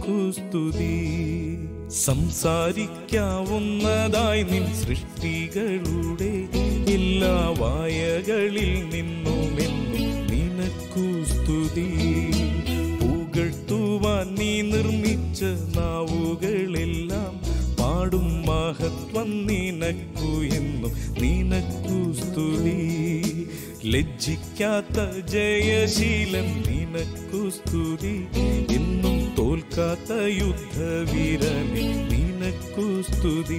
നിനക്കു സ്തുതി സംസാരിക്കാവുന്നതായി നിൻ സൃഷ്ടികളുടെ എല്ലാ വായകളിൽ നിന്നുമെന്നും നിനക്കു സ്തുതി പുകഴ്ത്തുവാൻ നീ നിർമ്മിച്ച നാവുകളെല്ലാം പാടും മഹത്വം നിനക്കു എന്നും നിനക്കു സ്തുതി ലജ്ജിക്കാത്ത ജയശീലൻ നിനക്കു സ്തുതി എന്നും തോൽക്കാത്ത യുദ്ധവീരനെ നിനക്കു സ്തുതി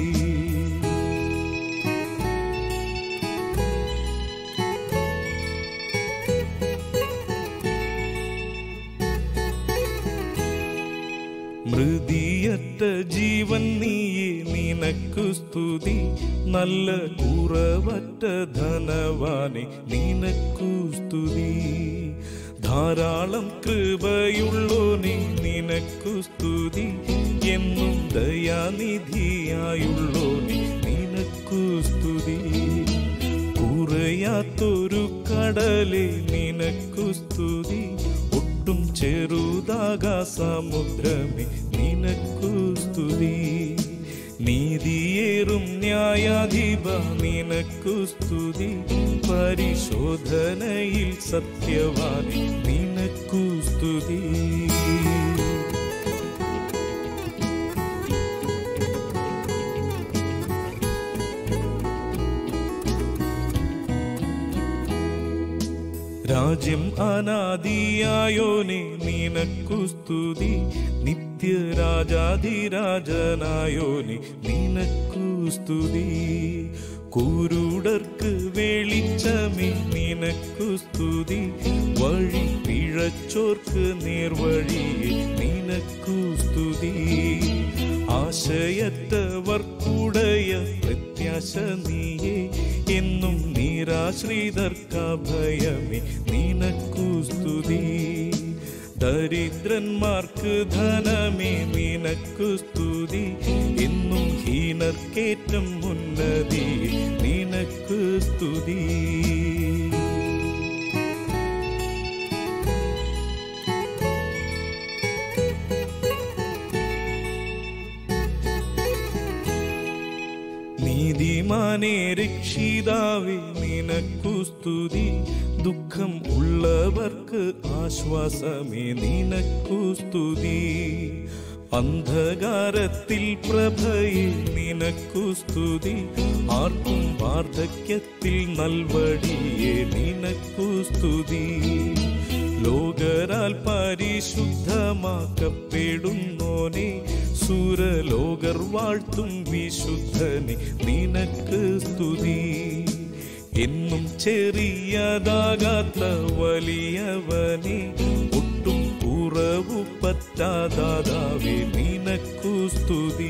മൃതിയറ്റ ജീവൻ നീയെ നിനക്കു സ്തുതി നല്ല കുറവറ്റ ധനവാനെ നിനക്കു സ്തുതി ധാരാളം കൃപയുള്ളോനെ നിനക്കു സ്തുതി എന്നും ദയാനിധിയായുള്ളോനെ നിനക്കു സ്തുതി കുറയാത്തൊരു കടലെ നിനക്കു സ്തുതി ഒട്ടും ചെറുതാകാ സമുദ്രമേ നിനക്കു സ്തുതി നീതിയേറും ന്യായാധിപ നിനക്കു സ്തുതി പരിശോധനയിൽ സത്യവാനി നിനക്കു സ്തുതി രാജ്യം അനാദിയായോനെ നിനക്കു സ്തുതി നിത്യരാജാധിരാജനായോനെ നിനക്കു സ്തുതി കുരുടർക്ക് വെളിച്ചമേ നിനക്കു സ്തുതി വഴി പിഴച്ചോർക്ക് നേർവഴിയെ നിനക്കു സ്തുതി ആശയറ്റവർക്കുടയ പ്രത്യാശ നീയേ എന്നും നിരാശ്രിതർക്കഭയമേ നിനക്കു സ്തുതി ദരിദ്രന്മാർക്ക് ധനമേ നിനക്കു സ്തുതി എന്നും ഹീനർക്കേറ്റം ഉന്നതി നിനക്ക് സ്തുതി നീതിമാനെ രക്ഷിതാവേ നിനക്കു സ്തുതി ദുഃഖം ഉള്ളവർക്ക് ആശ്വാസമേ നിനക്കു സ്തുതി അന്ധകാരത്തിൽ പ്രഭയെ നിനക്കു സ്തുതി ആർക്കും വാർദ്ധക്യത്തിൽ നൽവടിയെ നിനക്കു സ്തുതി ലോകരാൽ പരിശുദ്ധമാക്കപ്പെടുന്നോനെ സുരലോകർ വാഴ്ത്തും വിശുദ്ധനെ നിനക്ക് സ്തുതി എന്നും ചെറിയതാകാത്ത വലിയവനെ ഒട്ടും കുറവു പറ്റാതാവേ നിനക്കു സ്തുതി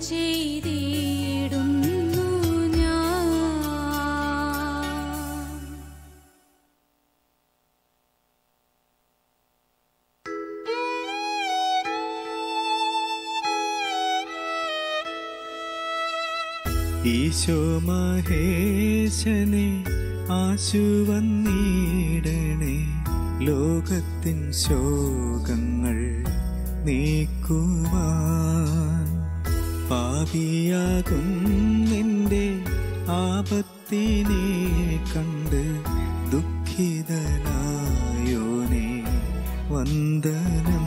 ചെയ്തിടുന്നു ഞാൻ ഈശോ മഹേശനെ ആശു വന്നിടണേ ലോകത്തിൻ ശോകങ്ങൾ നീക്കുവാൻ പാപിയാകും നിന്റെ ആപത്തിനെ കണ്ട് ദുഃഖിതനായോനെ വന്ദനം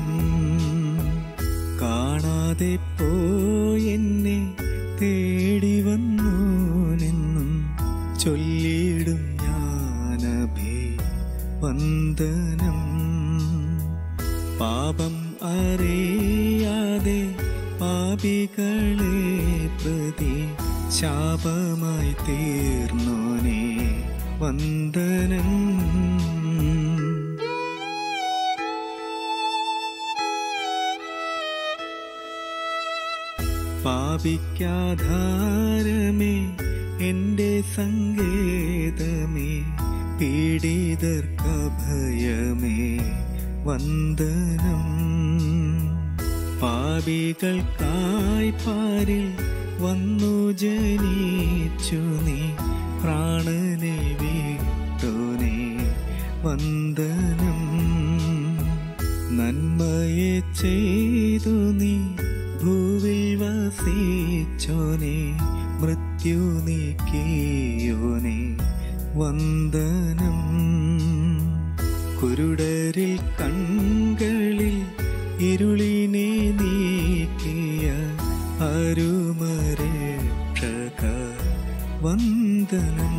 കാണാതെ പോയെന്നെ തേടി വന്നു നിന്നും ചൊല്ലിടും ഞാനഭി വന്ദനം പാപം അറിയാതെ പാപികളെ പ്രതി ശാപമായി തീർന്നോനെ വന്ദനം പാപിക്കാധാരമേ എന്റെ സങ്കേതമേ പീഡിതർക്കഭയമേ വന്ദനം പാപികൾക്കായി പാരിൽ വന്നു ജനിച്ചു നീ പ്രാണനെ വീട്ടോനെ വന്ദനം നന്മയെ ചെയ്തു നീ ഭൂവിൽ വസിച്ചോനെ മൃത്യു നീക്കിയോനെ വന്ദനം കുരുടരിൽ കൺകളിൽ ഇരുളിനെ നീക്കിയ അരുമരക്ഷക വന്ദനം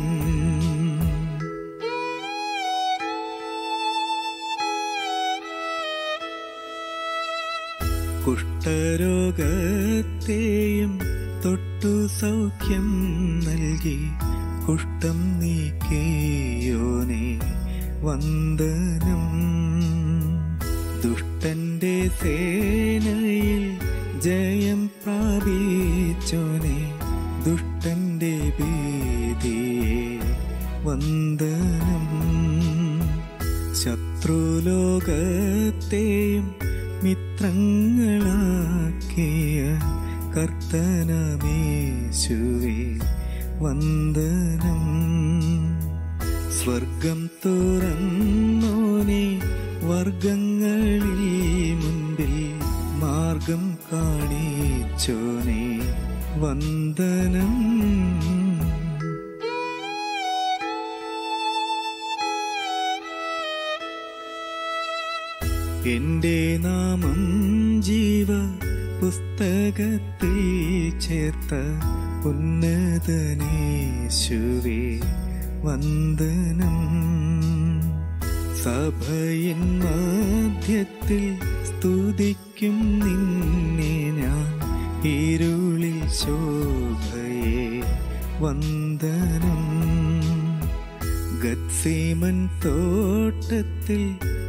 കുഷ്ഠരോഗത്തെയും തൊട്ടു സൗഖ്യം നൽകി കുഷ്ഠം നീക്കിയോനെ വന്ദനം ദുഷ്ടന്റെ സേനയിൽ ജയം പ്രാപിച്ചോനെ ദുഷ്ടന്റെ ഭീതിയെ വന്ദനം ശത്രുലോകത്തെയും മിത്രങ്ങളാക്കിയ കർത്തനമേശുവേ വന്ദനം സ്വർഗം തുറന്നോനെ വർഗങ്ങളിൽ മുൻപിൽ മാർഗം കാണിച്ചോനെ വന്ദനം എന്റെ നാമം ജീവ പുസ്തകത്തിൽ ചേർത്ത ഉന്നതനേശുവേ വന്ദനം സഭയിൻ മധ്യത്തിൽ സ്തുതിക്കും നിന്നെ ഞാൻ ഇരുളിൽ ശോഭയെ വന്ദനം ഗത്സീമൻ തോട്ടത്തിൽ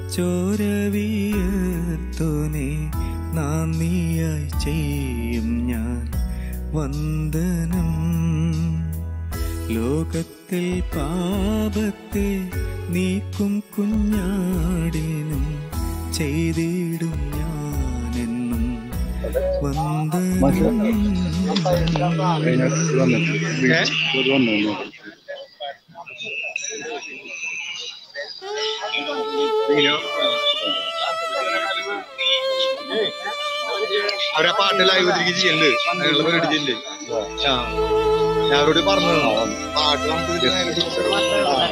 ചോരവിയത്തോനെ നാന്ദിയായി ചെയ്യും ഞാൻ വന്ദനം ലോകത്തിൽ പാപത്തെ നീക്കും കുഞ്ഞാടിനും ചെയ്തിടും ഞാനെന്നും വന്ദനം അവരെ പാട്ട് ലൈവ് തിരികെ ചെയ്യണ്ട് ഞങ്ങള് മേടിച്ചില്ലേ ആ ഞാൻ അവരോട് പറഞ്ഞു പാട്ട് നമുക്ക് ഇതില് നേരെ തിരിച്ചിട്ട് മാറ്റാം.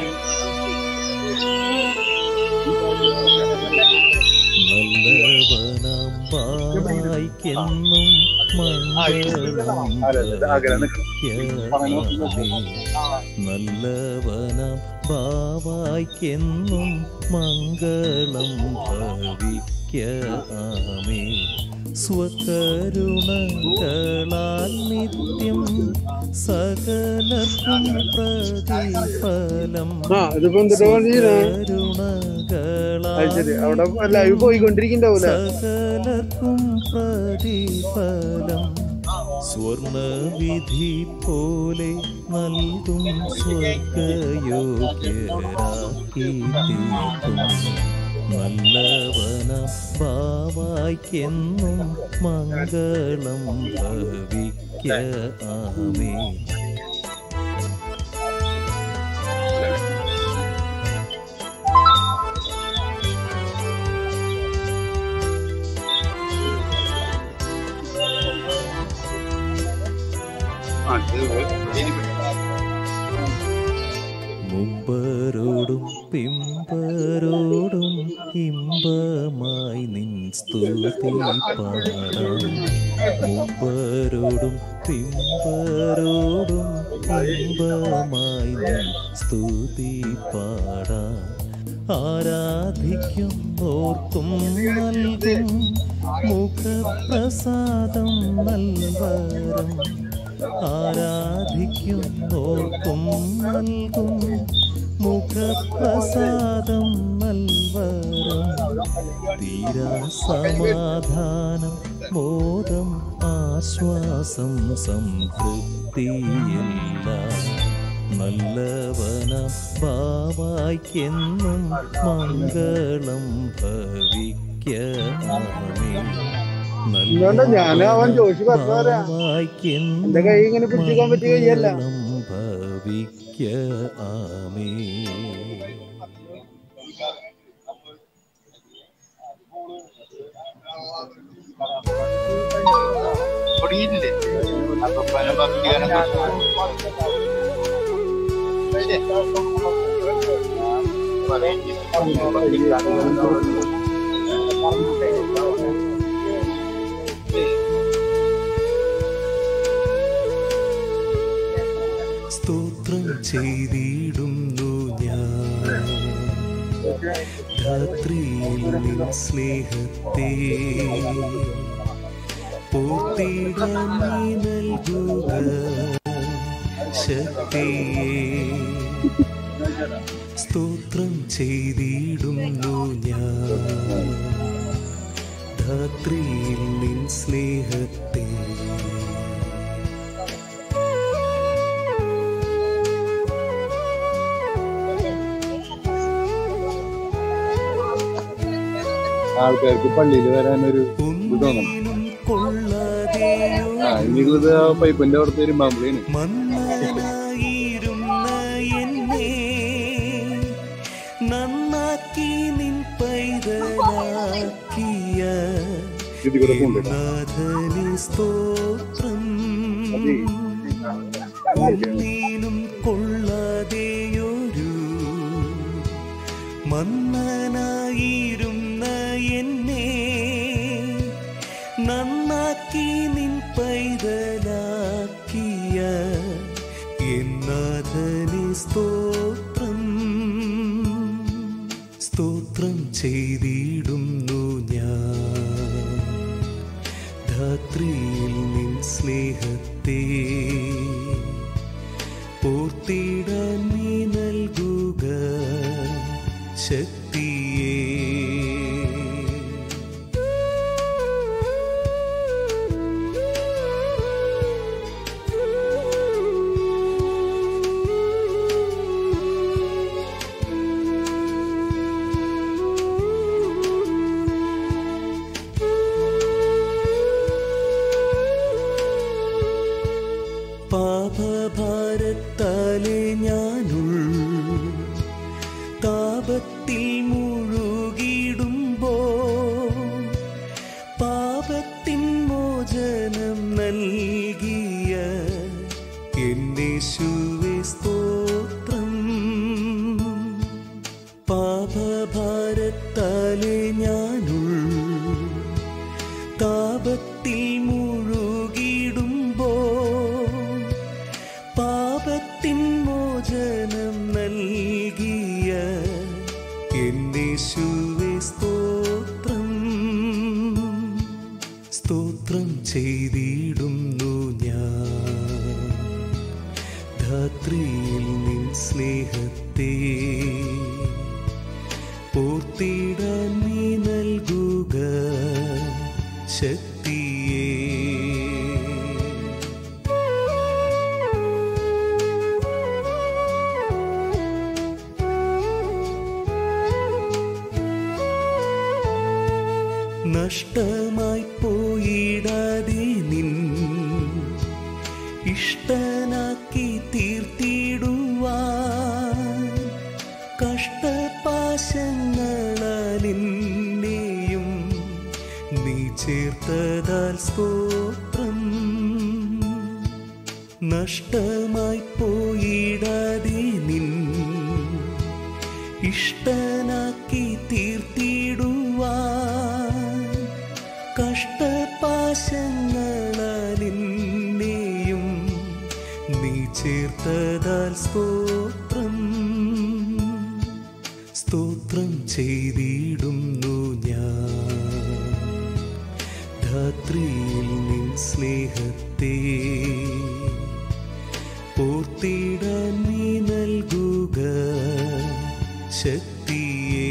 നല്ലവനാം വായിക്കെന്നും മംഗളം ഭവിക്കണമേ. നല്ലവനാം ബാവായിക്കെന്നും മംഗളം ഭവിക്കാമേ സ്വകരുണകളാൽ നിത്യം സകലർക്കും പ്രതിഫലം ആ ഇതിപ്പോ എന്തിട്ടാ പറഞ്ഞേ കരുണകളാൽ ശരി അവിടെ ലൈവ് പോയിക്കൊണ്ടിരിക്കണ്ടാവൂല സകലർക്കും പ്രതിഫലം സ്വർണവിധി പോലെ നൽകും സ്വർഗയോഗ്യരാക്കി തീർക്കും നല്ലവന ബാവായ്ക്കെന്നും മംഗളം ഭവിക്ക ആമേ മുമ്പരോടും പിമ്പരോടും ഇമ്പമായി നിൻ സ്തുതി പാടാം മുമ്പരോടും പിമ്പരോടും ഇമ്പമായി നിൻ സ്തുതി പാടാം ആരാധിക്കും ഓർക്കും നൽകും മുഖപ്രസാദം നൽവരം ആരാധിക്കും ഓർക്കും നൽകും മുഖപ്രസാദം നൽവരം തീരാ സമാധാനം മോദം ആശ്വാസം സംതൃപ്തിയെല്ലാം നല്ലവന ബാവായ്ക്കെന്നും മംഗളം ഭവിക്ക ആമേൻ. ഇതുകൊണ്ട് ഞാന് അവൻ ജോഷി പറഞ്ഞ പോലെയാ. എന്റെ കൈ ഇങ്ങനെ പിടിച്ചിരിക്കാൻ പറ്റിയ കൈയല്ല. മംഗളം ഭവിക്ക ആമേ തുടങ്ങിയിട്ടില്ലേ അപ്പൊ പല ഭക്തിഗാനം സ്തോത്രം ചെയ്തിടുന്നു ഞാൻ രാത്രിയിൽ നിൻ സ്നേഹത്തെ പൂർത്തിയിടാൻ നീ നൽകുക ശക്തിയെ സ്തോത്രം ചെയ്തിടുന്നു ഞാൻ രാത്രിയിൽ നിൻ സ്നേഹത്തെ ആൾക്കാർക്ക് പള്ളിയിൽ വരാനൊരു ഒന്നിനും കൊള്ളാതെയോ ആ ഇനിയുള്ളത് ആ പൈപ്പിന്റെ അവിടുത്തെ ഒരു മാമ്പിളിയാണ് മന്നനായിരുന്ന എന്നെ നന്നാക്കി നിൻ പൈതലാക്കിയ ഇത് കൂടെ കൊണ്ടിടാം നാഥന് സ്തോത്രം ഒന്നിനും കൊള്ളാതെയൊരു മന്നനായിരുന്ന എന്നെ നന്നാക്കി നിൻ പൈതലാക്കിയ എന്നാഥന് സ്തോത്രം സ്തോത്രം ചെയ്തിടുന്നു ഞാൻ രാത്രിയിൽ നിൻ സ്നേഹത്തെ പൂർത്തിയിടാൻ നീ നൽകുക ശക്തിയേ പാപഭാരത്താലെ ഞാനുൾ താപത്തിൽ മുഴുകിടുമ്പോ പാപത്തിൻ മോചനം നൽകിയ എന്നേശുവേ സ്തോത്രം പാപഭാരത്താലെ ഞാനുൾ താപത്തിൽ മുഴുകിടുമ്പോ പാപത്തിൻ മോചനം നൽകിയ എന്നേശുവേ സ്തോത്രം സ്തോത്രം ചെയ്തിടുന്നു ഞാൻ രാത്രിയിൽ നിൻ സ്നേഹത്തെ പൂർത്തിയിടാൻ നീ നൽകുക ശക്തിയേ നഷ്ടമായി പോയിടാതെ നിൻ ഇഷ്ടനാക്കി തീർത്തിടുവാൻ കഷ്ടപാശങ്ങളാലിന്നെയും നീ ചേർത്തതാൽ സ്തോത്രം നഷ്ടമായി പോയിടാതെ നിൻ ഇഷ്ടനാക്കി തീർത്തിടുവാൻ കഷ്ടപാശങ്ങളാലിന്നെയും നീ ചേർത്തതാൽ സ്തോത്രം സ്തോത്രം ചെയ്തിടുന്നു ഞാൻ ധാത്രിയിൽ നിൻ സ്നേഹത്തെ ഓർത്തിടാൻ നീ നൽകുക ശക്തിയേ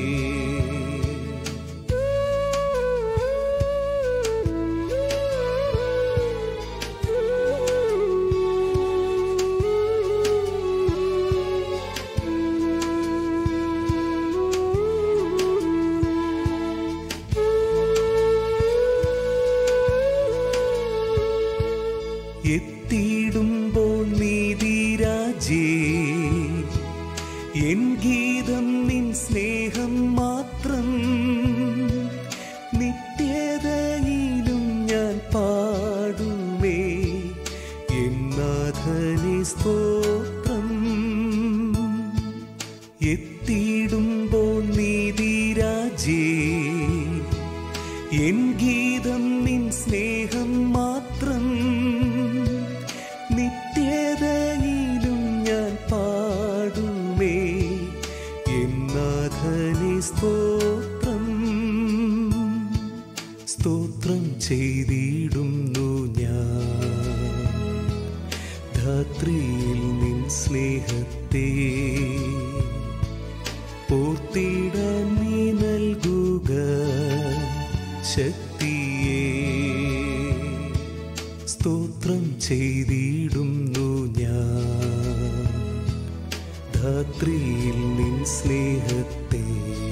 എത്തിയിടുമ്പോൾ നീതിരാജേ എൻ ഗീതം നിൻ സ്നേഹം മാത്രം നിത്യതയിലും ഞാൻ പാടുമേ എന്നാഥനെ സ്തോത്രം എത്തിയിടുമ്പോൾ നീതിരാജേ എൻ ഗീതം നിൻ സ്നേഹം മാത്രം നിത്യതയിലും ഞാൻ പാടുമേ എന്നാഥനെ സ്തോത്രം സ്തോത്രം ചെയ്തിടുന്നു ഞാൻ ധാത്രിയിൽ നിൻ സ്നേഹത്തെ ഓർത്തിടാൻ നീ നൽകുക ശക്തിയേ സ്തോത്രം ചെയ്തിടുന്നു ഞാൻ ധാത്രിയിൽ നിൻ സ്നേഹത്തെ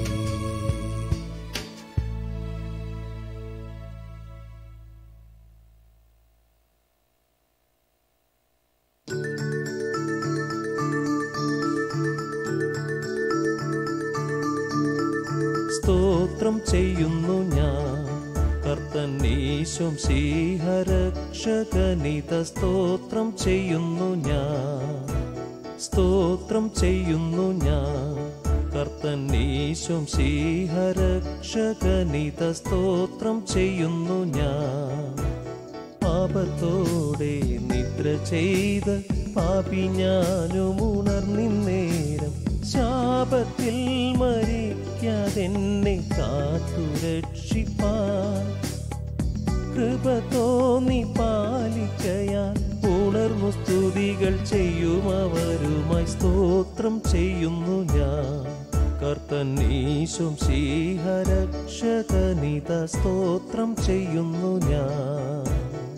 സ്തോത്രം ചെയ്യുന്നു ഞാൻ കർത്തനീശും ശ്രീഹരക്ഷകനിത സ്തോത്രം ചെയ്യുന്നു ഞാൻ സ്തോത്രം ചെയ്യുന്നു ഞാൻ കർത്തനീശും ശ്രീഹരക്ഷകനിത സ്തോത്രം ചെയ്യുന്നു ഞാൻ പാപത്തോടെ നിദ്ര ചെയ്ത് പാപി ഞാനും ഉണർന്നിന്നേരം ശാപത്തിൽ മരിക്കാതെന്നെ കാത്തുരക്ഷിപ്പാൻ കൃപ തോന്നി പാലിക്കയാൽ ഉണർന്നു സ്തുതികൾ ചെയ്യുമവരുമായി സ്തോത്രം ചെയ്യുന്നു ഞാൻ കർത്തനീശും ശ്രീഹരക്ഷകനിത സ്തോത്രം ചെയ്യുന്നു ഞാൻ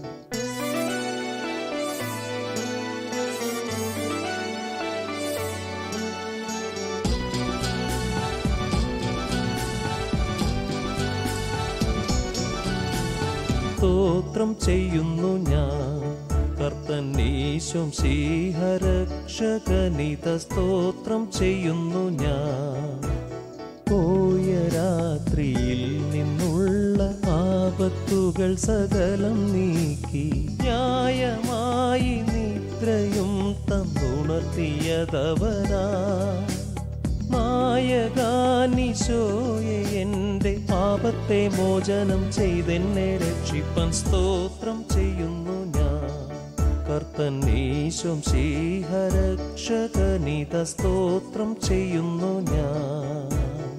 സ്തോത്രം ചെയ്യുന്നു ഞാൻ കർത്തനീശും ശ്രീഹരക്ഷകനിത സ്തോത്രം ചെയ്യുന്നു ഞാൻ പോയ രാത്രിയിൽ നിന്നുള്ള ആപത്തുകൾ സകലം നീക്കി ന്യായമായി നിദ്രയും തന്നുണർത്തിയതവനാ നായകാനിശോയെ എൻ്റെ പാപത്തെ മോചനം ചെയ്തെന്നെ രക്ഷിപ്പൻ സ്തോത്രം ചെയ്യുന്നു ഞാൻ കർത്തനീശും ശ്രീഹരക്ഷകനിത സ്തോത്രം ചെയ്യുന്നു ഞാൻ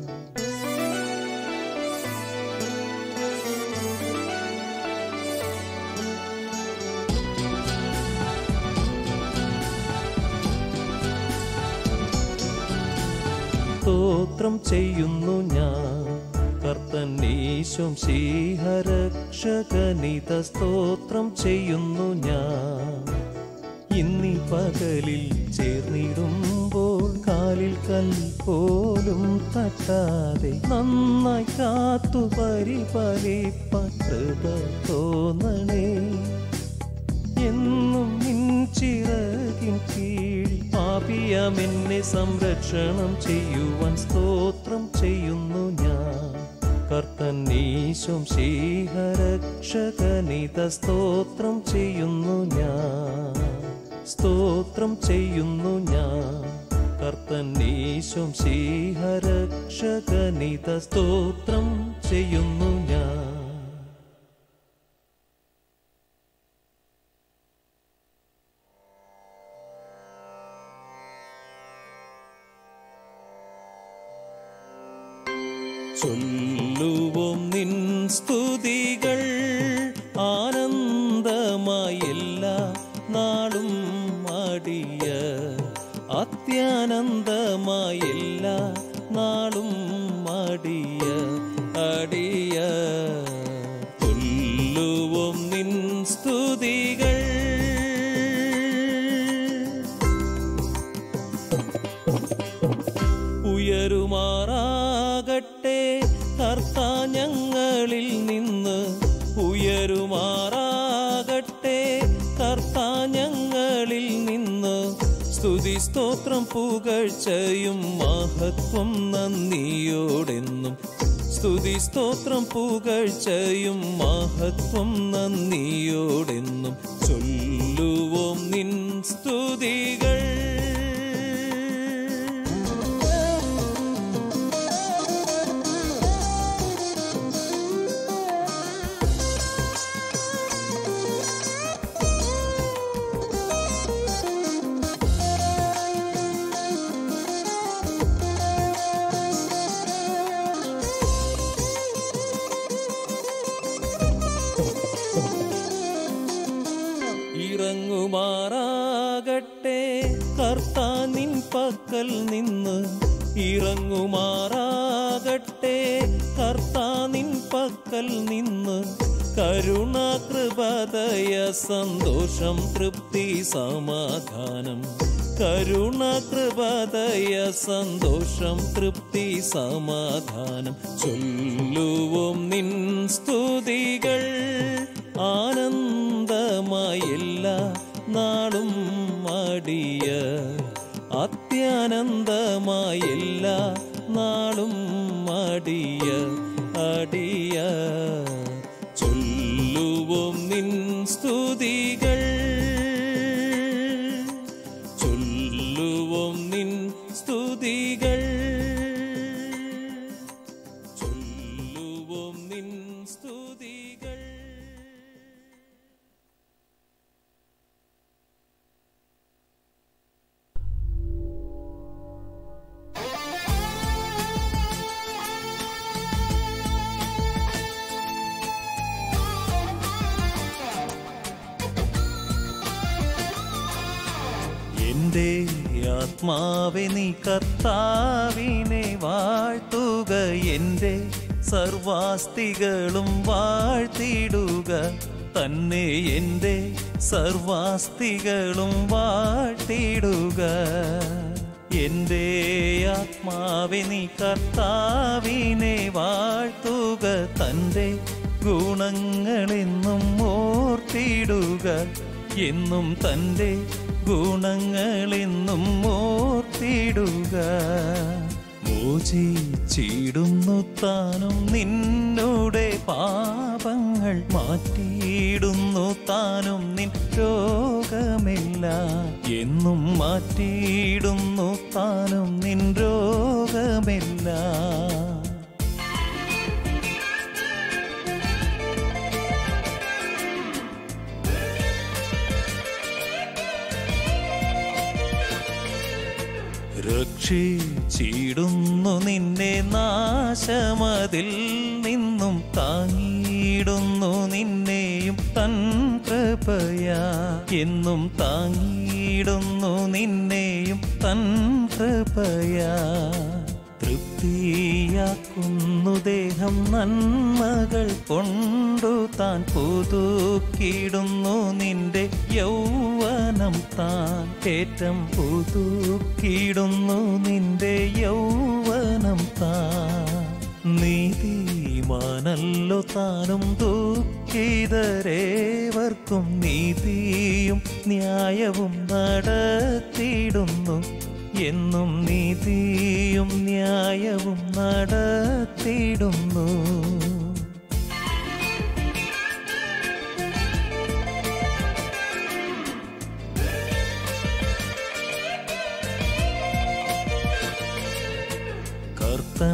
സ്തോത്രം ചെയ്യുന്നു ഞാൻ കർത്തനീശും ശ്രീഹരക്ഷകനിത സ്തോത്രം ചെയ്യുന്നു ഞാൻ ഇന്നീ പകലിൽ ചേർന്നിടുമ്പോൾ കാലിൽ കൽ പോലും പോലും തട്ടാതെ നന്നായി കാത്തു പരിപാലിപ്പാൻ കൃപ തോന്നണേ എന്നും നിൻ ചിറകിൻ കീഴിൽ പാപിയാമെന്നെ സംരക്ഷണം ചെയ്യുവാൻ സ്തോത്രം ചെയ്യുന്നു ഞാൻ കർത്തനീശും ശ്രീഹരക്ഷകനിത സ്തോത്രം ചെയ്യുന്നു ഞാൻ സ്തോത്രം ചെയ്യുന്നു ഞാൻ കർത്തനീശും ശ്രീഹരക്ഷകനിത സ്തോത്രം ചെയ്യുന്നു ഞാൻ ചൊല്ലുவோം നിൻ സ്തുതികൾ ആനന്ദമായി എല്ലാ നാളും അടിയ അത്യാനന്ദമായി എല്ലാ നാളും അടിയ അടിയ ചൊല്ലുவோം നിൻ സ്തുതികൾ ഉയരുമാറാകട്ടെ കർത്ത ഞങ്ങളിൽ നിന്ന് ഉയരുമാറാകട്ടെ കർത്ത ഞങ്ങളിൽ നിന്ന് സ്തുതി സ്തോത്രം പുകഴ്ചയും മഹത്വം നന്ദിയോടെന്നും സ്തുതി സ്തോത്രം പുകഴ്ചയും മഹത്വം നന്ദിയോടെന്നും ചൊല്ലുவோം നിൻ സ്തുതികൾ ഇറങ്ങുമാറാകട്ടെ കർത്താ നിൻ പക്കൽ നിന്ന് ഇറങ്ങുമാറാകട്ടെ കർത്താ നിൻ പക്കൽ നിന്ന് കരുണ കൃപദയ സന്തോഷം തൃപ്തി സമാധാനം കരുണ കൃപദയ സന്തോഷം തൃപ്തി സമാധാനം ചൊല്ലുவோം നിൻ സ്തുതികൾ ആനന്ദമായി എല്ലാ നാളും അടിയ അത്യാനന്ദമായി എല്ലാ നാളും അടിയ അടിയ ചൊല്ലുவோം നിൻ സ്തുതികൾ ചൊല്ലുவோം നിൻ സ്തുതികൾ ചൊല്ലുவோം നിൻ സ്തുതികൾ എന്റെ ആത്മാവെ നീ കർത്താവിനെ വാഴ്ത്തുക എന്റെ സർവാസ്തികളും വാഴ്ത്തിടുക തന്നെ എന്റെ സർവാസ്തികളും വാഴ്ത്തിടുക എന്റെ ആത്മാവെ നീ കർത്താവിനെ വാഴ്ത്തുക തന്റെ ഗുണങ്ങളെന്നും ഓർത്തിടുക എന്നും തൻ്റെ ഗുണങ്ങളെന്നും ഓർത്തിടുക മോചിച്ചിടുന്നു താനും നിന്നോടെ പാപങ്ങൾ മാറ്റിയിടുന്നു താനും നിൻ രോഗമില്ല എന്നും മാറ്റിയിടുന്നു താനും നിൻ രോഗമില്ല രക്ഷിച്ചിടുന്നു നിന്നെ നാശമതിൽ നിന്നും താങ്ങിയിടുന്നു നിന്നെയും തൻ കൃപയാ എന്നും താങ്ങിയിടുന്നു നിന്നെയും തൻ കൃപയാ തൃപ്തിയാക്കുന്നു ദേഹം നന്മകൾ കൊണ്ടു താൻ പുതുക്കിടുന്നു നിന്റെ യൗവനം താൻ ഏറ്റം പുതുക്കിടുന്നു നിന്റെ യൗവനം താൻ നീതിമാനല്ലോ താനും ദുഃഖിതരേവർക്കും നീതിയും ന്യായവും നടത്തിയിടുന്നു എന്നും നീതിയും ന്യായവും നടത്തിയിടുന്നു കർത്തൻ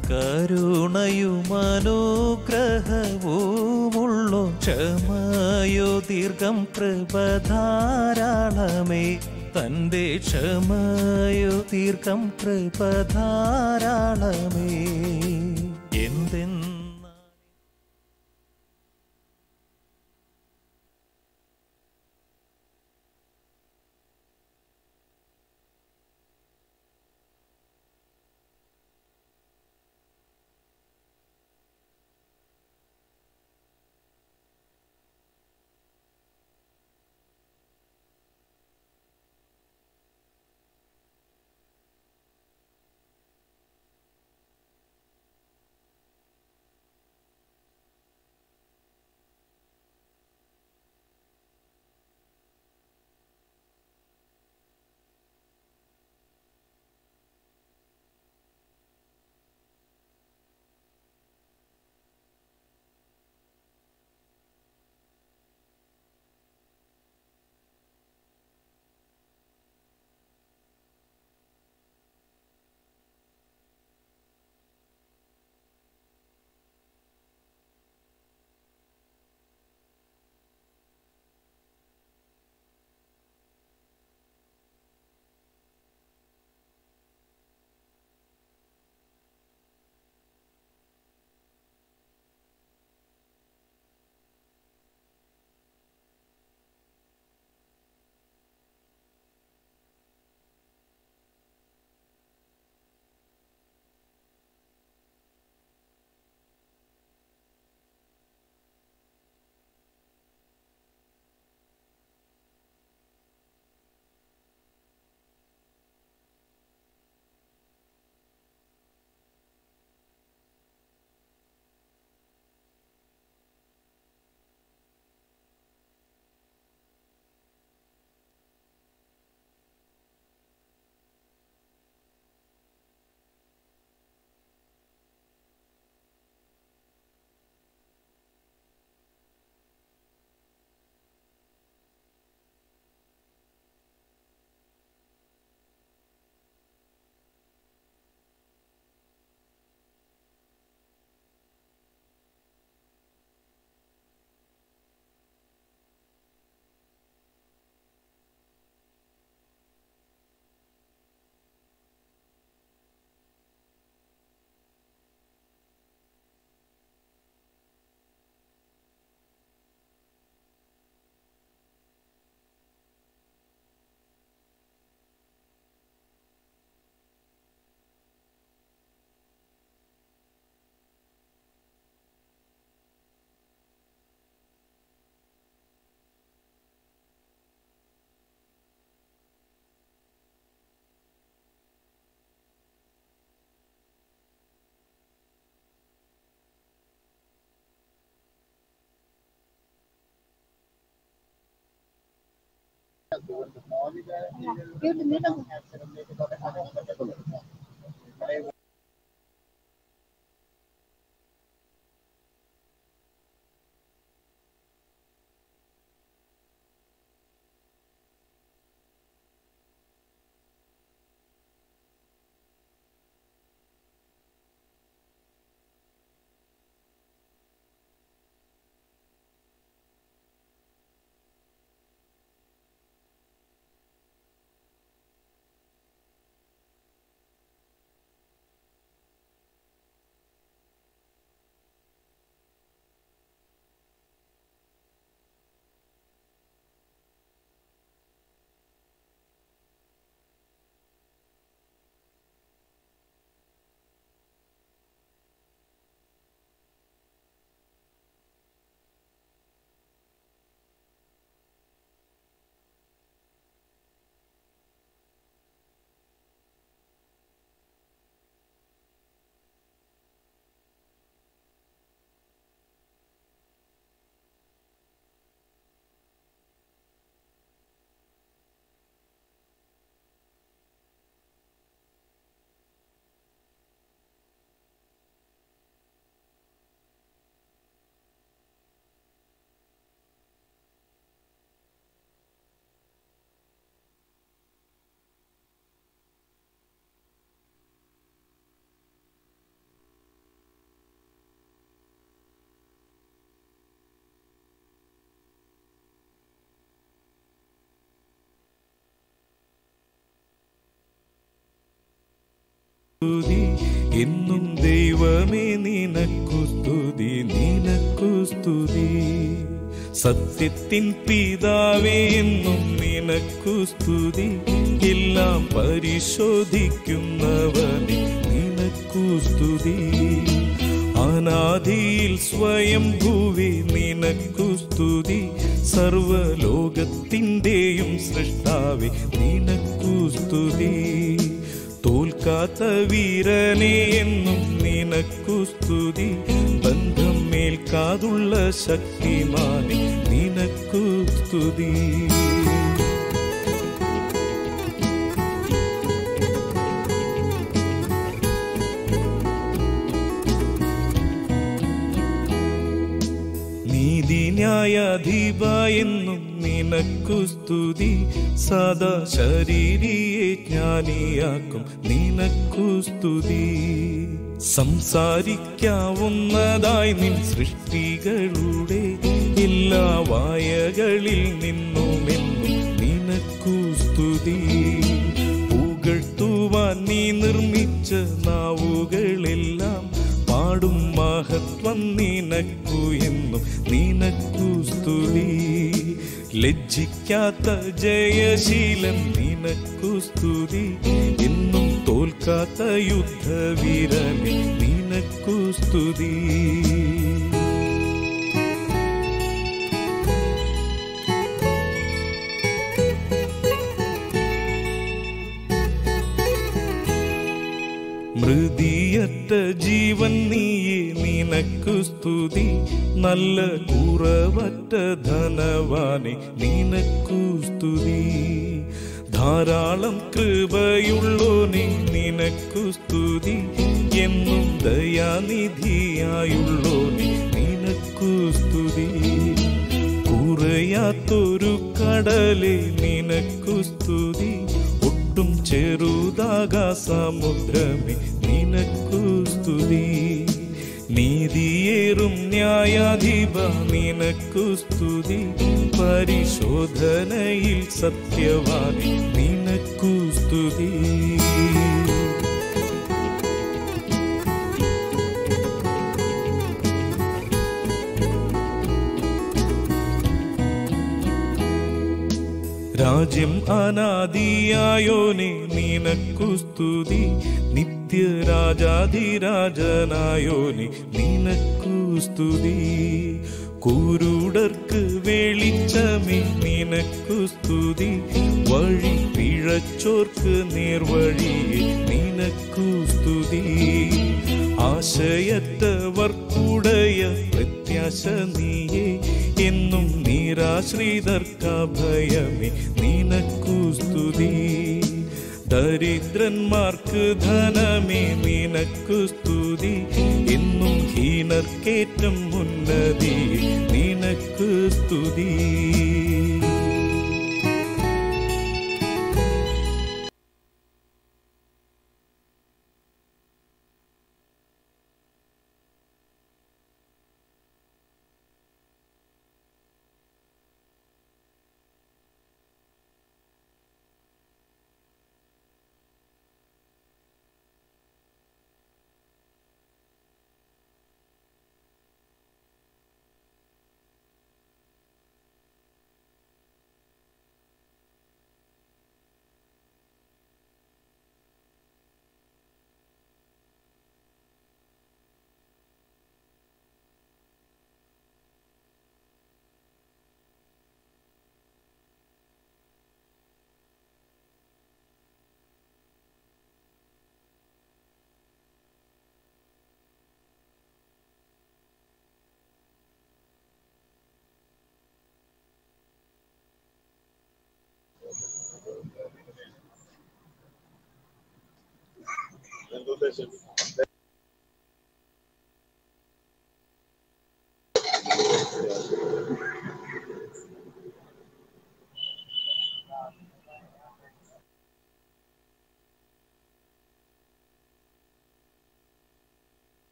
കരുണയുമനുഗ്രഹവുമുള്ളു ക്ഷമയോ ദീർഘം കൃപധാരാളമേ തൻ്റെ ക്ഷമയോ ദീർഘം കൃപധാരാളമേ എന്തെന്ന എന്നും ദൈവമേ നിനക്കു സ്തുതി നിനക്കു സ്തുതി സത്യത്തിൻ പിതാവേ എന്നും നിനക്കു സ്തുതി എല്ലാം പരിശോധിക്കുന്നവനെ നിനക്കു സ്തുതി അനാദിയിൽ സ്വയം ഭൂവി നിനക്കു സ്തുതി സർവലോകത്തിൻ്റെയും സൃഷ്ടാവെ നിനക്കു സ്തുതി തോൽക്കാത്ത വീരനെ എന്നും നിനക്കു സ്തുതി ബന്ധം മേൽക്കാതുള്ള ശക്തിമാനെ നിനക്കു സ്തുതി നീതി ന്യായാധിപ എന്നും നിനക്കു സ്തുതി സദാ ശരീരിയെ ജ്ഞാനിയാക്കും നിനക്കു സ്തുതി സംസാരിക്കാവുന്നതായി നിൻ സൃഷ്ടികളുടെ എല്ലാ വായകളിൽ നിന്നുമെന്നും നിനക്കു സ്തുതി പുകഴ്ത്തുവാൻ നീ നിർമ്മിച്ച നാവുകളെല്ലാം പാടും മഹത്വം നിനക്കു എന്നും നിനക്കു സ്തുതി ലജ്ജിക്കാത്ത ജയശീലൻ നിനക്കു സ്തുതി എന്നും തോൽക്കാത്ത യുദ്ധവീരനെ നിനക്കു സ്തുതി മൃതിയറ്റ ജീവൻ നീയെ നിനക്കു സ്തുതി നല്ല കുറവറ്റ ധനവാനെ നിനക്കു സ്തുതി ധാരാളം കൃപയുള്ളോനെ നിനക്കു സ്തുതി എന്നും ദയാനിധിയായുള്ളോനെ നിനക്കു സ്തുതി കുറയാത്തൊരു കടലെ നിനക്കു സ്തുതി ഒട്ടും ചെറുതാകാ സമുദ്രമേ നിനക്കു സ്തുതി നീതിയേറും ന്യായാധിപ നിനക്കു സ്തുതി പരിശോധനയിൽ സത്യവാനി നിനക്കു സ്തുതി രാജ്യം അനാദിയായോനെ നിനക്കു സ്തുതി നിത്യരാജാധിരാജനായോനെ നിനക്കു സ്തുതി കുരുടർക്ക് വെളിച്ചമേ നിനക്കു സ്തുതി വഴി പിഴച്ചോർക്ക് നേർവഴിയെ നിനക്കു സ്തുതി ആശയറ്റവർക്കുടയ പ്രത്യാശ നീയെ എന്നും നിരാശ്രിതർക്കഭയമേ നിനക്കു സ്തുതി ദരിദ്രന്മാർക്ക് ധനമേ നിനക്കു സ്തുതി എന്നും ഹീനർക്കേറ്റം ഉന്നതി നിനക്ക് സ്തുതി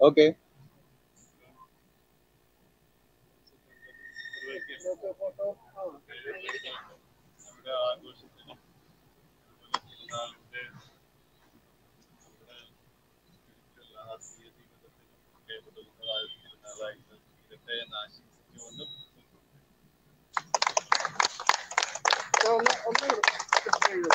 ഓക്കെ ഒന്ന് ഒന്ന് ഇട്.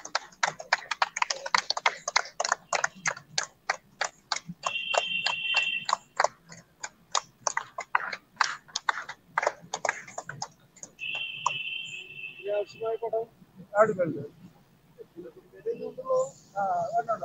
ഈ ആവശ്യമായ പടം അടുക്കണ്ട് ആ വേണ്ട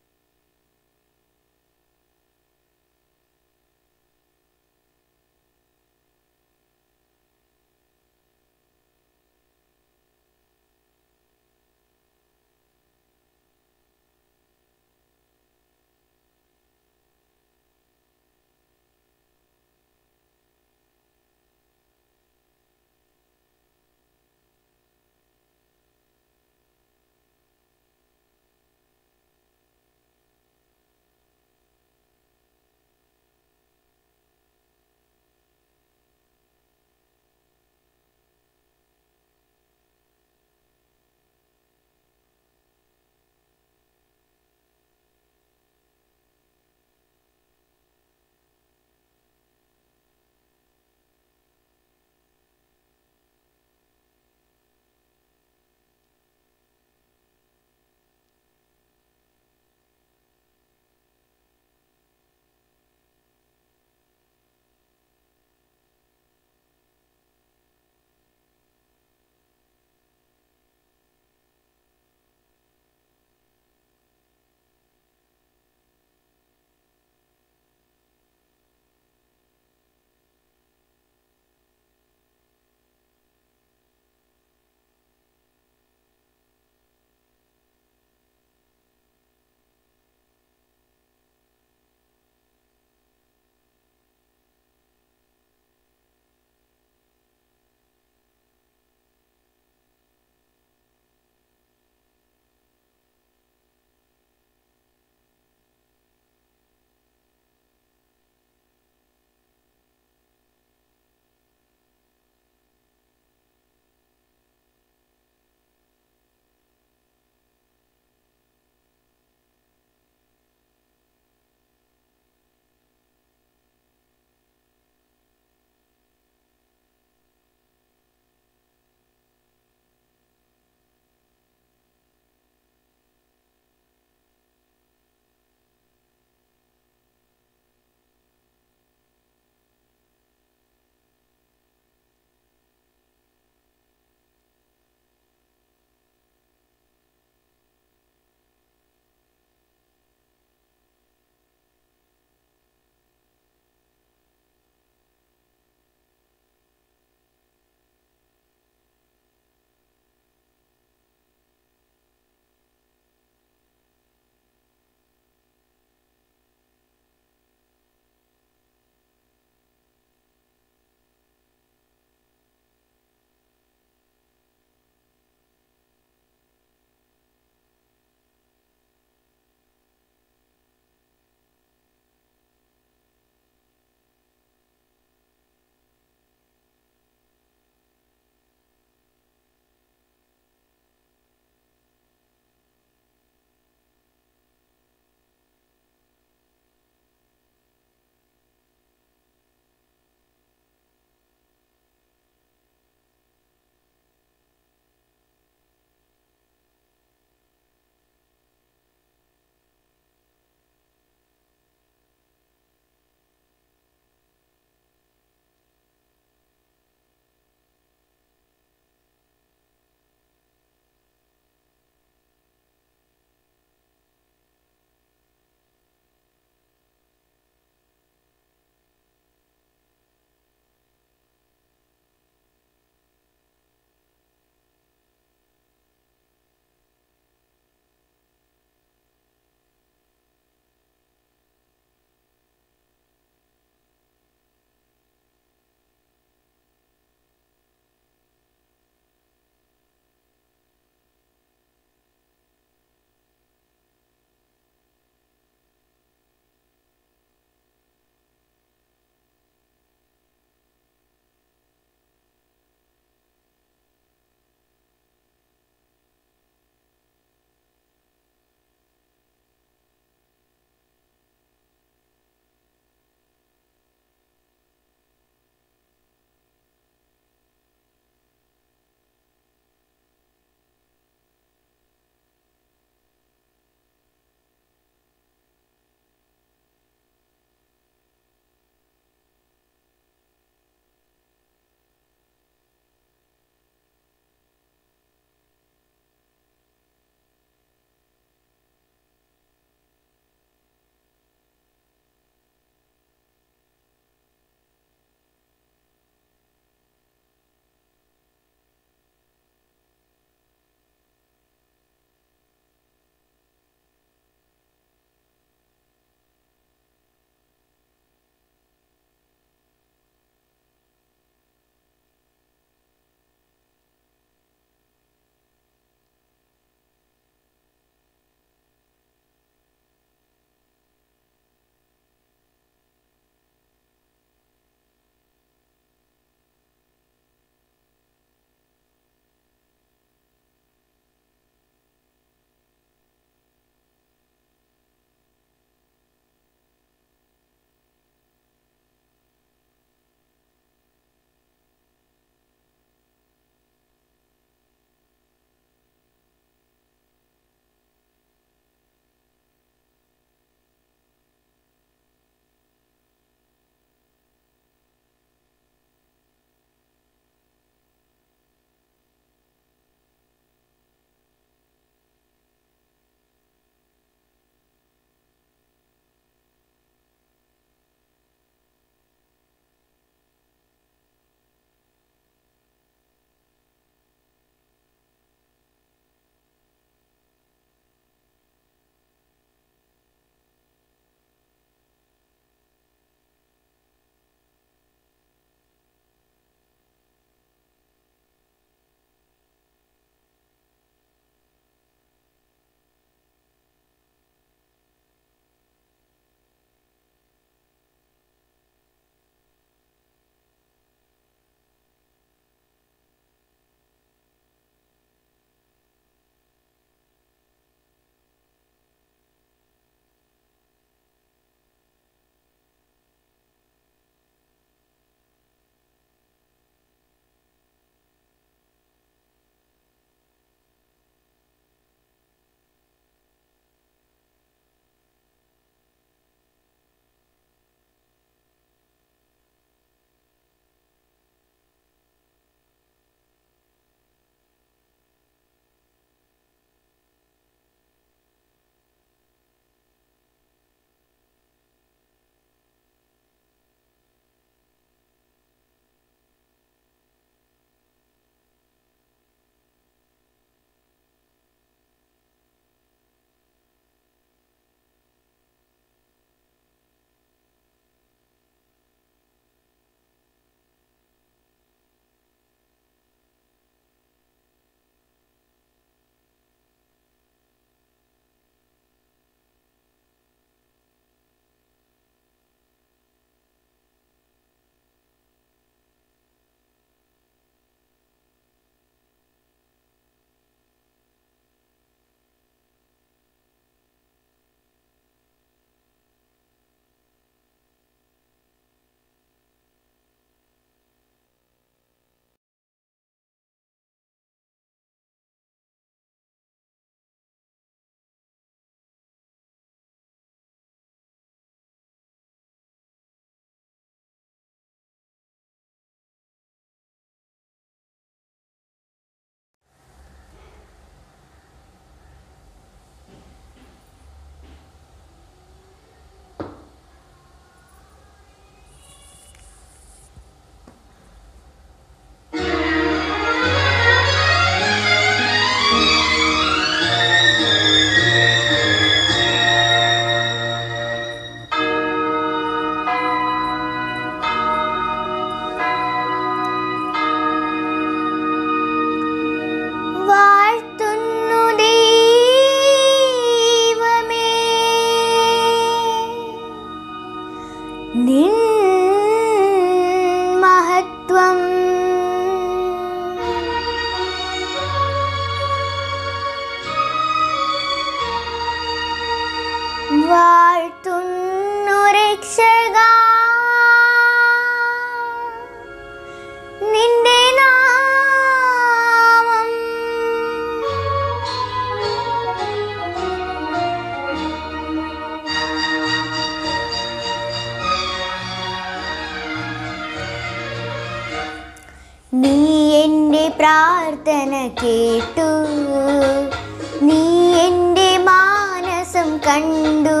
പ്രാർത്ഥന കേട്ടു നീ എൻ്റെ മാനസം കണ്ടു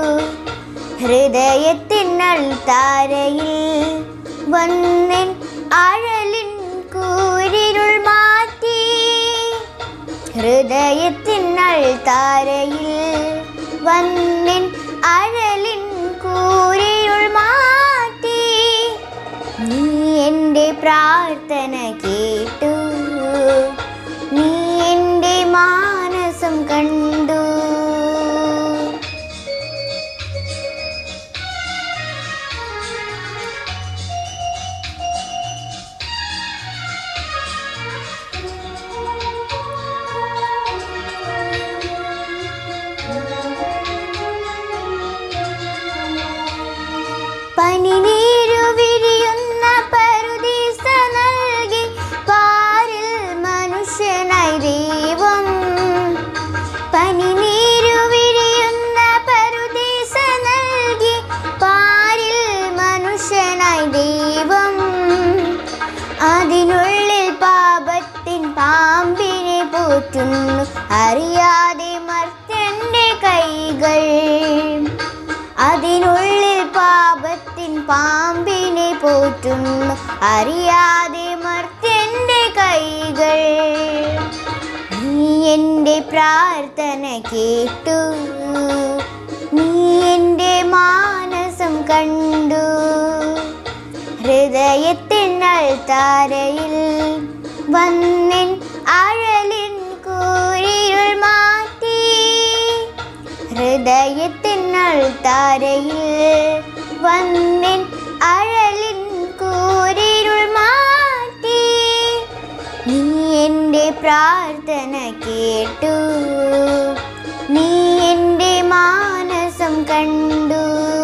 ഹൃദയത്തിനൾ താരയിൽ വന്നൻ അഴലിൻ കൂരിരുൾ മാറ്റി ഹൃദയത്തിനൾ താരയിൽ വന്നിൻ അഴലിൻ കൂരിരുൾ മാറ്റി നീ എൻ്റെ പ്രാർത്ഥന കേട്ടു നീ എൻ്റെ മാനസം കണ്ടു പനിനീരു വിരിയുന്ന പറുദീസ നൽകി പാരിൽ മനുഷ്യനായി ദൈവം പനിനീരു വിരിയുന്ന പറുദീസ നൽകി പാരിൽ മനുഷ്യനായി ദൈവം അതിനുള്ളിൽ പാപത്തിൻ പാമ്പിനെ പോറ്റുന്നു അറിയാതെ മർത്യന്റെ കൈകൾ അതിനുള്ളിൽ പാപത്തിൻ പാമ്പിനെ പോറ്റുന്നു അറിയാതെ മർത്യന്റെ കൈകൾ നീ എൻ്റെ പ്രാർത്ഥന കേട്ടു നീ എൻ്റെ മാനസം കണ്ടു ഹൃദയത്തിനൾ താരയിൽ വന്നിൻ അഴലിൻ കൂരിരുൾ മാറ്റി ഹൃദയത്തിനൾ താരയിൽ വന്നിൻ അഴലിൻ കൂരിരുൾ മാറ്റി നീ എൻ്റെ പ്രാർത്ഥന കേട്ടു നീ എൻ്റെ മാനസം കണ്ടു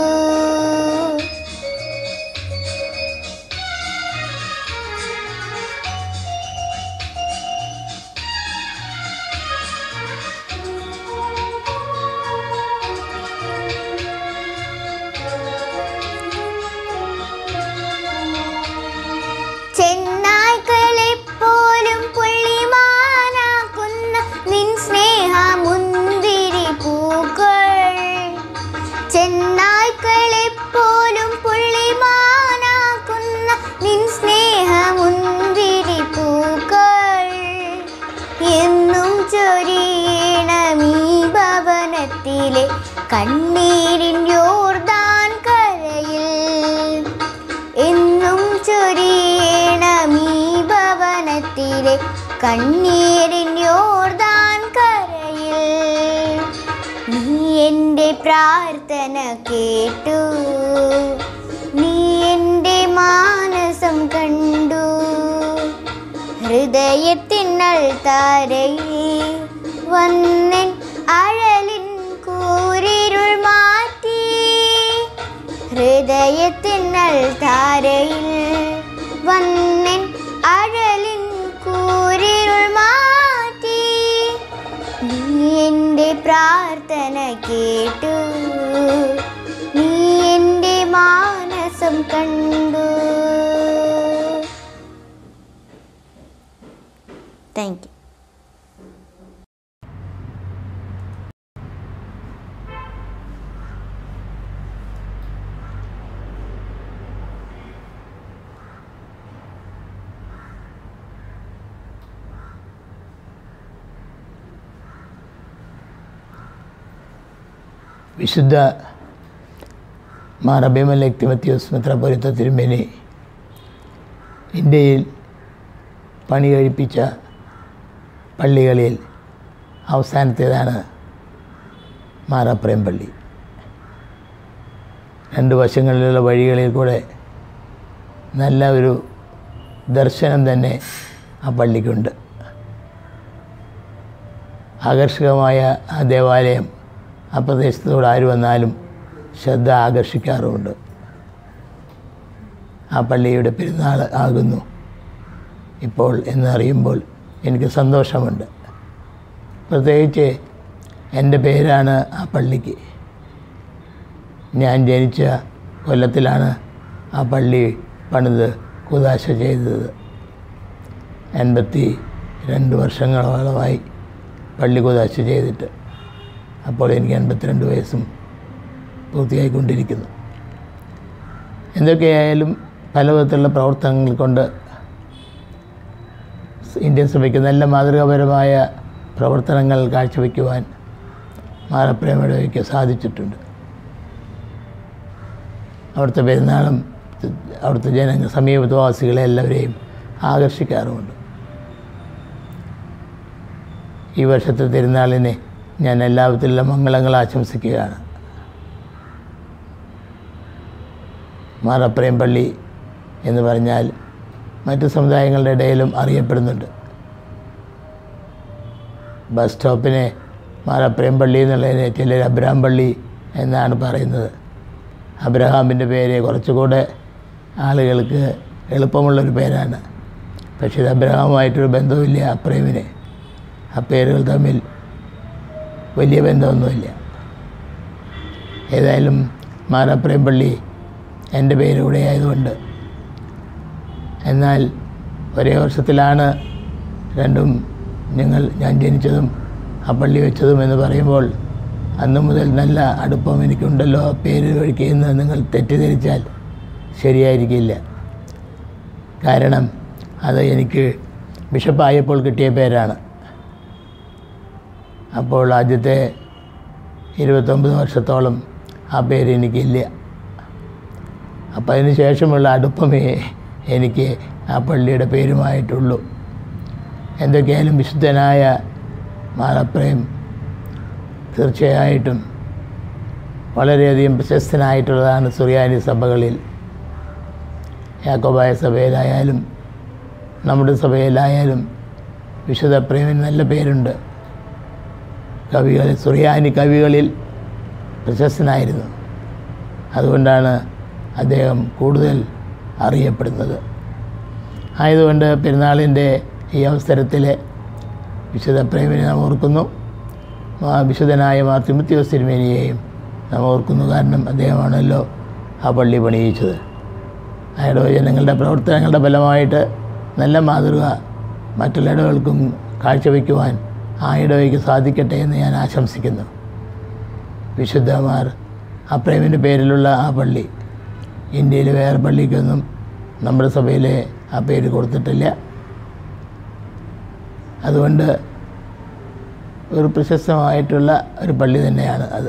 ചെന്നായ്ക്കളെ പോലും പുള്ളിമാനാക്കുന്ന നിൻ സ്നേഹമുന്തിരി പൂക്കൾ ചെന്നായ്ക്കളെ പോലും പുള്ളിമാനാക്കുന്ന നിൻ സ്നേഹമുന്തിരി പൂക്കൾ എന്നും ചൊരിയണമീ ഭവനത്തിലെ കണ്ണീരിൻ യോർദാൻ കരയിൽ എന്നും ചൊരിയണമീ ഭവനത്തിലെ കണ്ണീരിൻ യോർദാൻ കരയിൽ നീ എൻ്റെ പ്രാർത്ഥന കേട്ടു നീ എൻ്റെ മാനസം കണ്ടു ഹൃദയത്തിനൾ താരയിൽ വന്നൻ അഴലിൻ കൂരിരുൾ മാറ്റി ഹൃദയത്തിനൾ താരയിൽ വന്നൻ അഴലിൻ കൂരിരുൾ മാറ്റി നീ എൻ്റെ പ്രാർത്ഥന കേട്ടു നീ എൻ്റെ മാനസം കണ്ടു താങ്ക് യു വിശുദ്ധ മാറബിമലക് തിമത്യോസ് മെത്രാപൊലിത്ത തിരുമേനി ഇന്ത്യയിൽ പണി കഴിപ്പിച്ച പള്ളികളിൽ അവസാനത്തേതാണ് മാറാപ്രയം പള്ളി രണ്ട് വശങ്ങളിലുള്ള വഴികളിൽ കൂടെ നല്ല ഒരു ദർശനം തന്നെ ആ പള്ളിക്കുണ്ട് ആകർഷകമായ ആ ദേവാലയം ആ പ്രദേശത്തോട് ആര് വന്നാലും ശ്രദ്ധ ആകർഷിക്കാറുമുണ്ട് ആ പള്ളിയുടെ പെരുന്നാൾ ആകുന്നു ഇപ്പോൾ എന്നറിയുമ്പോൾ എനിക്ക് സന്തോഷമുണ്ട് പ്രത്യേകിച്ച് എൻ്റെ പേരാണ് ആ പള്ളിക്ക് ഞാൻ ജനിച്ച കൊല്ലത്തിലാണ് ആ പള്ളി പണിത് കുതാശ ചെയ്തത് എൺപത്തി രണ്ട് വർഷങ്ങളോളമായി പള്ളി കുതാശ ചെയ്തിട്ട് അപ്പോൾ എനിക്ക് എൺപത്തിരണ്ട് വയസ്സും പൂർത്തിയായിക്കൊണ്ടിരിക്കുന്നു എന്തൊക്കെയായാലും പല വിധത്തിലുള്ള പ്രവർത്തനങ്ങൾ കൊണ്ട് ഇന്ത്യൻ സഭയ്ക്ക് നല്ല മാതൃകാപരമായ പ്രവർത്തനങ്ങൾ കാഴ്ചവെക്കുവാൻ മാറപ്രേമയുടെ സാധിച്ചിട്ടുണ്ട് അവിടുത്തെ പെരുന്നാളും അവിടുത്തെ ജനങ്ങൾ സമീപവാസികളെ എല്ലാവരെയും ആകർഷിക്കാറുമുണ്ട് ഈ വർഷത്തെ തിരുനാളിനെ ഞാൻ എല്ലാ വിധത്തിലുള്ള മംഗളങ്ങൾ ആശംസിക്കുകയാണ് മാറപ്രേം പള്ളി എന്ന് പറഞ്ഞാൽ മറ്റ് സമുദായങ്ങളുടെ ഇടയിലും അറിയപ്പെടുന്നുണ്ട് ബസ് സ്റ്റോപ്പിനെ മാറപ്രേം പള്ളി എന്നുള്ളതിനെ ചിലർ അബ്രഹാം പള്ളി എന്നാണ് പറയുന്നത് അബ്രഹാമിൻ്റെ പേര് കുറച്ചുകൂടെ ആളുകൾക്ക് എളുപ്പമുള്ളൊരു പേരാണ് പക്ഷേ ഇത് അബ്രഹാമുമായിട്ടൊരു ബന്ധവുമില്ല അപ്രേമിന് ആ പേരുകൾ തമ്മിൽ വലിയ ബന്ധമൊന്നുമില്ല ഏതായാലും മാറാപ്രേം പള്ളി എൻ്റെ പേരൂടെ ആയതുകൊണ്ട് എന്നാൽ ഒരേ വർഷത്തിലാണ് രണ്ടും ഞങ്ങൾ ഞാൻ ജനിച്ചതും ആ പള്ളി വെച്ചതും എന്ന് പറയുമ്പോൾ അന്നു മുതൽ നല്ല അടുപ്പം എനിക്കുണ്ടല്ലോ ആ പേര് വഴിക്കുന്ന നിങ്ങൾ തെറ്റിദ്ധരിച്ചാൽ ശരിയായിരിക്കില്ല കാരണം അത് എനിക്ക് ബിഷപ്പായപ്പോൾ കിട്ടിയ പേരാണ് അപ്പോൾ ആദ്യത്തെ ഇരുപത്തൊമ്പത് വർഷത്തോളം ആ പേര് എനിക്കില്ല അപ്പം അതിന് ശേഷമുള്ള അടുപ്പമേ എനിക്ക് ആ പള്ളിയുടെ പേരുമായിട്ടുള്ളൂ എന്തൊക്കെയായാലും വിശുദ്ധനായ മാളപ്രേം തീർച്ചയായിട്ടും വളരെയധികം പ്രശസ്തനായിട്ടുള്ളതാണ് സുറിയാനി സഭകളിൽ യാക്കോബായ സഭയിലായാലും നമ്മുടെ സഭയിലായാലും വിശുദ്ധ പ്രേമിന് നല്ല പേരുണ്ട് കവികൾ സുറിയാനി കവികളിൽ പ്രശസ്തനായിരുന്നു അതുകൊണ്ടാണ് അദ്ദേഹം കൂടുതൽ അറിയപ്പെടുന്നത് ആയതുകൊണ്ട് പെരുന്നാളിൻ്റെ ഈ അവസരത്തിൽ വിശുദ്ധ പ്രേമിനെ നാം ഓർക്കുന്നു ആ വിശുദ്ധനായ മാർ തിമത്യോസ് തിരുമേനിയെയും നാം ഓർക്കുന്നു കാരണം അദ്ദേഹമാണല്ലോ ആ പള്ളി പണിയിച്ചത് ആ ഇടവജനങ്ങളുടെ പ്രവർത്തനങ്ങളുടെ ഫലമായിട്ട് നല്ല മാതൃക മറ്റുള്ള ഇടവകൾക്കും കാഴ്ചവെക്കുവാൻ ആ ഇടവയ്ക്ക് സാധിക്കട്ടെ എന്ന് ഞാൻ ആശംസിക്കുന്നു വിശുദ്ധമാർ ആ പ്രേമിൻ്റെ പേരിലുള്ള ആ പള്ളി ഇന്ത്യയിൽ വേറെ പള്ളിക്കൊന്നും നമ്മുടെ സഭയിൽ ആ പേര് കൊടുത്തിട്ടില്ല അതുകൊണ്ട് ഒരു പ്രശസ്തമായിട്ടുള്ള ഒരു പള്ളി തന്നെയാണ് അത്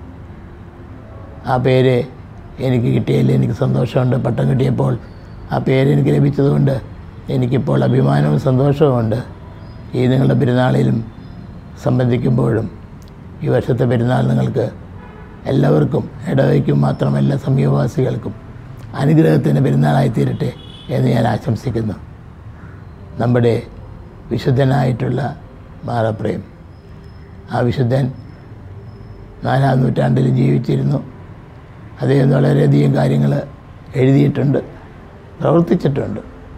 ആ പേര് എനിക്ക് കിട്ടിയതിൽ എനിക്ക് സന്തോഷമുണ്ട് പട്ടം കിട്ടിയപ്പോൾ ആ പേര് എനിക്ക് ലഭിച്ചതുകൊണ്ട് എനിക്കിപ്പോൾ അഭിമാനവും സന്തോഷവുമുണ്ട് ഈ നിങ്ങളുടെ പെരുന്നാളിലും സംബന്ധിക്കുമ്പോഴും ഈ വർഷത്തെ പെരുന്നാൾ നിങ്ങൾക്ക് എല്ലാവർക്കും ഇടവയ്ക്കും മാത്രമല്ല സമീപവാസികൾക്കും അനുഗ്രഹത്തിൻ്റെ പെരുന്നാളായി തീരട്ടെ എന്ന് ഞാൻ ആശംസിക്കുന്നു നമ്മുടെ വിശുദ്ധനായിട്ടുള്ള മാറപ്രേം ആ വിശുദ്ധൻ നാലാം നൂറ്റാണ്ടിൽ ജീവിച്ചിരുന്നു അദ്ദേഹം വളരെയധികം കാര്യങ്ങൾ എഴുതിയിട്ടുണ്ട് പ്രവർത്തിച്ചിട്ടുണ്ട്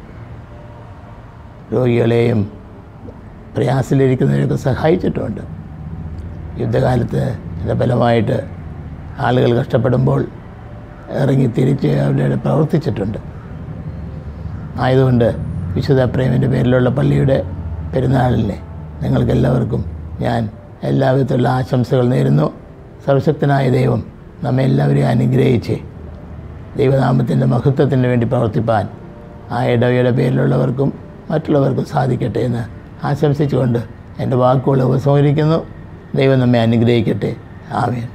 രോഗികളെയും പ്രയാസത്തിലിരിക്കുന്നവരെയൊക്കെ സഹായിച്ചിട്ടുമുണ്ട് യുദ്ധകാലത്ത് ഇതിൻ്റെ ഫലമായിട്ട് ആളുകൾ കഷ്ടപ്പെടുമ്പോൾ ഇറങ്ങി തിരിച്ച് അവരുടെ പ്രവർത്തിച്ചിട്ടുണ്ട് ആയതുകൊണ്ട് വിശുദ്ധ പ്രേമിൻ്റെ പേരിലുള്ള പള്ളിയുടെ പെരുന്നാളിനെ നിങ്ങൾക്കെല്ലാവർക്കും ഞാൻ എല്ലാവിധത്തിലുള്ള ആശംസകൾ നേരുന്നു സർവശക്തനായ ദൈവം നമ്മെ എല്ലാവരെയും അനുഗ്രഹിച്ച് ദൈവനാമത്തിൻ്റെ മഹത്വത്തിന് വേണ്ടി പ്രവർത്തിപ്പാൻ ആ ഇടവയുടെ പേരിലുള്ളവർക്കും മറ്റുള്ളവർക്കും സാധിക്കട്ടെ എന്ന് ആശംസിച്ചുകൊണ്ട് എൻ്റെ വാക്കുകൾ ഉപസംഹരിക്കുന്നു ദൈവം നമ്മെ അനുഗ്രഹിക്കട്ടെ ആമേൻ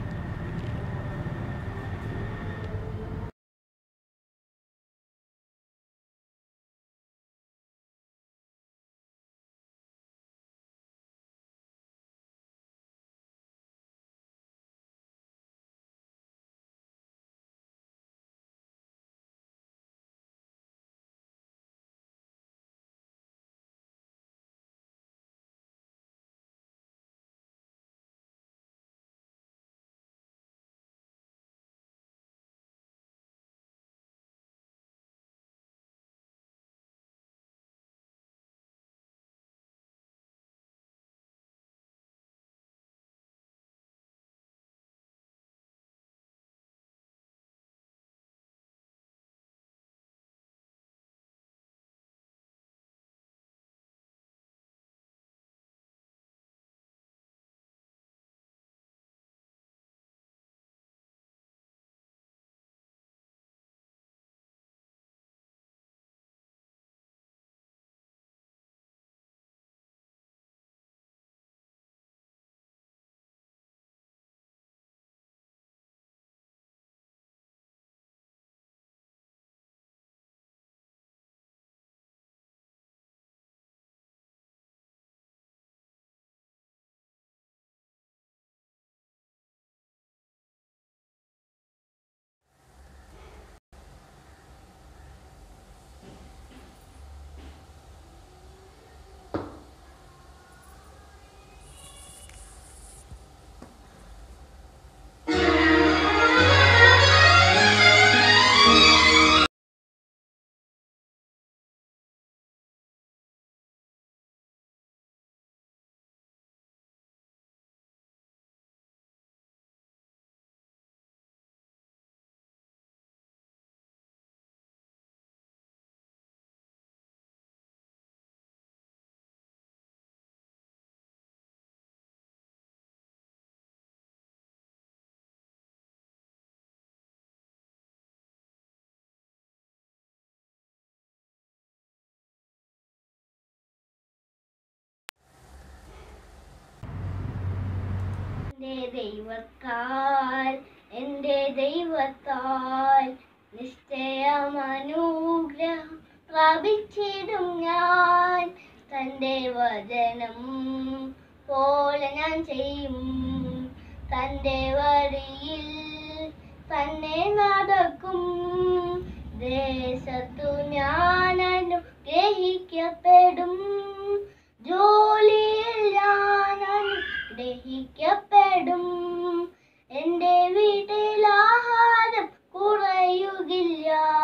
എൻ്റെ ദൈവത്താൽ എൻ്റെ ദൈവത്താൽ നിശ്ചയമനുഗ്രഹം പ്രാപിച്ചിടും ഞാൻ തൻ്റെ വചനം പോലെ ഞാൻ ചെയ്യും തൻ്റെ വഴിയിൽ തന്നെ നടക്കും ദേശത്തു ഞാൻ അനുഗ്രഹിക്കപ്പെടും ജോലിയിൽ ഞാൻ അനുഗ്രഹിക്കപ്പെടും എൻ്റെ വീട്ടിൽ ആഹാരം കുറയുകില്ല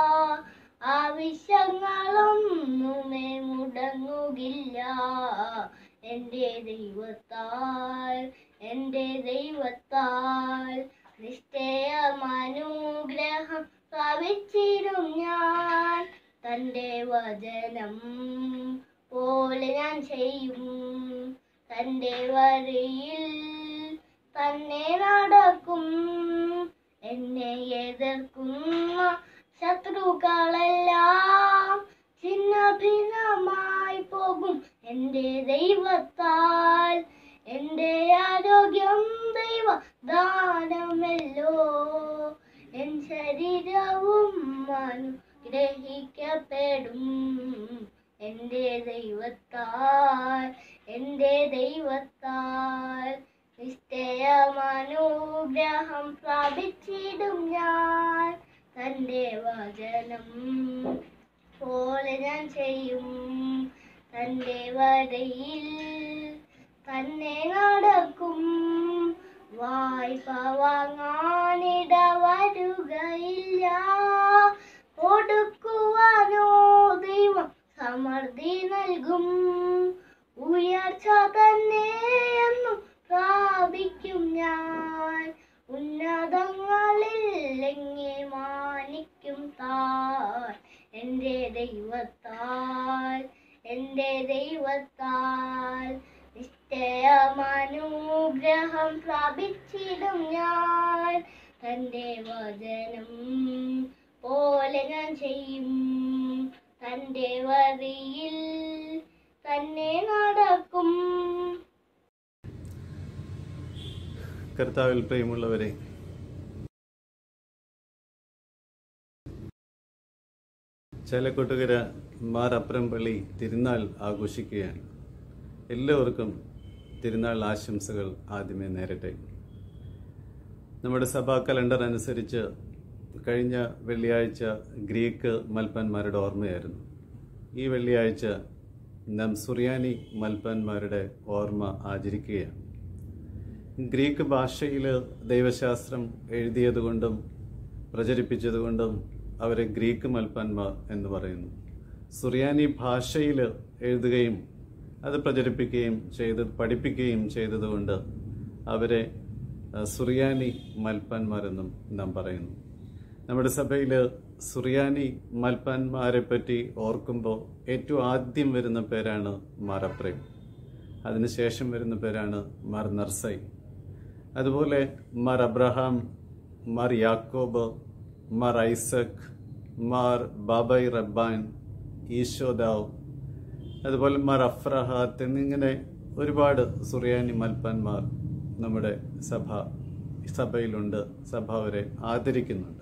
ആവശ്യങ്ങളൊന്നുമേ മുടങ്ങുകില്ല എൻ്റെ ദൈവത്താൽ എൻ്റെ ദൈവത്താൽ നിശ്ചയമനുഗ്രഹം പ്രാപിച്ചിരും ഞാൻ തൻ്റെ വചനം പോലെ ഞാൻ ചെയ്യും തൻ്റെ വഴിയിൽ തന്നെ നടക്കും എന്നെ എതിർക്കുന്ന ശത്രുക്കളെല്ലാം ചിന്ന ഭിന്നമായി പോകും എൻ്റെ ദൈവത്താൽ എൻ്റെ ആരോഗ്യം ദൈവ ദാനമല്ലോ എൻ ശരീരവും അനുഗ്രഹിക്കപ്പെടും എൻ്റെ ദൈവത്താൽ എൻ്റെ ദൈവത്താൽ നിശ്ചയമനുഗ്രഹം പ്രാപിച്ചിടും ഞാൻ തൻ്റെ വചനം പോലെ ഞാൻ ചെയ്യും തൻ്റെ വരയിൽ തന്നെ നടക്കും വായ്പ വാങ്ങാനിട വരുകയില്ല കൊടുക്കുവാനോ ദൈവം സമൃദ്ധി നൽകും ഉയർച്ച തന്നെ എന്നും പ്രാപിക്കും ഞാൻ ഉന്നതങ്ങളിൽ എങ്ങെ മാനിക്കും താൻ എൻ്റെ ദൈവത്താൽ എൻ്റെ ദൈവത്താൽ നിശ്ചയമനുഗ്രഹം പ്രാപിച്ചിടും ഞാൻ തൻ്റെ വചനം പോലെ ഞാൻ ചെയ്യും തൻ്റെ വഴിയിൽ തന്നെ നടക്കും കർത്താവിൽ പ്രിയമുള്ളവരെ ചേലക്കൊട്ടുകര മാർ അപ്പരംപള്ളി തിരുനാൾ ആഘോഷിക്കുകയാണ് എല്ലാവർക്കും തിരുനാൾ ആശംസകൾ ആദ്യമേ നേരട്ടെ നമ്മുടെ സഭാ കലണ്ടർ അനുസരിച്ച് കഴിഞ്ഞ വെള്ളിയാഴ്ച ഗ്രീക്ക് മൽപ്പന്മാരുടെ ഓർമ്മയായിരുന്നു ഈ വെള്ളിയാഴ്ച നാം സുറിയാനി മൽപ്പന്മാരുടെ ഓർമ്മ ആചരിക്കുകയാണ് ഗ്രീക്ക് ഭാഷയിൽ ദൈവശാസ്ത്രം എഴുതിയതുകൊണ്ടും പ്രചരിപ്പിച്ചതുകൊണ്ടും അവരെ ഗ്രീക്ക് മൽപ്പന്മാർ എന്ന് പറയുന്നു സുറിയാനി ഭാഷയിൽ എഴുതുകയും അത് പ്രചരിപ്പിക്കുകയും ചെയ്ത് പഠിപ്പിക്കുകയും ചെയ്തതുകൊണ്ട് അവരെ അഹ്, സുറിയാനി മൽപ്പന്മാരെന്നും നാം പറയുന്നു നമ്മുടെ സഭയിൽ സുറിയാനി മൽപ്പന്മാരെ പറ്റി ഓർക്കുമ്പോൾ ഏറ്റവും ആദ്യം വരുന്ന പേരാണ് മാറപ്രേം അതിനുശേഷം വരുന്ന പേരാണ് മാർ നർസൈ അതുപോലെ Mar Abraham Mar Yakob Mar Isaac Mar Babai Rabban Ishodad അതുപോലെ മാർ അഫ്രഹാത്ത് എന്നിങ്ങനെ ഒരുപാട് സുറിയാനി മൽപ്പന്മാർ നമ്മുടെ സഭ സഭയിലുണ്ട് സഭ അവരെ ആദരിക്കുന്നുണ്ട്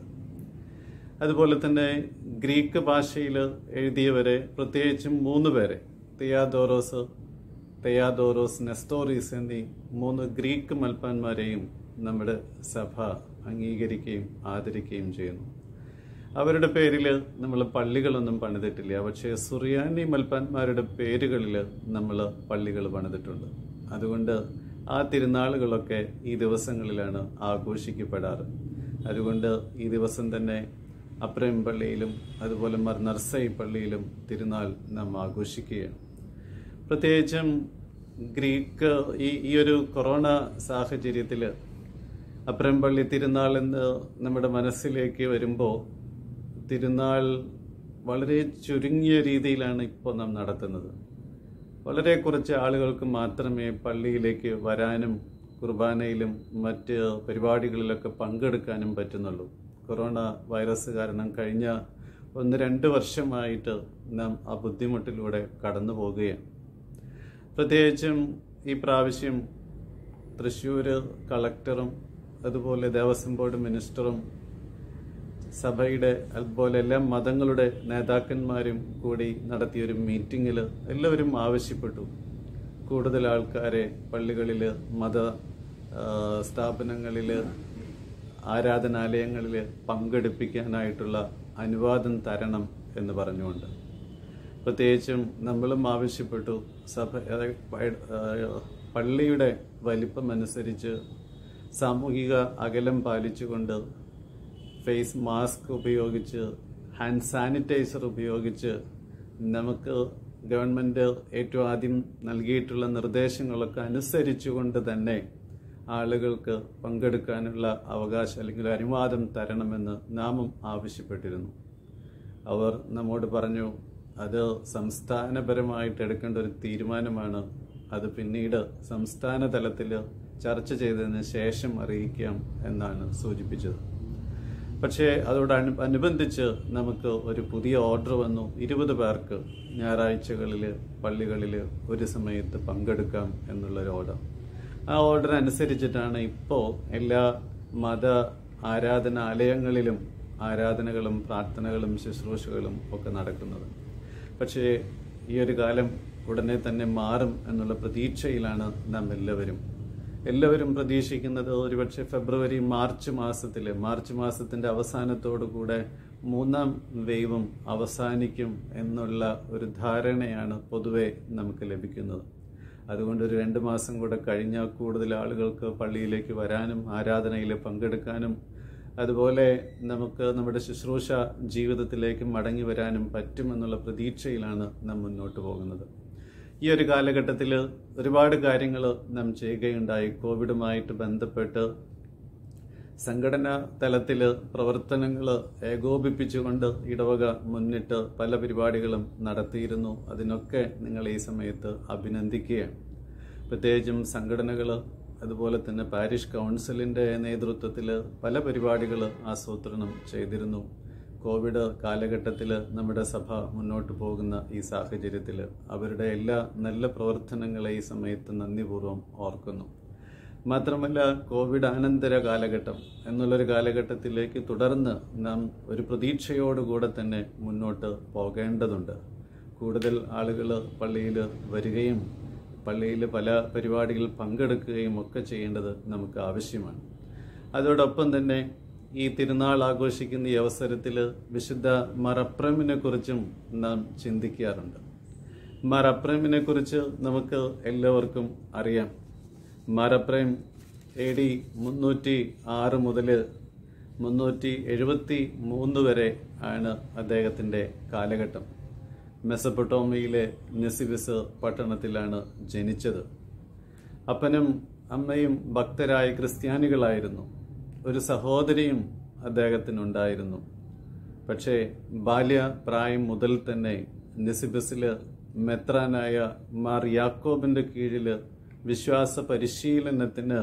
അതുപോലെ തന്നെ ഗ്രീക്ക് ഭാഷയിൽ എഴുതിയവരെ പ്രത്യേകിച്ചും മൂന്ന് പേരെ തിയാദോറോസ് തെയാദോറോസ് നെസ്തോറീസ് എന്നീ മൂന്ന് ഗ്രീക്ക് മൽപ്പാന്മാരെയും നമ്മുടെ സഭ അംഗീകരിക്കുകയും ആദരിക്കുകയും ചെയ്യുന്നു അവരുടെ പേരിൽ നമ്മൾ പള്ളികളൊന്നും പണിതിട്ടില്ല പക്ഷേ സുറിയാനി മൽപ്പാന്മാരുടെ പേരുകളിൽ നമ്മൾ പള്ളികൾ പണിതിട്ടുണ്ട് അതുകൊണ്ട് ആ തിരുനാളുകളൊക്കെ ഈ ദിവസങ്ങളിലാണ് ആഘോഷിക്കപ്പെടാറ് അതുകൊണ്ട് ഈ ദിവസം തന്നെ അപ്രയം പള്ളിയിലും അതുപോലെ മർ നർസൈ പള്ളിയിലും തിരുനാൾ നാം ആഘോഷിക്കുകയാണ് പ്രത്യേകിച്ചും ഗ്രീക്ക് ഈ ഈ ഒരു കൊറോണ സാഹചര്യത്തിൽ അപ്രംപള്ളി തിരുനാൾ എന്ന് നമ്മുടെ മനസ്സിലേക്ക് വരുമ്പോൾ തിരുനാൾ വളരെ ചുരുങ്ങിയ രീതിയിലാണ് ഇപ്പോൾ നാം നടത്തുന്നത് വളരെ കുറച്ച് ആളുകൾക്ക് മാത്രമേ പള്ളിയിലേക്ക് വരാനും കുർബാനയിലും മറ്റ് പരിപാടികളിലൊക്കെ പങ്കെടുക്കാനും പറ്റുന്നുള്ളൂ കൊറോണ വൈറസ് കാരണം കഴിഞ്ഞ ഒന്ന് രണ്ട് വർഷമായിട്ട് നാം ആ ബുദ്ധിമുട്ടിലൂടെ കടന്നു പോകുകയാണ് പ്രത്യേകിച്ചും ഈ പ്രാവശ്യം തൃശ്ശൂർ കളക്ടറും അതുപോലെ ദേവസ്വം ബോർഡ് മിനിസ്റ്ററും സഭയുടെ അതുപോലെ എല്ലാ മതങ്ങളുടെ നേതാക്കന്മാരും കൂടി നടത്തിയൊരു മീറ്റിങ്ങിൽ എല്ലാവരും ആവശ്യപ്പെട്ടു കൂടുതൽ ആൾക്കാരെ പള്ളികളിൽ മത സ്ഥാപനങ്ങളിൽ ആരാധനാലയങ്ങളിൽ പങ്കെടുപ്പിക്കാനായിട്ടുള്ള അനുവാദം തരണം എന്ന് പറഞ്ഞുകൊണ്ട് പ്രത്യേകിച്ചും നമ്മളും ആവശ്യപ്പെട്ടു സഭ അതായത് പ- ആ, പള്ളിയുടെ വലിപ്പം അനുസരിച്ച് സാമൂഹിക അകലം പാലിച്ചുകൊണ്ട് ഫേസ് മാസ്ക് ഉപയോഗിച്ച് ഹാൻഡ് സാനിറ്റൈസർ ഉപയോഗിച്ച് നമുക്ക് ഗവൺമെൻറ് ഏറ്റവും ആദ്യം നൽകിയിട്ടുള്ള നിർദ്ദേശങ്ങളൊക്കെ അനുസരിച്ചുകൊണ്ട് തന്നെ ആളുകൾക്ക് പങ്കെടുക്കാനുള്ള അവകാശം അല്ലെങ്കിൽ അനുവാദം തരണമെന്ന് നാമും ആവശ്യപ്പെട്ടിരുന്നു അവർ നമ്മോട് പറഞ്ഞു അത് സംസ്ഥാനപരമായിട്ട് എടുക്കേണ്ട ഒരു തീരുമാനമാണ് അത് പിന്നീട് സംസ്ഥാന തലത്തിൽ ചർച്ച ചെയ്തതിന് ശേഷം അറിയിക്കാം എന്നാണ് സൂചിപ്പിച്ചത് പക്ഷേ അതോട് അനു അനുബന്ധിച്ച് നമുക്ക് ഒരു പുതിയ ഓർഡർ വന്നു ഇരുപത് പേർക്ക് ഞായറാഴ്ചകളിൽ പള്ളികളിൽ ഒരു സമയത്ത് പങ്കെടുക്കാം എന്നുള്ളൊരു ഓർഡർ ആ ഓർഡർ അനുസരിച്ചിട്ടാണ് ഇപ്പോൾ എല്ലാ മത ആരാധനാലയങ്ങളിലും ആരാധനകളും പ്രാർത്ഥനകളും ശുശ്രൂഷകളും ഒക്കെ നടക്കുന്നത് പക്ഷേ ഈ ഒരു കാലം ഉടനെ തന്നെ മാറും എന്നുള്ള പ്രതീക്ഷയിലാണ് നാം എല്ലാവരും എല്ലാവരും പ്രതീക്ഷിക്കുന്നത് ഒരുപക്ഷെ ഫെബ്രുവരി മാർച്ച് മാസത്തിൽ മാർച്ച് മാസത്തിന്റെ അവസാനത്തോടു കൂടെ മൂന്നാം വേവും അവസാനിക്കും എന്നുള്ള ഒരു ധാരണയാണ് പൊതുവെ നമുക്ക് ലഭിക്കുന്നത് അതുകൊണ്ട് ഒരു രണ്ട് മാസം കൂടെ കഴിഞ്ഞാൽ കൂടുതൽ ആളുകൾക്ക് പള്ളിയിലേക്ക് വരാനും ആരാധനയിൽ പങ്കെടുക്കാനും അതുപോലെ നമുക്ക് നമ്മുടെ ശുശ്രൂഷ ജീവിതത്തിലേക്ക് മടങ്ങി വരാനും പറ്റുമെന്നുള്ള പ്രതീക്ഷയിലാണ് നാം മുന്നോട്ട് പോകുന്നത് ഈ ഒരു കാലഘട്ടത്തിൽ ഒരുപാട് കാര്യങ്ങൾ നാം ചെയ്യുകയുണ്ടായി കോവിഡുമായിട്ട് ബന്ധപ്പെട്ട് സംഘടനാ തലത്തിൽ പ്രവർത്തനങ്ങൾ ഏകോപിപ്പിച്ചുകൊണ്ട് ഇടവക മുന്നിട്ട് പല പരിപാടികളും നടത്തിയിരുന്നു അതിനൊക്കെ നിങ്ങൾ ഈ സമയത്ത് അഭിനന്ദിക്കുകയാണ് പ്രത്യേകിച്ചും സംഘടനകൾ അതുപോലെ തന്നെ പാരിഷ് കൗൺസിലിൻ്റെ നേതൃത്വത്തിൽ പല പരിപാടികൾ ആസൂത്രണം ചെയ്തിരുന്നു കോവിഡ് കാലഘട്ടത്തിൽ നമ്മുടെ സഭ മുന്നോട്ട് പോകുന്ന ഈ സാഹചര്യത്തിൽ അവരുടെ എല്ലാ നല്ല പ്രവർത്തനങ്ങളെ ഈ സമയത്ത് നന്ദിപൂർവ്വം ഓർക്കുന്നു മാത്രമല്ല കോവിഡ് അനന്തര കാലഘട്ടം എന്നുള്ളൊരു കാലഘട്ടത്തിലേക്ക് തുടർന്ന് നാം ഒരു പ്രതീക്ഷയോടുകൂടെ തന്നെ മുന്നോട്ട് പോകേണ്ടതുണ്ട് കൂടുതൽ ആളുകൾ പള്ളിയിൽ വരികയും പള്ളിയിൽ പല പരിപാടികളിൽ പങ്കെടുക്കുകയും ഒക്കെ ചെയ്യേണ്ടത് നമുക്ക് ആവശ്യമാണ് അതോടൊപ്പം തന്നെ ഈ തിരുനാൾ ആഘോഷിക്കുന്ന ഈ അവസരത്തിൽ വിശുദ്ധ മറപ്രമിനെ കുറിച്ചും നാം ചിന്തിക്കാറുണ്ട് മറപ്രമിനെ കുറിച്ച് നമുക്ക് എല്ലാവർക്കും അറിയാം മറപ്രേം എ ഡി മുന്നൂറ്റി ആറ് മുതൽ മുന്നൂറ്റി എഴുപത്തി മൂന്ന് വരെ ആണ് അദ്ദേഹത്തിൻ്റെ കാലഘട്ടം മെസപ്പൊട്ടോമയിലെ നെസിബിസ് പട്ടണത്തിലാണ് ജനിച്ചത് അപ്പനും അമ്മയും ഭക്തരായ ക്രിസ്ത്യാനികളായിരുന്നു ഒരു സഹോദരിയും അദ്ദേഹത്തിനുണ്ടായിരുന്നു പക്ഷേ ബാല്യപ്രായം മുതൽ തന്നെ നെസിബസിൽ മെത്രാനായ മാർ യാക്കോബിന്റെ കീഴിൽ വിശ്വാസ പരിശീലനത്തിന്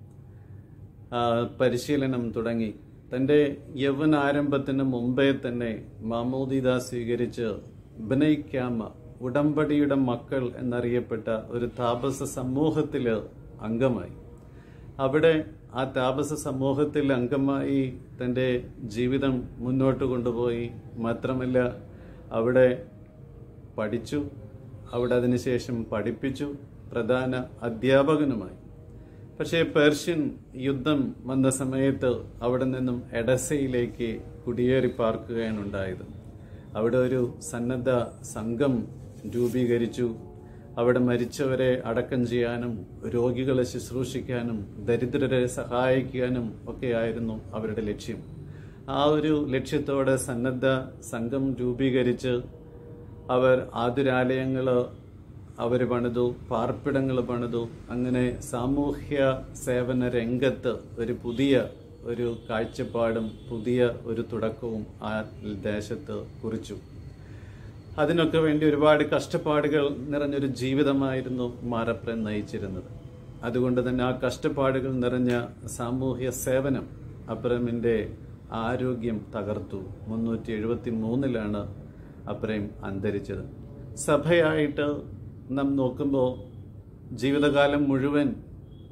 ആ, പരിശീലനം തുടങ്ങി തൻ്റെ യൗവനാരംഭത്തിന് മുമ്പേ തന്നെ മാമോദിത സ്വീകരിച്ച് ബനൈക്യാമ ഉടമ്പടിയുടെ മക്കൾ എന്നറിയപ്പെട്ട ഒരു താപസ സമൂഹത്തിൽ അംഗമായി അവിടെ ആ താപസ സമൂഹത്തിൽ അംഗമായി തൻ്റെ ജീവിതം മുന്നോട്ട് കൊണ്ടുപോയി മാത്രമല്ല അവിടെ പഠിച്ചു അവിടെ അതിനുശേഷം പഠിപ്പിച്ചു പ്രധാന അധ്യാപകനുമായി പക്ഷേ പേർഷ്യൻ യുദ്ധം വന്ന സമയത്ത് അവിടെ നിന്നും എഡസയിലേക്ക് കുടിയേറി പാർക്കുകയാണ് ഉണ്ടായത് അവിടെ ഒരു സന്നദ്ധ സംഘം രൂപീകരിച്ചു അവിടെ മരിച്ചവരെ അടക്കം ചെയ്യാനും രോഗികളെ ശുശ്രൂഷിക്കാനും ദരിദ്രരെ സഹായിക്കാനും ഒക്കെയായിരുന്നു അവരുടെ ലക്ഷ്യം ആ ഒരു ലക്ഷ്യത്തോടെ സന്നദ്ധ സംഘം രൂപീകരിച്ച് അവർ ആതുരാലയങ്ങൾ അവർ പണിതു പാർപ്പിടങ്ങൾ പണിതു അങ്ങനെ സാമൂഹ്യ സേവന രംഗത്ത് ഒരു പുതിയ ഒരു കാഴ്ചപ്പാടും പുതിയ ഒരു തുടക്കവും ആ ദേശത്ത് കുറിച്ചു അതിനൊക്കെ വേണ്ടി ഒരുപാട് കഷ്ടപ്പാടുകൾ നിറഞ്ഞൊരു ജീവിതമായിരുന്നു മാരപ്രൻ നയിച്ചിരുന്നത് അതുകൊണ്ട് തന്നെ ആ കഷ്ടപ്പാടുകൾ നിറഞ്ഞ സാമൂഹ്യ സേവനം അപ്രമിന്റെ ആരോഗ്യം തകർത്തു മുന്നൂറ്റി എഴുപത്തി മൂന്നിലാണ് അപ്രേം അന്തരിച്ചത് സഭയായിട്ട് നാം നോക്കുമ്പോൾ ജീവിതകാലം മുഴുവൻ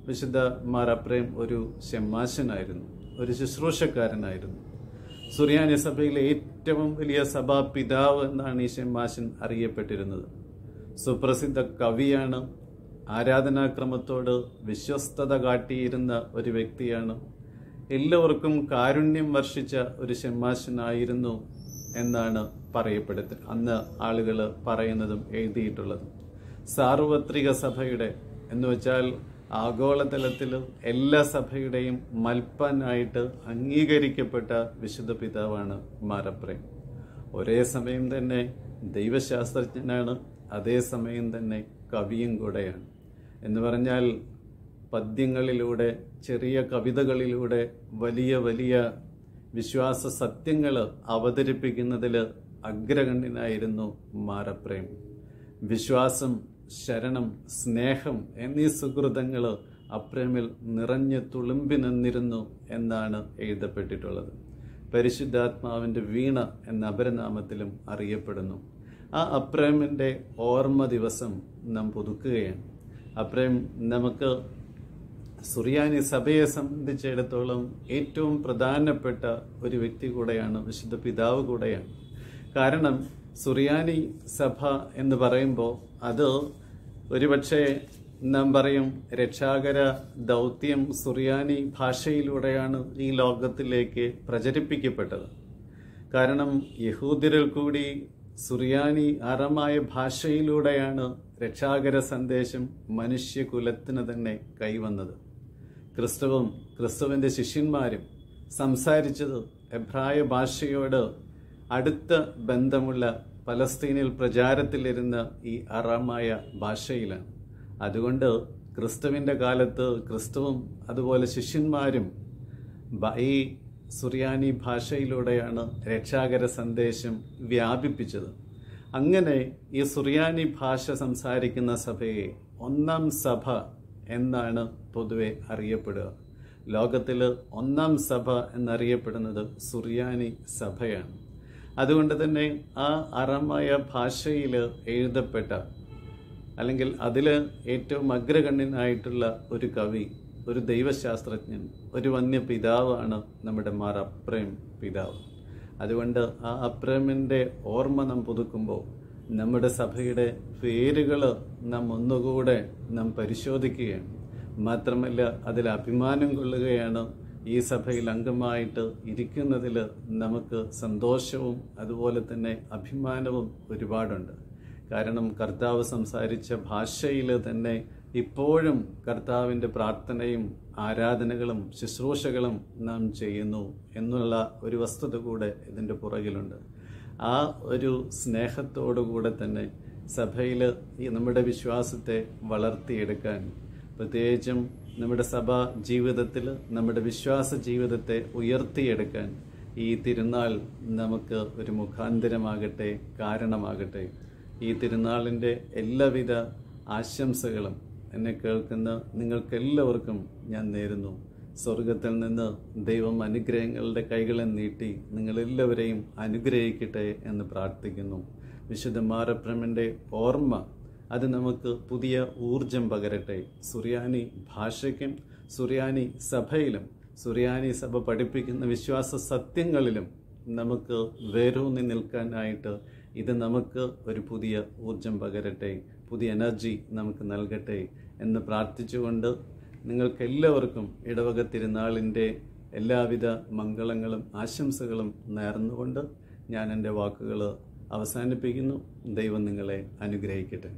വിശുദ്ധ മാറപ്രേം ഒരു ഷെമ്മാശനായിരുന്നു ഒരു ശുശ്രൂഷക്കാരനായിരുന്നു സുറിയാനി സഭയിലെ ഏറ്റവും വലിയ സഭാ പിതാവ് എന്നാണ് ഈ ഷെമ്മാശൻ അറിയപ്പെട്ടിരുന്നത് സുപ്രസിദ്ധ കവിയാണ് ആരാധനാക്രമത്തോട് വിശ്വസ്തത കാട്ടിയിരുന്ന ഒരു വ്യക്തിയാണ് എല്ലാവർക്കും കാരുണ്യം വർഷിച്ച ഒരു ഷെമ്മാശനായിരുന്നു എന്നാണ് പറയപ്പെടുന്നത് അന്ന് ആളുകൾ പറയുന്നതും എഴുതിയിട്ടുള്ളതും സാർവത്രിക സഭയുടെ എന്ന് വെച്ചാൽ ആഗോളതലത്തിൽ എല്ലാ സഭയുടെയും മൽപ്പനായിട്ട് അംഗീകരിക്കപ്പെട്ട വിശുദ്ധ പിതാവാണ് മാരപ്രേം ഒരേ സമയം തന്നെ ദൈവശാസ്ത്രജ്ഞനാണ് അതേസമയം തന്നെ കവിയും കൂടെയാണ് എന്ന് പറഞ്ഞാൽ പദ്യങ്ങളിലൂടെ ചെറിയ കവിതകളിലൂടെ വലിയ വലിയ വിശ്വാസ സത്യങ്ങൾ അവതരിപ്പിക്കുന്നതിൽ അഗ്രഗണ്യനായിരുന്നു മാരപ്രേം വിശ്വാസം ശരണം സ്നേഹം എന്നീ സുഹൃതങ്ങൾ അപ്രേമിൽ നിറഞ്ഞു തുളുമ്പി നിന്നിരുന്നു എന്നാണ് എഴുതപ്പെട്ടിട്ടുള്ളത് പരിശുദ്ധാത്മാവിൻ്റെ വീണ എന്ന അപരനാമത്തിലും അറിയപ്പെടുന്നു ആ അപ്രേമിൻ്റെ ഓർമ്മ ദിവസം നാം പുതുക്കുകയാണ് അപ്രേം നമുക്ക് സുറിയാനി സഭയെ സംബന്ധിച്ചിടത്തോളം ഏറ്റവും പ്രധാനപ്പെട്ട ഒരു വ്യക്തി കൂടെയാണ് വിശുദ്ധ പിതാവ് കൂടെയാണ് കാരണം സുറിയാനി സഭ എന്ന് പറയുമ്പോൾ അത് ഒരുപക്ഷെ നാം പറയും രക്ഷാകര ദൗത്യം സുറിയാനി ഭാഷയിലൂടെയാണ് ഈ ലോകത്തിലേക്ക് പ്രചരിപ്പിക്കപ്പെട്ടത് കാരണം യഹൂദിരിൽ കൂടി സുറിയാനി അറമായ ഭാഷയിലൂടെയാണ് രക്ഷാകര സന്ദേശം മനുഷ്യകുലത്തിന് തന്നെ കൈവന്നത് ക്രിസ്തുവും ക്രിസ്തുവിന്റെ ശിഷ്യന്മാരും സംസാരിച്ചത് എബ്രായ ഭാഷയോട് അടുത്ത ബന്ധമുള്ള പലസ്തീനിൽ പ്രചാരത്തിലിരുന്ന ഈ അറമായ ഭാഷയിലാണ് അതുകൊണ്ട് ക്രിസ്തുവിന്റെ കാലത്ത് ക്രിസ്തുവും അതുപോലെ ശിഷ്യന്മാരും ബ- ഈ സുറിയാനി ഭാഷയിലൂടെയാണ് രക്ഷാകര സന്ദേശം വ്യാപിപ്പിച്ചത് അങ്ങനെ ഈ സുറിയാനി ഭാഷ സംസാരിക്കുന്ന സഭയെ ഒന്നാം സഭ എന്നാണ് പൊതുവെ അറിയപ്പെടുക ലോകത്തിൽ ഒന്നാം സഭ എന്നറിയപ്പെടുന്നത് സുറിയാനി സഭയാണ് അതുകൊണ്ട് തന്നെ ആ അറമായ ഭാഷയിൽ എഴുതപ്പെട്ട അല്ലെങ്കിൽ അതിൽ ഏറ്റവും അഗ്രഗണ്യനായിട്ടുള്ള ഒരു കവി ഒരു ദൈവശാസ്ത്രജ്ഞൻ ഒരു വന്യ പിതാവാണ് നമ്മുടെ മാർ അപ്രേം പിതാവ് അതുകൊണ്ട് ആ അപ്രേമിൻ്റെ ഓർമ്മ നാം പുതുക്കുമ്പോൾ നമ്മുടെ സഭയുടെ പേരുകൾ നാം ഒന്നുകൂടെ നാം പരിശോധിക്കുകയാണ് മാത്രമല്ല അതിൽ അഭിമാനം കൊള്ളുകയാണ് ഈ സഭയിൽ അംഗമായിട്ട് ഇരിക്കുന്നതിൽ നമുക്ക് സന്തോഷവും അതുപോലെ തന്നെ അഭിമാനവും ഒരുപാടുണ്ട് കാരണം കർത്താവ് സംസാരിച്ച ഭാഷയിൽ തന്നെ ഇപ്പോഴും കർത്താവിൻ്റെ പ്രാർത്ഥനയും ആരാധനകളും ശുശ്രൂഷകളും നാം ചെയ്യുന്നു എന്നുള്ള ഒരു വസ്തുത കൂടെ ഇതിൻ്റെ പുറകിലുണ്ട് ആ ഒരു സ്നേഹത്തോടുകൂടെ തന്നെ സഭയിൽ ഈ നമ്മുടെ വിശ്വാസത്തെ വളർത്തിയെടുക്കാൻ പ്രത്യേകിച്ചും നമ്മുടെ സഭാ ജീവിതത്തിൽ നമ്മുടെ വിശ്വാസ ജീവിതത്തെ ഉയർത്തിയെടുക്കാൻ ഈ തിരുനാൾ നമുക്ക് ഒരു മുഖാന്തരമാകട്ടെ കാരണമാകട്ടെ ഈ തിരുനാളിൻ്റെ എല്ലാവിധ ആശംസകളും എന്നെ കേൾക്കുന്ന നിങ്ങൾക്കെല്ലാവർക്കും ഞാൻ നേരുന്നു സ്വർഗത്തിൽ നിന്ന് ദൈവം അനുഗ്രഹങ്ങളുടെ കൈകളെ നീട്ടി നിങ്ങളെല്ലാവരെയും അനുഗ്രഹിക്കട്ടെ എന്ന് പ്രാർത്ഥിക്കുന്നു വിശുദ്ധ മാരപ്രമൻ്റെ ഓർമ്മ അത് നമുക്ക് പുതിയ ഊർജം പകരട്ടെ സുറിയാനി ഭാഷയ്ക്കും സുറിയാനി സഭയിലും സുറിയാനി സഭ പഠിപ്പിക്കുന്ന വിശ്വാസ സത്യങ്ങളിലും നമുക്ക് വേരൂന്നി നിൽക്കാനായിട്ട് ഇത് നമുക്ക് ഒരു പുതിയ ഊർജം പകരട്ടെ പുതിയ എനർജി നമുക്ക് നൽകട്ടെ എന്ന് പ്രാർത്ഥിച്ചുകൊണ്ട് നിങ്ങൾക്കെല്ലാവർക്കും ഇടവക തിരുനാളിൻ്റെ എല്ലാവിധ മംഗളങ്ങളും ആശംസകളും നേർന്നുകൊണ്ട് ഞാൻ എൻ്റെ വാക്കുകൾ അവസാനിപ്പിക്കുന്നു ദൈവം നിങ്ങളെ അനുഗ്രഹിക്കട്ടെ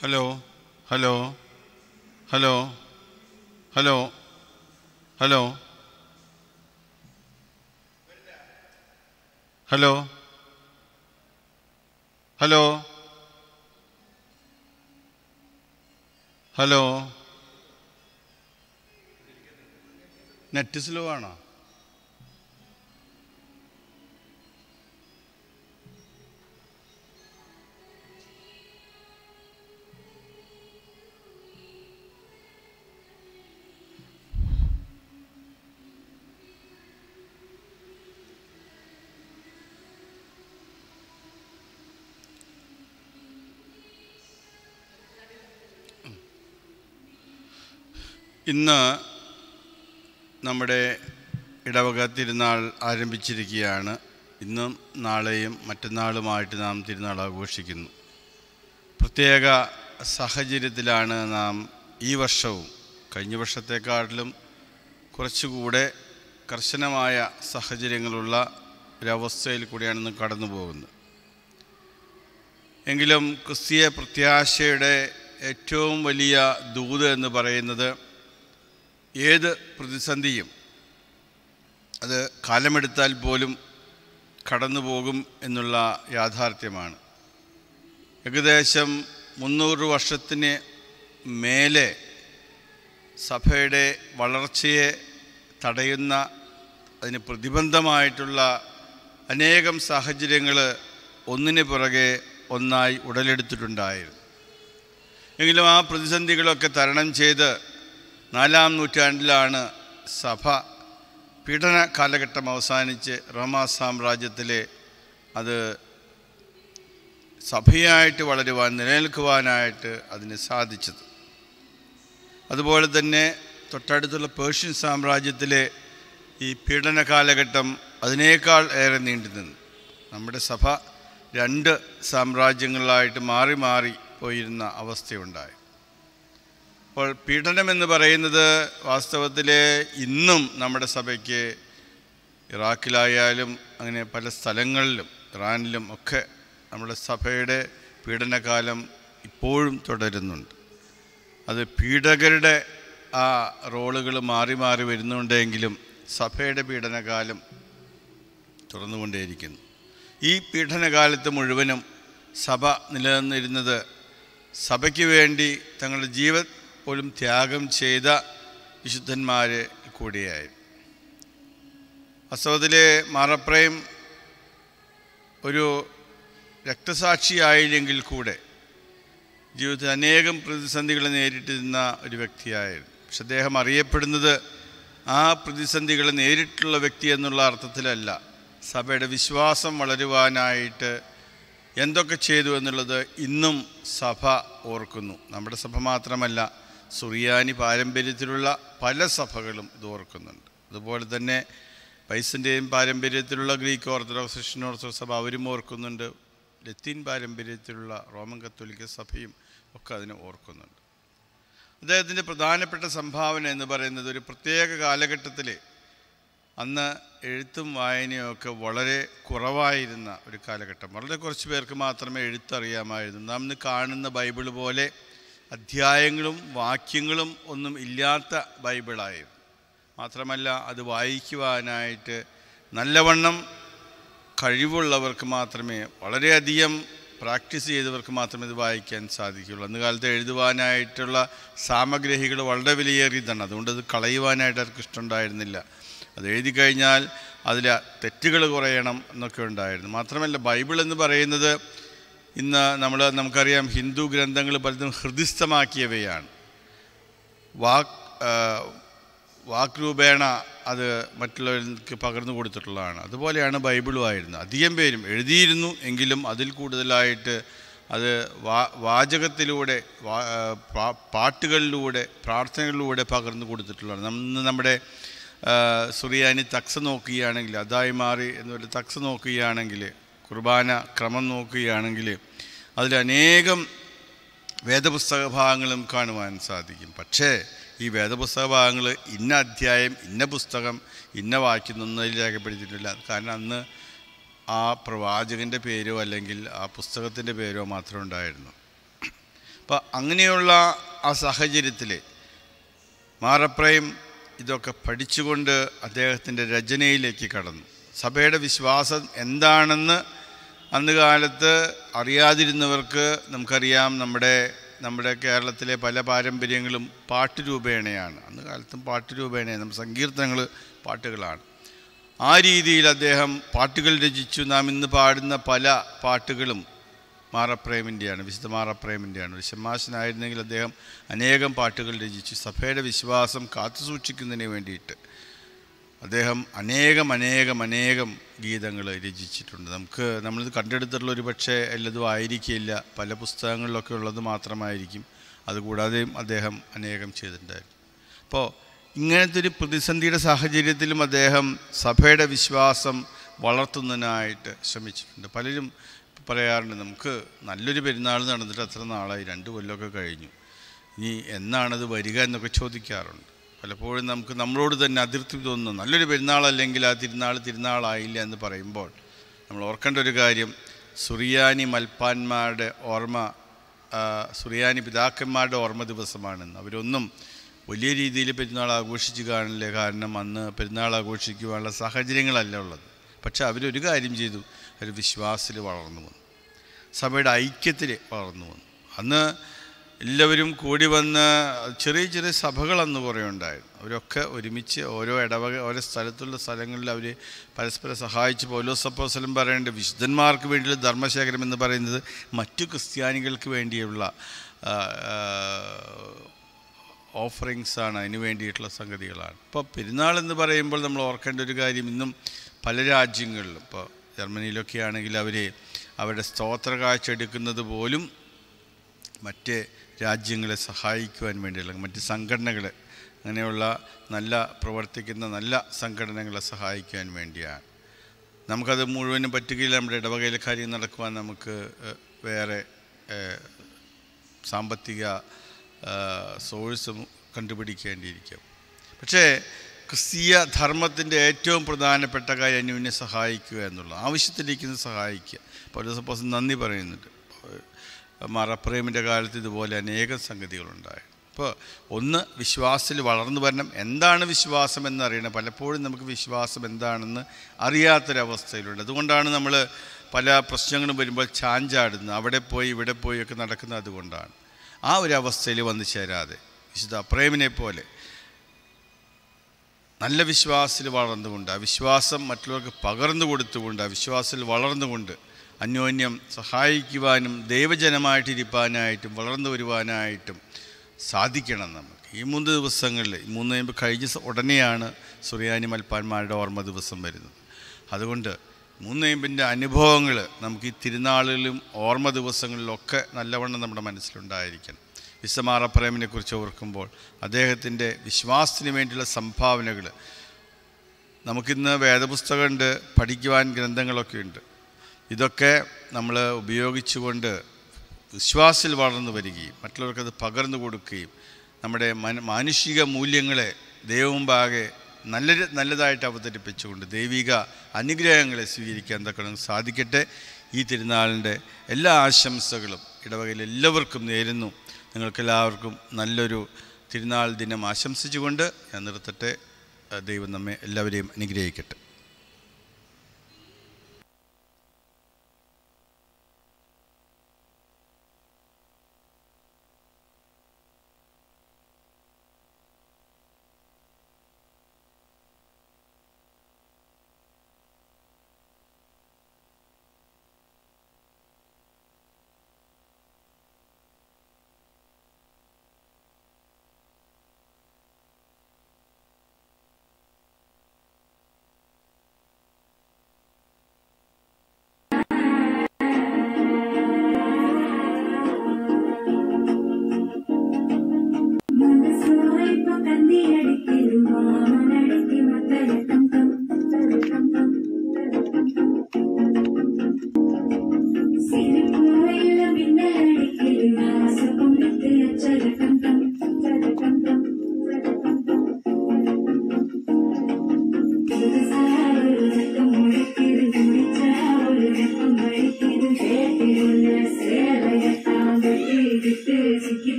hello hello hello hello hello hello hello hello net slow ആണോ ഇന്ന് നമ്മുടെ ഇടവക തിരുനാൾ ആരംഭിച്ചിരിക്കുകയാണ് ഇന്നും നാളെയും മറ്റന്നാളുമായിട്ട് നാം തിരുനാൾ ആഘോഷിക്കുന്നു പ്രത്യേക സാഹചര്യത്തിലാണ് നാം ഈ വർഷവും കഴിഞ്ഞ വർഷത്തെക്കാട്ടിലും കുറച്ചുകൂടെ കർശനമായ സാഹചര്യങ്ങളുള്ള ഒരവസ്ഥയിൽ കൂടിയാണ് ഇന്ന് കടന്നു പോകുന്നത് എങ്കിലും ക്രിസ്തീയ പ്രത്യാശയുടെ ഏറ്റവും വലിയ ദൂത് എന്ന് പറയുന്നത് ഏത് പ്രതിസന്ധിയും അത് കാലമെടുത്താൽ പോലും കടന്നു പോകും എന്നുള്ള യാഥാർത്ഥ്യമാണ് ഏകദേശം മുന്നൂറ് വർഷത്തിന് മേലെ സഭയുടെ വളർച്ചയെ തടയുന്ന അതിന് പ്രതിബന്ധമായിട്ടുള്ള അനേകം സാഹചര്യങ്ങൾ ഒന്നിന് പുറകെ ഒന്നായി ഉടലെടുത്തിട്ടുണ്ടായിരുന്നു എങ്കിലും ആ പ്രതിസന്ധികളൊക്കെ തരണം ചെയ്ത് നാലാം നൂറ്റാണ്ടിലാണ് സഭ പീഡന കാലഘട്ടം അവസാനിച്ച് റോമാ സാമ്രാജ്യത്തിലെ അത് സഭയായിട്ട് വളരുവാൻ നിലനിൽക്കുവാനായിട്ട് അതിന് സാധിച്ചത് അതുപോലെ തന്നെ തൊട്ടടുത്തുള്ള പേർഷ്യൻ സാമ്രാജ്യത്തിലെ ഈ പീഡന കാലഘട്ടം അതിനേക്കാൾ ഏറെ നീണ്ടു നിന്നു നമ്മുടെ സഭ രണ്ട് സാമ്രാജ്യങ്ങളിലായിട്ട് മാറി മാറി പോയിരുന്ന അവസ്ഥയുണ്ടായി അപ്പോൾ പീഡനം എന്ന് പറയുന്നത് വാസ്തവത്തിൽ ഇന്നും നമ്മുടെ സഭയ്ക്ക് ഇറാഖിലായാലും അങ്ങനെ പല സ്ഥലങ്ങളിലും ഇറാനിലും ഒക്കെ നമ്മുടെ സഭയുടെ പീഡനകാലം ഇപ്പോഴും തുടരുന്നുണ്ട് അത് പീഡകരുടെ ആ റോളുകൾ മാറി മാറി വരുന്നുണ്ടെങ്കിലും സഭയുടെ പീഡനകാലം തുറന്നുകൊണ്ടേയിരിക്കുന്നു ഈ പീഡനകാലത്ത് മുഴുവനും സഭ നിലനിന്നിരുന്നത് സഭയ്ക്ക് വേണ്ടി തങ്ങളുടെ ജീവൻ പോലും ത്യാഗം ചെയ്ത വിശുദ്ധന്മാർ കൂടിയായിരുന്നു വാസ്തവത്തിലെ മാറപ്രയം ഒരു രക്തസാക്ഷിയായില്ലെങ്കിൽ കൂടെ ജീവിതത്തിൽ അനേകം പ്രതിസന്ധികൾ നേരിട്ടിരുന്ന ഒരു വ്യക്തിയായിരുന്നു പക്ഷെ അദ്ദേഹം അറിയപ്പെടുന്നത് ആ പ്രതിസന്ധികൾ നേരിട്ടുള്ള വ്യക്തി എന്നുള്ള അർത്ഥത്തിലല്ല സഭയുടെ വിശ്വാസം വളരുവാനായിട്ട് എന്തൊക്കെ ചെയ്തു എന്നുള്ളത് ഇന്നും സഭ ഓർക്കുന്നു നമ്മുടെ സഭ മാത്രമല്ല സുറിയാനി പാരമ്പര്യത്തിലുള്ള പല സഭകളും ഇത് ഓർക്കുന്നുണ്ട് അതുപോലെ തന്നെ പൈസൻ്റെയും പാരമ്പര്യത്തിലുള്ള ഗ്രീക്ക് ഓർത്തഡോക്സ് ക്രിസ്ത്യൻ ഓർത്തഡോക്സ് സഭ അവരും ഓർക്കുന്നുണ്ട് ലത്തീൻ പാരമ്പര്യത്തിലുള്ള റോമൻ കത്തോലിക്ക സഭയും ഒക്കെ അതിനെ ഓർക്കുന്നുണ്ട് അദ്ദേഹത്തിൻ്റെ പ്രധാനപ്പെട്ട സംഭാവന എന്ന് പറയുന്നത് ഒരു പ്രത്യേക കാലഘട്ടത്തിൽ അന്ന് എഴുത്തും വായനയും ഒക്കെ വളരെ കുറവായിരുന്ന ഒരു കാലഘട്ടം വളരെ കുറച്ച് പേർക്ക് മാത്രമേ എഴുത്തറിയാമായിരുന്നു നാം ഇന്ന് കാണുന്ന ബൈബിൾ പോലെ അധ്യായങ്ങളും വാക്യങ്ങളും ഒന്നും ഇല്ലാത്ത ബൈബിളായിരുന്നു മാത്രമല്ല അത് വായിക്കുവാനായിട്ട് നല്ലവണ്ണം കഴിവുള്ളവർക്ക് മാത്രമേ വളരെയധികം പ്രാക്ടീസ് ചെയ്തവർക്ക് മാത്രമേ ഇത് വായിക്കാൻ സാധിക്കുകയുള്ളൂ അന്ന് കാലത്ത് എഴുതുവാനായിട്ടുള്ള സാമഗ്രഹികൾ വളരെ വിലയേറിയതാണ് അതുകൊണ്ട് അത് കളയുവാനായിട്ട് അവർക്ക് ഇഷ്ടമുണ്ടായിരുന്നില്ല അത് എഴുതി കഴിഞ്ഞാൽ അതിൽ തെറ്റുകൾ കുറയണം എന്നൊക്കെ ഉണ്ടായിരുന്നു മാത്രമല്ല ബൈബിൾ എന്ന് പറയുന്നത് ഇന്ന് നമ്മൾ നമുക്കറിയാം ഹിന്ദു ഗ്രന്ഥങ്ങൾ പലതും ഹൃദിസ്ഥമാക്കിയവയാണ് വാക് വാക്രൂപേണ അത് മറ്റുള്ളവർക്ക് പകർന്നു കൊടുത്തിട്ടുള്ളതാണ് അതുപോലെയാണ് ബൈബിളും ആയിരുന്നത് അധികം പേരും എഴുതിയിരുന്നു എങ്കിലും അതിൽ കൂടുതലായിട്ട് അത് വാ വാചകത്തിലൂടെ വാ- ആ, പാ- പാട്ടുകളിലൂടെ പ്രാർത്ഥനകളിലൂടെ പകർന്നു കൊടുത്തിട്ടുള്ളതാണ് നമ്മൾ നമ്മുടെ ആ, സുറിയാനി തക്സ് നോക്കുകയാണെങ്കിൽ അതായി മാറി എന്നൊരു തക്സ് നോക്കുകയാണെങ്കിൽ കുർബാന ക്രമം നോക്കുകയാണെങ്കിൽ അതിലനേകം വേദപുസ്തക ഭാഗങ്ങളും കാണുവാൻ സാധിക്കും പക്ഷേ ഈ വേദപുസ്തക ഭാഗങ്ങൾ ഇന്ന അധ്യായം ഇന്ന പുസ്തകം ഇന്ന വായിക്കുന്നൊന്നും രേഖപ്പെടുത്തിയിട്ടില്ല കാരണം അന്ന് ആ പ്രവാചകൻ്റെ പേരോ അല്ലെങ്കിൽ ആ പുസ്തകത്തിൻ്റെ പേരോ മാത്രമേ ഉണ്ടായിരുന്നു അപ്പം അങ്ങനെയുള്ള ആ സാഹചര്യത്തിൽ മാറപ്രയം ഇതൊക്കെ പഠിച്ചുകൊണ്ട് അദ്ദേഹത്തിൻ്റെ രചനയിലേക്ക് കടന്നു സഭയുടെ വിശ്വാസം എന്താണെന്ന് അന്ന് കാലത്ത് അറിയാതിരുന്നവർക്ക് നമുക്കറിയാം നമ്മുടെ നമ്മുടെ കേരളത്തിലെ പല പാരമ്പര്യങ്ങളും പാട്ടുരൂപേണയാണ് അന്ന് കാലത്തും പാട്ടുരൂപേണയാണ് നമ്മുടെ സങ്കീർത്തനങ്ങൾ പാട്ടുകളാണ് ആ രീതിയിൽ അദ്ദേഹം പാട്ടുകൾ രചിച്ചു നാം ഇന്ന് പാടുന്ന പല പാട്ടുകളും മാറപ്രേമിൻ്റെയാണ് വിശുദ്ധ മാറപ്രേമിൻ്റെയാണ് ഒരു ഷമാശനായിരുന്നെങ്കിൽ അദ്ദേഹം അനേകം പാട്ടുകൾ രചിച്ചു സഭയുടെ വിശ്വാസം കാത്തുസൂക്ഷിക്കുന്നതിന് വേണ്ടിയിട്ട് അദ്ദേഹം അനേകം അനേകം അനേകം ഗീതങ്ങൾ രചിച്ചിട്ടുണ്ട് നമുക്ക് നമ്മളിത് കണ്ടെടുത്തിട്ടുള്ള ഒരു പക്ഷേ എല്ലതും ആയിരിക്കില്ല പല പുസ്തകങ്ങളിലൊക്കെ ഉള്ളത് മാത്രമായിരിക്കും അതുകൂടാതെയും അദ്ദേഹം അനേകം ചെയ്തിട്ടുണ്ടായിരുന്നു അപ്പോൾ ഇങ്ങനത്തെ ഒരു പ്രതിസന്ധിയുടെ സാഹചര്യത്തിലും അദ്ദേഹം സഭയുടെ വിശ്വാസം വളർത്തുന്നതിനായിട്ട് ശ്രമിച്ചിട്ടുണ്ട് പലരും പറയാറുണ്ട് നമുക്ക് നല്ലൊരു പെരുന്നാൾ നടന്നിട്ട് അത്ര നാളായി രണ്ട് കൊല്ലമൊക്കെ കഴിഞ്ഞു ഇനി എന്നാണത് വരിക എന്നൊക്കെ ചോദിക്കാറുണ്ട് പലപ്പോഴും നമുക്ക് നമ്മളോട് തന്നെ അതിർത്തി തോന്നുന്നു നല്ലൊരു പെരുന്നാളല്ലെങ്കിൽ ആ തിരുനാൾ തിരുനാളായില്ല എന്ന് പറയുമ്പോൾ നമ്മൾ ഓർക്കേണ്ട ഒരു കാര്യം സുറിയാനി മൽപ്പാന്മാരുടെ ഓർമ്മ ആ, സുറിയാനി പിതാക്കന്മാരുടെ ഓർമ്മ ദിവസമാണെന്ന് അവരൊന്നും വലിയ രീതിയിൽ പെരുന്നാൾ ആഘോഷിച്ച് കാണില്ല കാരണം അന്ന് പെരുന്നാൾ ആഘോഷിക്കുവാനുള്ള സാഹചര്യങ്ങളല്ല ഉള്ളത് പക്ഷെ അവരൊരു കാര്യം ചെയ്തു അവർ വിശ്വാസത്തിൽ വളർന്നു വന്നു സഭയുടെ ഐക്യത്തിൽ വളർന്നു വന്നു അന്ന് എല്ലാവരും കൂടി വന്ന് ചെറിയ ചെറിയ സഭകൾ അന്ന് കുറേ ഉണ്ടായിരുന്നു അവരൊക്കെ ഒരുമിച്ച് ഓരോ ഇടവക ഓരോ സ്ഥലത്തുള്ള സ്ഥലങ്ങളിൽ അവർ പരസ്പരം സഹായിച്ച് പൗലോസപ്പോസലം പറയേണ്ട വിശുദ്ധന്മാർക്ക് വേണ്ടിയുള്ള ധർമ്മശേഖരം എന്ന് പറയുന്നത് മറ്റു ക്രിസ്ത്യാനികൾക്ക് വേണ്ടിയുള്ള ആ, ആ, ഓഫറിങ്സ് ആണ് അതിന് വേണ്ടിയിട്ടുള്ള സംഗതികളാണ് ഇപ്പോൾ പെരുന്നാൾ എന്ന് പറയുമ്പോൾ നമ്മൾ ഓർക്കേണ്ട ഒരു കാര്യം ഇന്നും പല രാജ്യങ്ങളിലും ഇപ്പോൾ ജർമ്മനിയിലൊക്കെ ആണെങ്കിൽ അവർ അവരുടെ സ്തോത്ര കാഴ്ച എടുക്കുന്നത് പോലും മറ്റ് രാജ്യങ്ങളെ സഹായിക്കുവാൻ വേണ്ടിയുള്ള മറ്റ് സംഘടനകളെ അങ്ങനെയുള്ള നല്ല പ്രവർത്തിക്കുന്ന നല്ല സംഘടനകളെ സഹായിക്കുവാൻ വേണ്ടിയാണ് നമുക്കത് മുഴുവനും പറ്റുകയില്ല നമ്മുടെ ഇടവകയിലെ കാര്യം നടക്കുവാൻ നമുക്ക് ഏഹ്, വേറെ ഏഹ്, സാമ്പത്തിക സോഴ്സും കണ്ടുപിടിക്കേണ്ടിയിരിക്കും പക്ഷേ ക്രിസ്തീയ ധർമ്മത്തിൻ്റെ ഏറ്റവും പ്രധാനപ്പെട്ട കാര്യം അന്യോന്യം സഹായിക്കുക എന്നുള്ളത് ആവശ്യത്തിലിരിക്കുന്ന സഹായിക്കുക പല സപ്പോസ് നന്ദി പറയുന്നുണ്ട് മറപ്രേമിൻ്റെ കാലത്ത് ഇതുപോലെ അനേകം സംഗതികളുണ്ടായി അപ്പോൾ ഒന്ന് വിശ്വാസത്തിൽ വളർന്നു വരണം എന്താണ് വിശ്വാസം എന്നറിയണം പലപ്പോഴും നമുക്ക് വിശ്വാസം എന്താണെന്ന് അറിയാത്തൊരവസ്ഥയിലുണ്ട് അതുകൊണ്ടാണ് നമ്മൾ പല പ്രശ്നങ്ങളും വരുമ്പോൾ ചാഞ്ചാടുന്നത് അവിടെ പോയി ഇവിടെ പോയി ഒക്കെ നടക്കുന്നത് അതുകൊണ്ടാണ് ആ ഒരു അവസ്ഥയിൽ വന്നു ചേരാതെ വിശുദ്ധ പ്രേമിനെ പോലെ നല്ല വിശ്വാസത്തിൽ വളർന്നുകൊണ്ട് ആ വിശ്വാസം മറ്റുള്ളവർക്ക് പകർന്നു കൊടുത്തുകൊണ്ട് ആ വിശ്വാസത്തിൽ വളർന്നുകൊണ്ട് അന്യോന്യം സഹായിക്കുവാനും ദൈവജനമായിട്ടിരിക്കാനായിട്ടും വളർന്നു വരുവാനായിട്ടും സാധിക്കണം നമുക്ക് ഈ മൂന്ന് ദിവസങ്ങളിൽ ഈ മൂന്ന് കഴിയുമ്പോൾ കഴിഞ്ഞ സ- ഉടനെയാണ് സുറിയാനി മൽപ്പാന്മാരുടെ ഓർമ്മ ദിവസം വരുന്നത് അതുകൊണ്ട് മൂന്നേമ്പിൻ്റെ അനുഭവങ്ങൾ നമുക്ക് ഈ തിരുനാളിലും ഓർമ്മ ദിവസങ്ങളിലൊക്കെ നല്ലവണ്ണം നമ്മുടെ മനസ്സിലുണ്ടായിരിക്കണം വിശ്വമാറപ്രേമിനെ കുറിച്ച് ഓർക്കുമ്പോൾ അദ്ദേഹത്തിൻ്റെ വിശ്വാസത്തിന് വേണ്ടിയുള്ള സംഭാവനകൾ നമുക്കിന്ന് വേദപുസ്തകമുണ്ട് പഠിക്കുവാൻ ഗ്രന്ഥങ്ങളൊക്കെ ഉണ്ട് ഇതൊക്കെ നമ്മൾ ഉപയോഗിച്ചുകൊണ്ട് വിശ്വാസത്തിൽ വളർന്നു വരികയും മറ്റുള്ളവർക്കത് പകർന്നു കൊടുക്കുകയും നമ്മുടെ മന മാനുഷിക മൂല്യങ്ങളെ ദൈവമുമ്പാകെ നല്ല നല്ലതായിട്ട് അവതരിപ്പിച്ചുകൊണ്ട് ദൈവിക അനുഗ്രഹങ്ങളെ സ്വീകരിക്കാൻ തക്കണം സാധിക്കട്ടെ ഈ തിരുനാളിൻ്റെ എല്ലാ ആശംസകളും ഇടവകയിൽ എല്ലാവർക്കും നേരുന്നു നിങ്ങൾക്കെല്ലാവർക്കും നല്ലൊരു തിരുനാൾ ദിനം ആശംസിച്ചുകൊണ്ട് ഞാൻ നിർത്തട്ടെ ദൈവം നമ്മെ എല്ലാവരെയും അനുഗ്രഹിക്കട്ടെ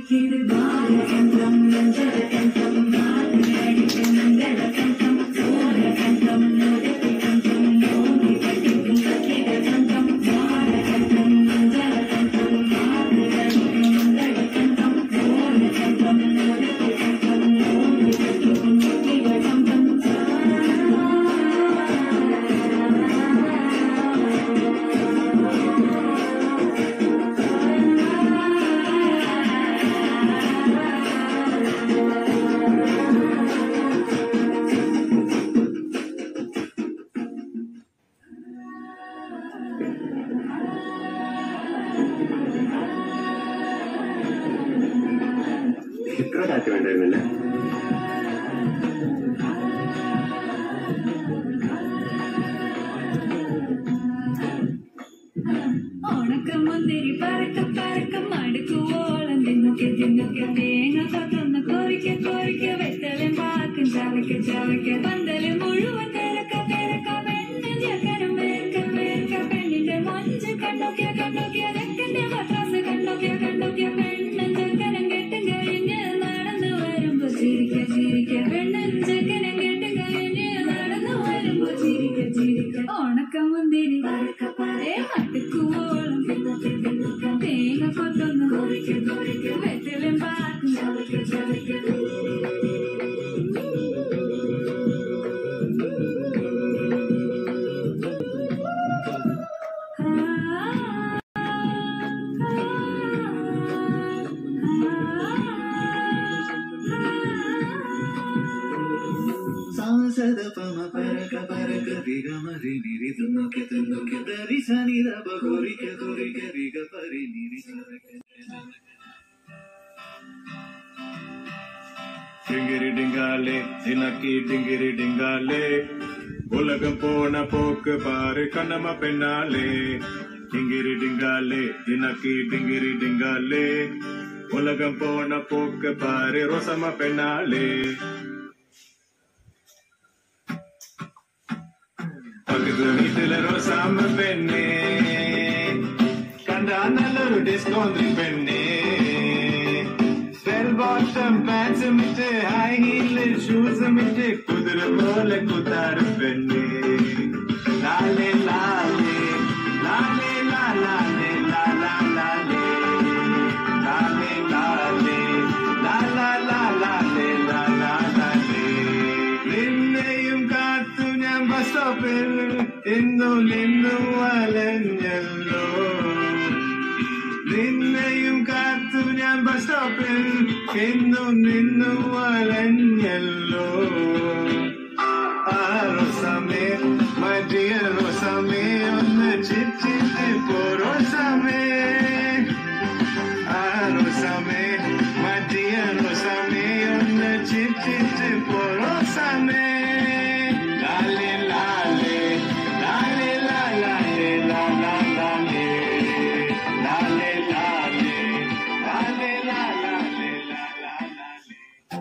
ഇത്ര കാറ്റ് വേണ്ടായിരുന്നില്ല ഉണക്കമുന്തിരി പറക്ക പറക്ക മടുക്കുവോളം തിന്നൊക്കെ തിന്നൊക്കെ തേങ്ങ കൊത്തുന്ന കോരിക്ക കോരിക്ക വെത്തലും പാക്കും ചവയ്ക്ക ചവയ്ക്ക പന്തല് മുഴുവൻ തിരക്ക തിരക്ക പെണ്ണ് ചെക്കനും വേർക്ക വേർക്ക പെണ്ണിന്റെ മൊഞ്ച് കണ്ടോക്കിയ കണ്ടോക്കിയ ചെക്കന്റെ മദ്രാസ് കണ്ടോക്കിയ കണ്ടോക്കിയ പെണ്ണും ചെക്കനും കെട്ടും കഴിഞ്ഞ് നടന്നു വരുമ്പോ ചിരിക്ക ചിരിക്ക പെണ്ണും ചെക്കനും കെട്ടും കഴിഞ്ഞ് നടന്നു വരുമ്പോ ചിരിക്ക ചിരിക്ക ഉണക്കമുന്തിരി പറക്ക പറേ മടുക്കുവോളം തിന്നൊക്കെ തിന്നൊക്കെ തേങ്ങ കൊത്തൊന്ന് കോരിക്ക കോരിക്ക വെത്തലും പാക്കും ചവയ്ക്ക ചവയ്ക്ക സാസദ പമ പരക പരക രിഗ മരി നിരി തുന്നൊക്കെ തുന്നൊക്കെ ദരി സനി ദബ കൊരിക കൊരിക രിഗ പരി നിരി டிங்கிரி டிங்காலே தினக்கி டிங்கிரி டிங்காலே உலகம் போன போக்கு பாரு கண்ணம பெண்ணாலே டிங்கிரி டிங்காலே தினக்கி டிங்கிரி டிங்காலே உலகம் போன போக்கு பாரு ரோசம பெண்ணாலே பக்கத்து வீட்டுல ரோசாம பெண்ணே கண்டா நல்லொரு டிஸ்கவுண்ட் பெண்ணே Bell bottom pants ഇട്ട് high heel shoes ഇട്ട് കുതിര പോലെ കുത്താറ് പെണ്ണേ ലാലേ ലാലേ ലാലേ ലാ ലാലേ ലാ ലാ ലാലേ ലാലേ ലാലേ ലാ ലാ ലാ ലാലേ ലാ ലാ ലാലേ നിന്നെയും കാത്തു ഞാൻ ബസ് സ്റ്റോപ്പിൽ ഇന്നും നിന്നും വലഞ്ഞല്ലോ നിന്നെയും കാത്തു ഞാൻ ബസ് സ്റ്റോപ്പിൽ എന്നും നിന്നും വലഞ്ഞല്ലോ ആറോ സമേ മടിയറോ സമേ ഒന്ന് ചിച്ചിട്ട് പോരോ സമേ ആറോ സമേ മടിയറോ സമേ ഒന്ന് ചിച്ചിട്ട് പോരോ സമേ ലാലേ ലാലേ ലാലേ ലാ ലാലേ ലാ ലാ ലാലേ ലാലേ ലാലേ ലാലേ ലാ ലാലേ ലാ ലാ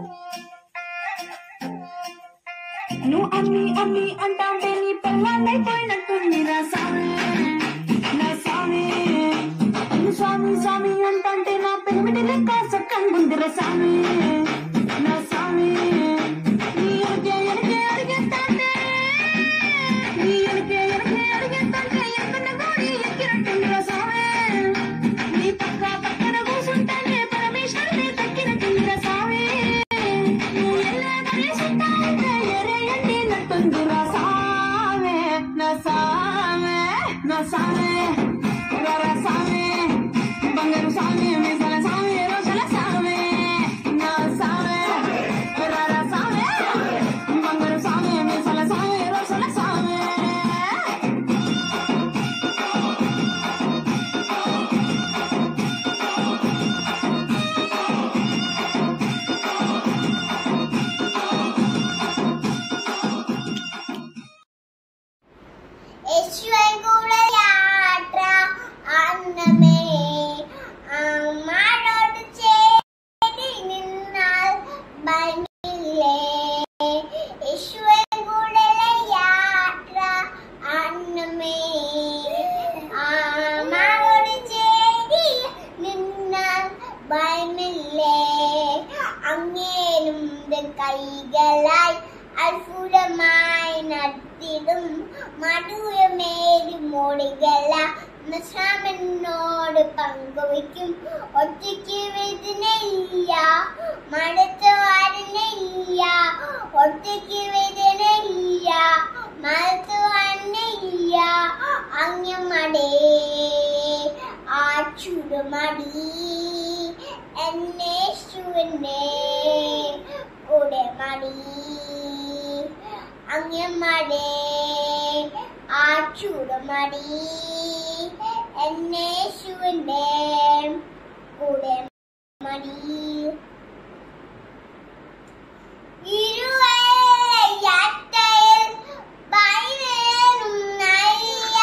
నువ్వు అమ్మి అమ్మి అంటాంటే నీ పెళ్ళాన్నైపోయినట్టుంది నా స్వామి నా స్వామి నువ్వు స్వామి స్వామి అంటాంటే నా పెనిమిటి లెక్క సక్కంగుందిర స్వామి నా స్వామి నీ ఎనకే ఎనకే అడిగేస్తాంటే నీ ఎనకే ఎనకే అడిగేస్తాంటే ఎక్కన గోడి ఎక్కినట్టుందిర స్వామి నీ పక్క పక్కన కూసుంటానే పరమేశ్వరుని తక్కినట్టుందిర స్వామి నువ్వు ఎలా కలిసుంటాంటే ఎరేయండి నట్టుందిర స్వామి నా స్వామి నా స్వామి రర స్వామి బంగారు స్వామి మీసాల స్వామి రోజుల స్వామి నా స్వామి రర അങ്ങേനും കൈകളായി അത്ഭുതമായി നടത്തിടും മധുരമേരി മോടികള ശ്രമനോട് പങ്കുവയ്ക്കും ഒറ്റയ്ക്ക് വേദനയില്ല മടുത്ത് വരുന്നില്ല ഒറ്റയ്ക്ക് വേദനയില്ല മടുത്ത് വരുന്നില്ല അങ്ങമടേ ആ ചുടുമടി എന്നെ ശുവന്റെ കൂടെ മടി അങ്ങമടേ ആ ചുടുമടി എന്നെ ശുവന്റെ കൂടെ മടി ഇരുവയറ്റയിൽ ബൈനേറും നയ്യ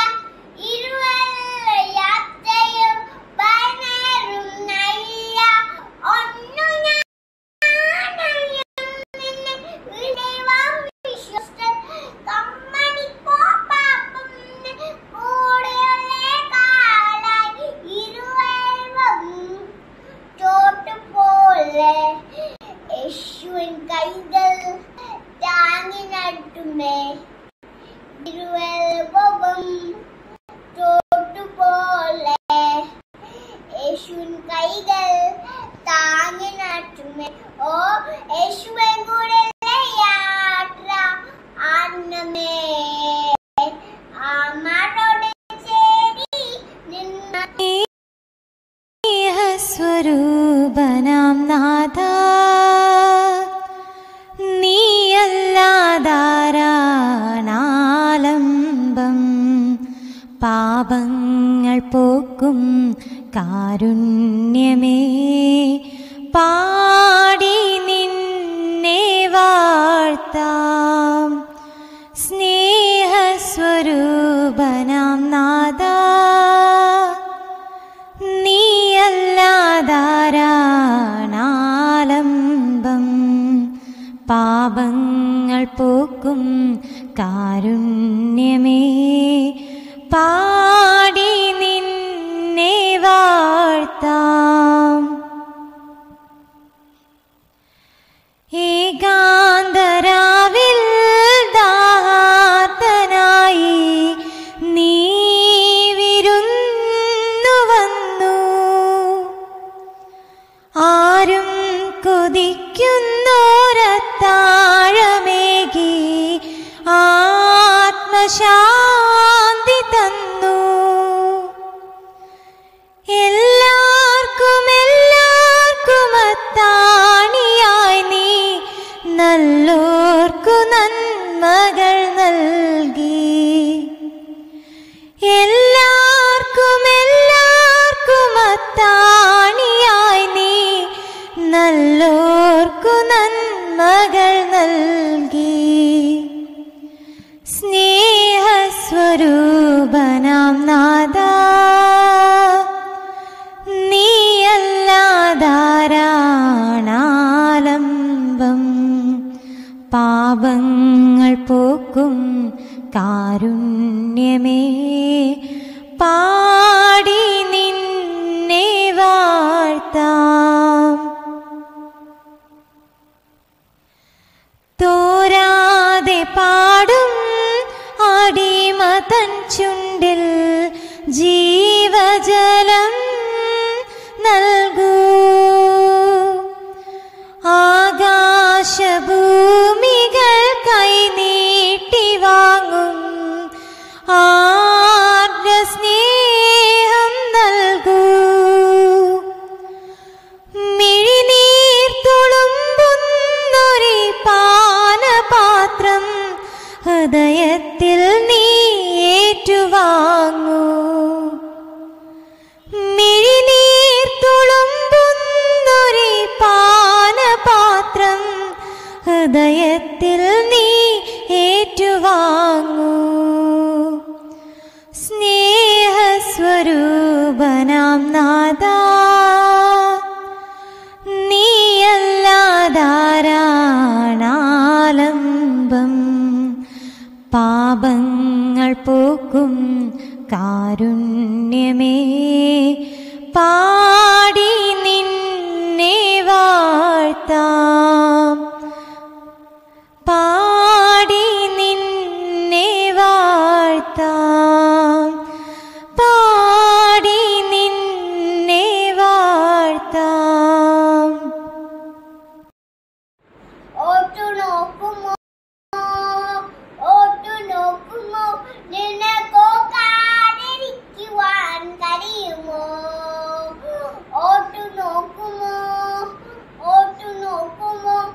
ഇരുവയറ്റയിൽ ബൈനേറും നയ്യ ഒന്നു ഞാനറിയും നിന്നെ വിടവാം വിശ്വസ്തൻ കമ്മണി പാപ്പം കൂടെയുള്ള കാലായി ഇരുവരും തോട്ടുപോലെ യേശുവിൻ കൈകൾ താങ്ങി നട്ടുമേ ഇരുവരും തോട്ടുപോലെ യേശുവിൻ കൈകൾ താങ്ങി നട്ടുമേ ഓ യേശുവിൻ കൂടെ യാത്ര അന്നമേ അമ്മോട് ചേരി നിന്ന സ്വരൂപനാം നാഥ നീയല്ലാതാരാണാലംബം പാപങ്ങൾ പോക്കും കാരുണ്യമേ പാടി നിന്നെ വാഴ്ത്താം സ്നേഹസ്വരൂപനാം നാഥ നീയല്ലാതാരാണാലംബം പാപങ്ങൾ പോക്കും കാരുണ്യമേ പാടി നിന്നെ വാഴ്ത്താം ഏകാന്തരാവിൽ ദാഹത്തനായി നീ വിരുന്നു വന്നു ആരും കൊതിക്കുന്നോരത്താഴമേകി ആത്മശാന്തി തന്നു എല്ലാവർക്കും എല്ലാവർക്കും അത്താണിയായി നീ നല്ലോർക്കു നന്മകൾ നൽകി എല്ലാവർക്കും എല്ലാവർക്കും അത്താണിയായി നീ നല്ലോർക്കു നന്മകൾ നൽകി സ്നേഹസ്വരൂപനാം നാഥ നീയല്ലാതാരാണാലംബം പാപങ്ങൾ പോക്കും കാരുണ്യമേ പാടി നിന്നെ വാഴ്ത്താം തോരാതെ പാടും അടിമതൻ ചുണ്ടിൽ ജീവജലം നൽകൂ ആകാശഭൂമികൾ കൈനീട്ടി വാങ്ങും ആർദ്ര സ്നേഹം നൽകൂ മിഴിനീർ തുളുമ്പുന്നൊരു പാനപാത്രം ഹൃദയത്തിൽ നീ ഏറ്റുവാങ്ങൂ മിഴിനീർ തുളുമ്പുന്നൊരു പാനപാത്രം ഹൃദയത്തിൽ നീ ഏറ്റുവാങ്ങൂ സ്നേഹസ്വരൂപനാം നാഥ നീയല്ലാതാരാണാലംബം പാപങ്ങൾ പോക്കും കാരുണ്യമേ പാടി നിന്നെ വാഴ്ത്താം വാഴ്ത്താം പാടി നിന്നെ വാഴ്ത്താം പാടി നിന്നെ വാഴ്ത്താം ഓട്ടു നോക്കുമോ ഓട്ടു നോക്കുമോ നിനക്കോ കാതിരിക്കുവാൻ കഴിയുമോ ഓട്ടു നോക്കുമോ ഓട്ടു നോക്കുമോ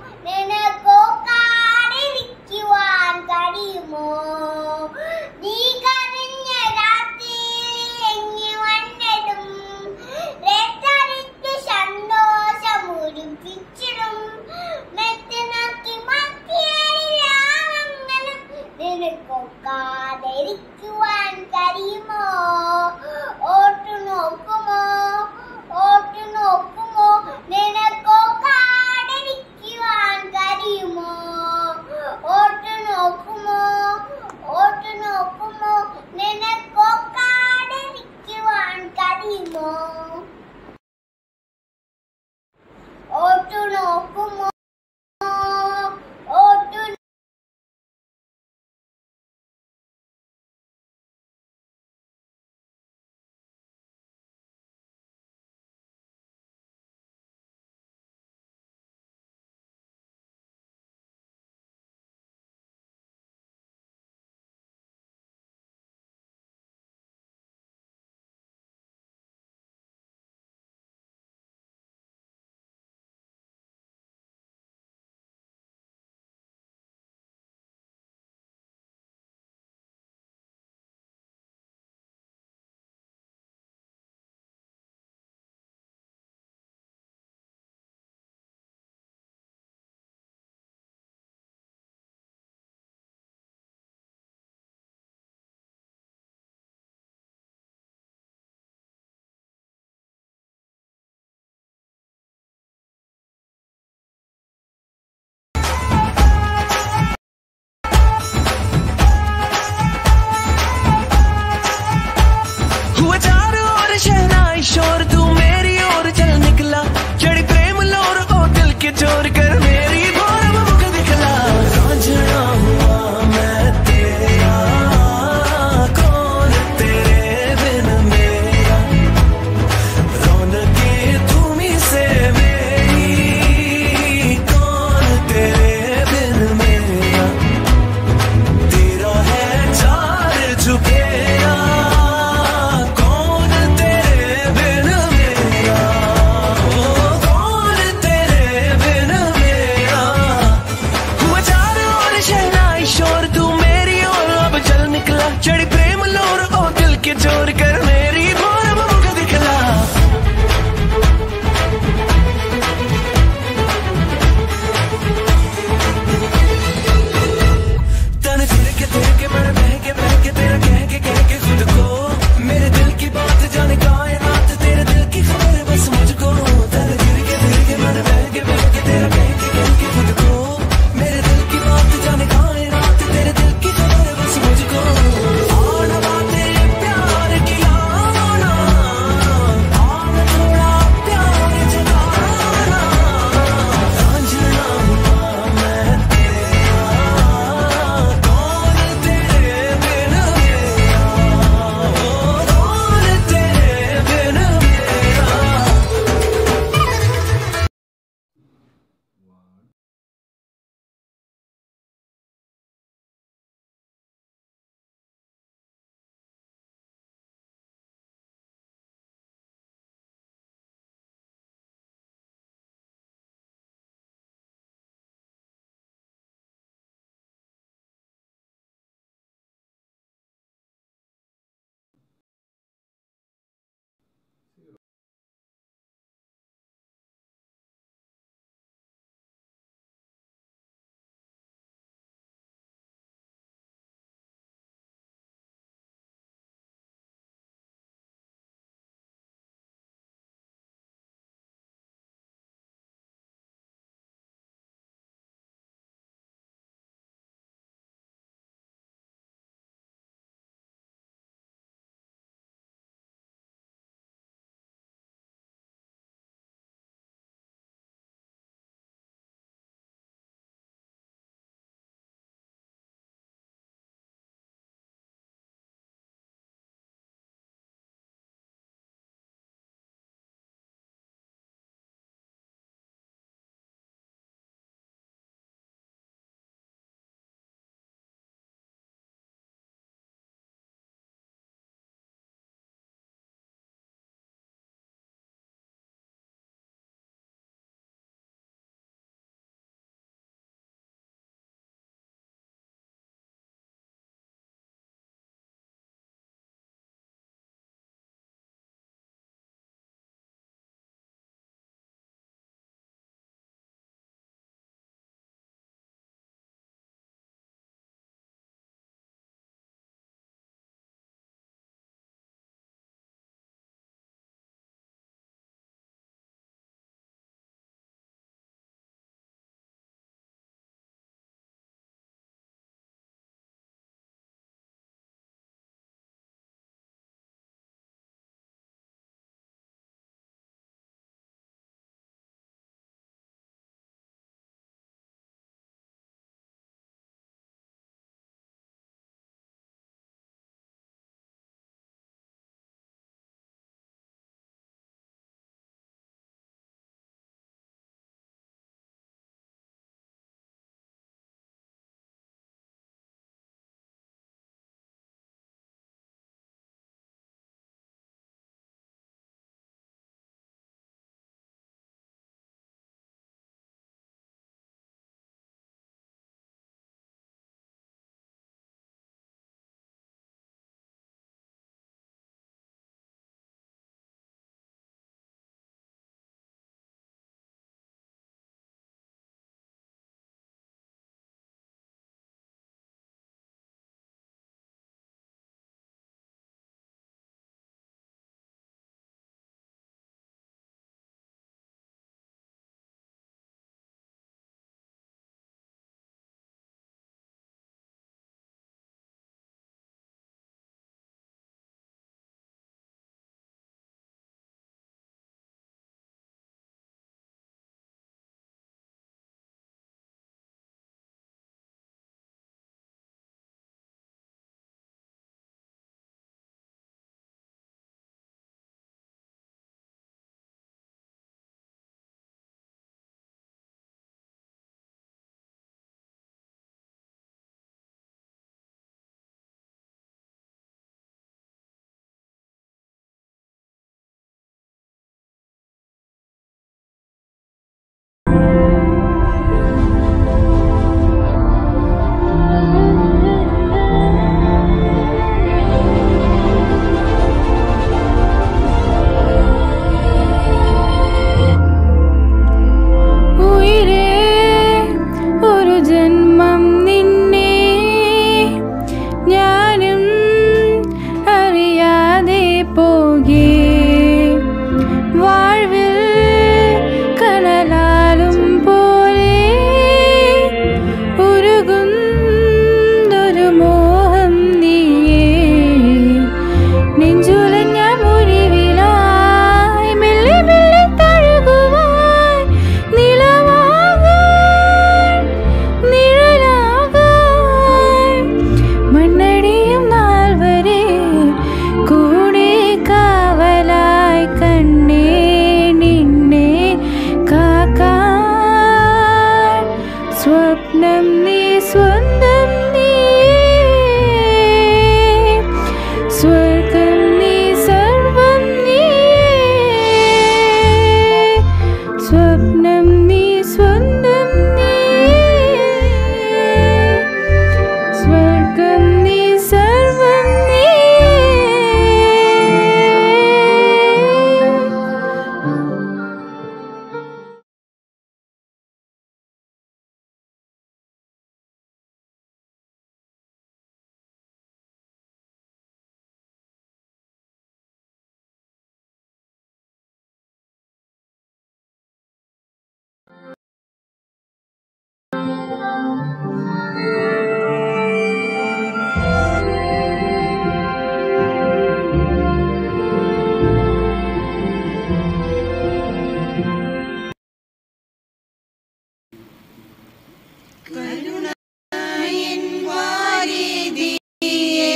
കരുണായൻ വാരിധിയേ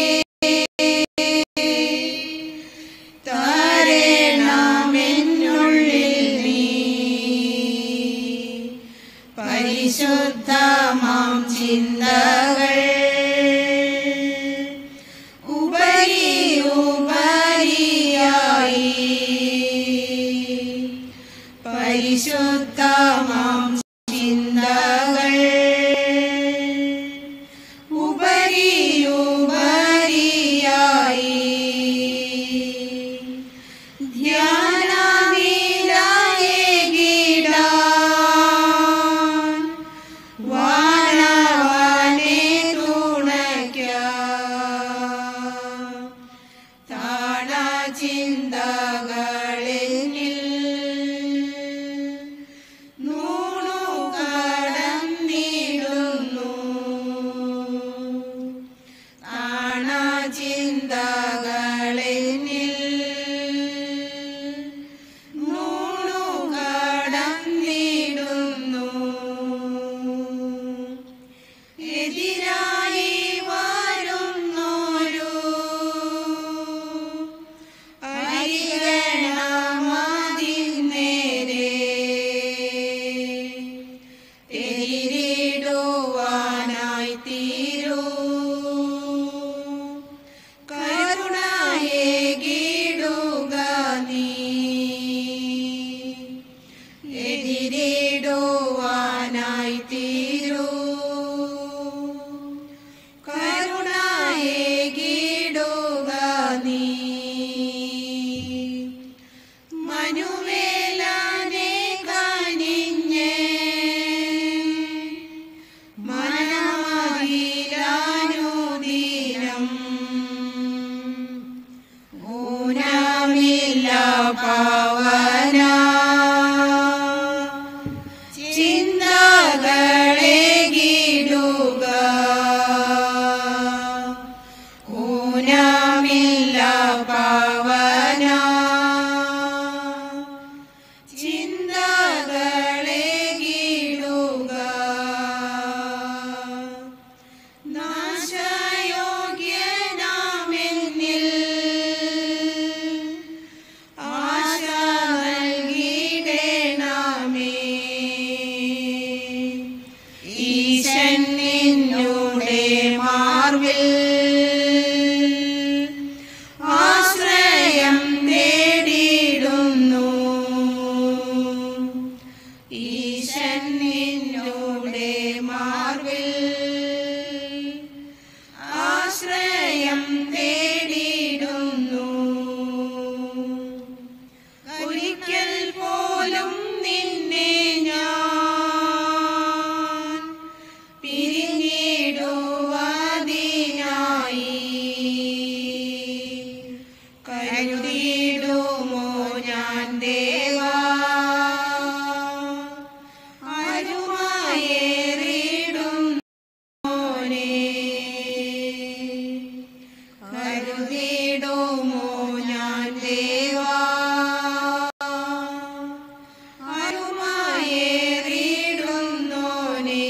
താരണമെന്നുള്ളിൽ നീ പരിശുദ്ധമാം ചിന്തകൾ ഉപരി ഉപരിയായി പരിശുദ്ധമാം ചിന്തകൾ ഉപരി ഉപരിയായി ധ്യാനവിലായേ ഗീടാൻ വാനവാനെ തുണയ്ക്കാം താണ ചിന്തകളിൽ നൂണു കടന്നിടുന്നു താണ ചിന്തകളിൽ നൂണു കടന്നിടുന്നു എതിരായി വരുന്നോരു അരികണമതിന്നേരെ എതിരിടുവാനായി തീരൂ കരുണയെ ഗീടുക നീ എതിരിടുവാനായി തീരൂ കരുണയെ ഗീടുക നീ മനുവേലാനെ കനിഞ്ഞേ മനമതിലാനുദീനം ഊനമില്ല പവന ചിന്തകളെ ഗീടുക ഊനമില്ല പവന ചിന്തകളെ ഗീടുക നാശയോഗ്യനാമെന്നിൽ ആശ നൽകിടേണമേ ഈശൻ നിന്നുടെ മാർവിൽ ആശ്രയം നേടിയിടുന്നു ഈശൻ നിന്നുടെ മാർവിൽ ആശ്രയം തേടിയിടുന്നു ഒരിക്കൽ പോലും നിന്നെ ഞാൻ പിരിഞ്ഞിടുവതിനായി കരുതിയിടുമോ ഞാൻ ദേവാ അരുമായേറിടും മോനെ കരുതിടുമോ ഞാൻ ദേവാ അരുമായേറിടുന്നോനെ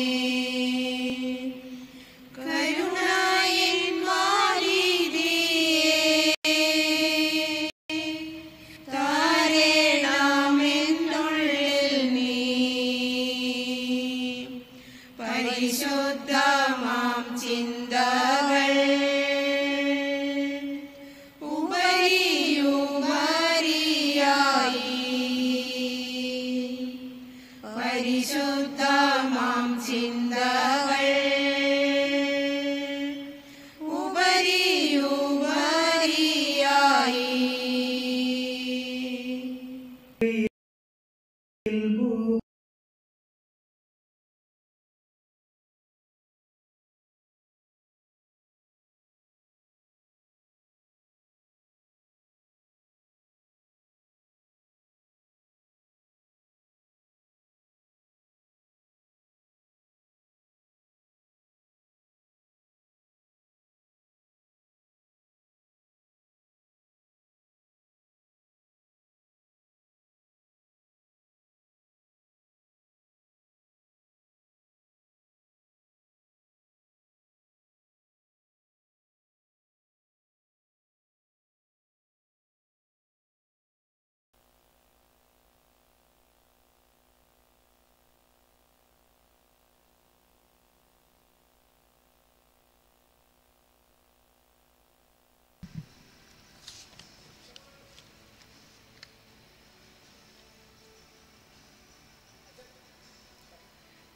കരുണായിൻ വാരിധിയേ താരണമെന്നുള്ളിൽ നീ പരിശുദ്ധമാം ചിന്തകൾ ഉപരിയുപരിയായി പരിശുദ്ധമാം ചിന്തകൾ ഉപരിയുപരിയായി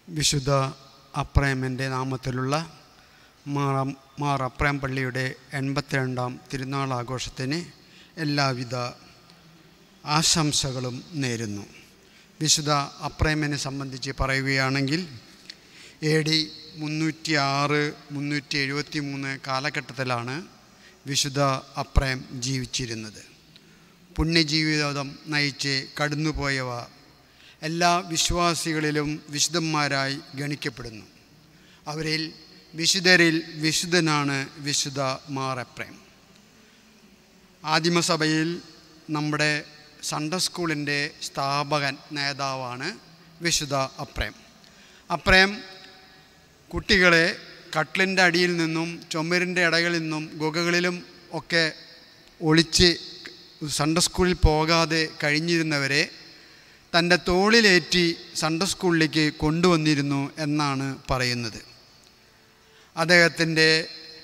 വിശുദ്ധ അപ്രേമൻ്റെ നാമത്തിലുള്ള മാറ മാർ അപ്രേം പള്ളിയുടെ എൺപത്തിരണ്ടാം തിരുനാൾ ആഘോഷത്തിന് എല്ലാവിധ ആശംസകളും നേരുന്നു വിശുദ്ധ അപ്രേമനെ സംബന്ധിച്ച് പറയുകയാണെങ്കിൽ എ ഡി മുന്നൂറ്റി ആറ് മുന്നൂറ്റി എഴുപത്തി മൂന്ന് കാലഘട്ടത്തിലാണ് വിശുദ്ധ അപ്രേം ജീവിച്ചിരുന്നത് പുണ്യജീവിതം നയിച്ച് കടന്നുപോയവ എല്ലാ വിശ്വാസികളിലും വിശുദ്ധന്മാരായി ഗണിക്കപ്പെടുന്നു അവരിൽ വിശുദ്ധരിൽ വിശുദ്ധനാണ് വിശുദ്ധ മാറപ്രേം ആദിമസഭയിൽ നമ്മുടെ സൺഡേ സ്കൂളിൻ്റെ സ്ഥാപകൻ നേതാവാണ് വിശുദ്ധ അപ്രേം അപ്രേം കുട്ടികളെ കട്ടിലിൻ്റെ അടിയിൽ നിന്നും ചുമരിൻ്റെ ഇടകളിൽ നിന്നും ഗുഹകളിലും ഒക്കെ ഒളിച്ച് സൺഡേ സ്കൂളിൽ പോകാതെ കഴിഞ്ഞിരുന്നവരെ തൻ്റെ തോളിലേറ്റി സൺഡേ സ്കൂളിലേക്ക് കൊണ്ടുവന്നിരുന്നു എന്നാണ് പറയുന്നത് അദ്ദേഹത്തിൻ്റെ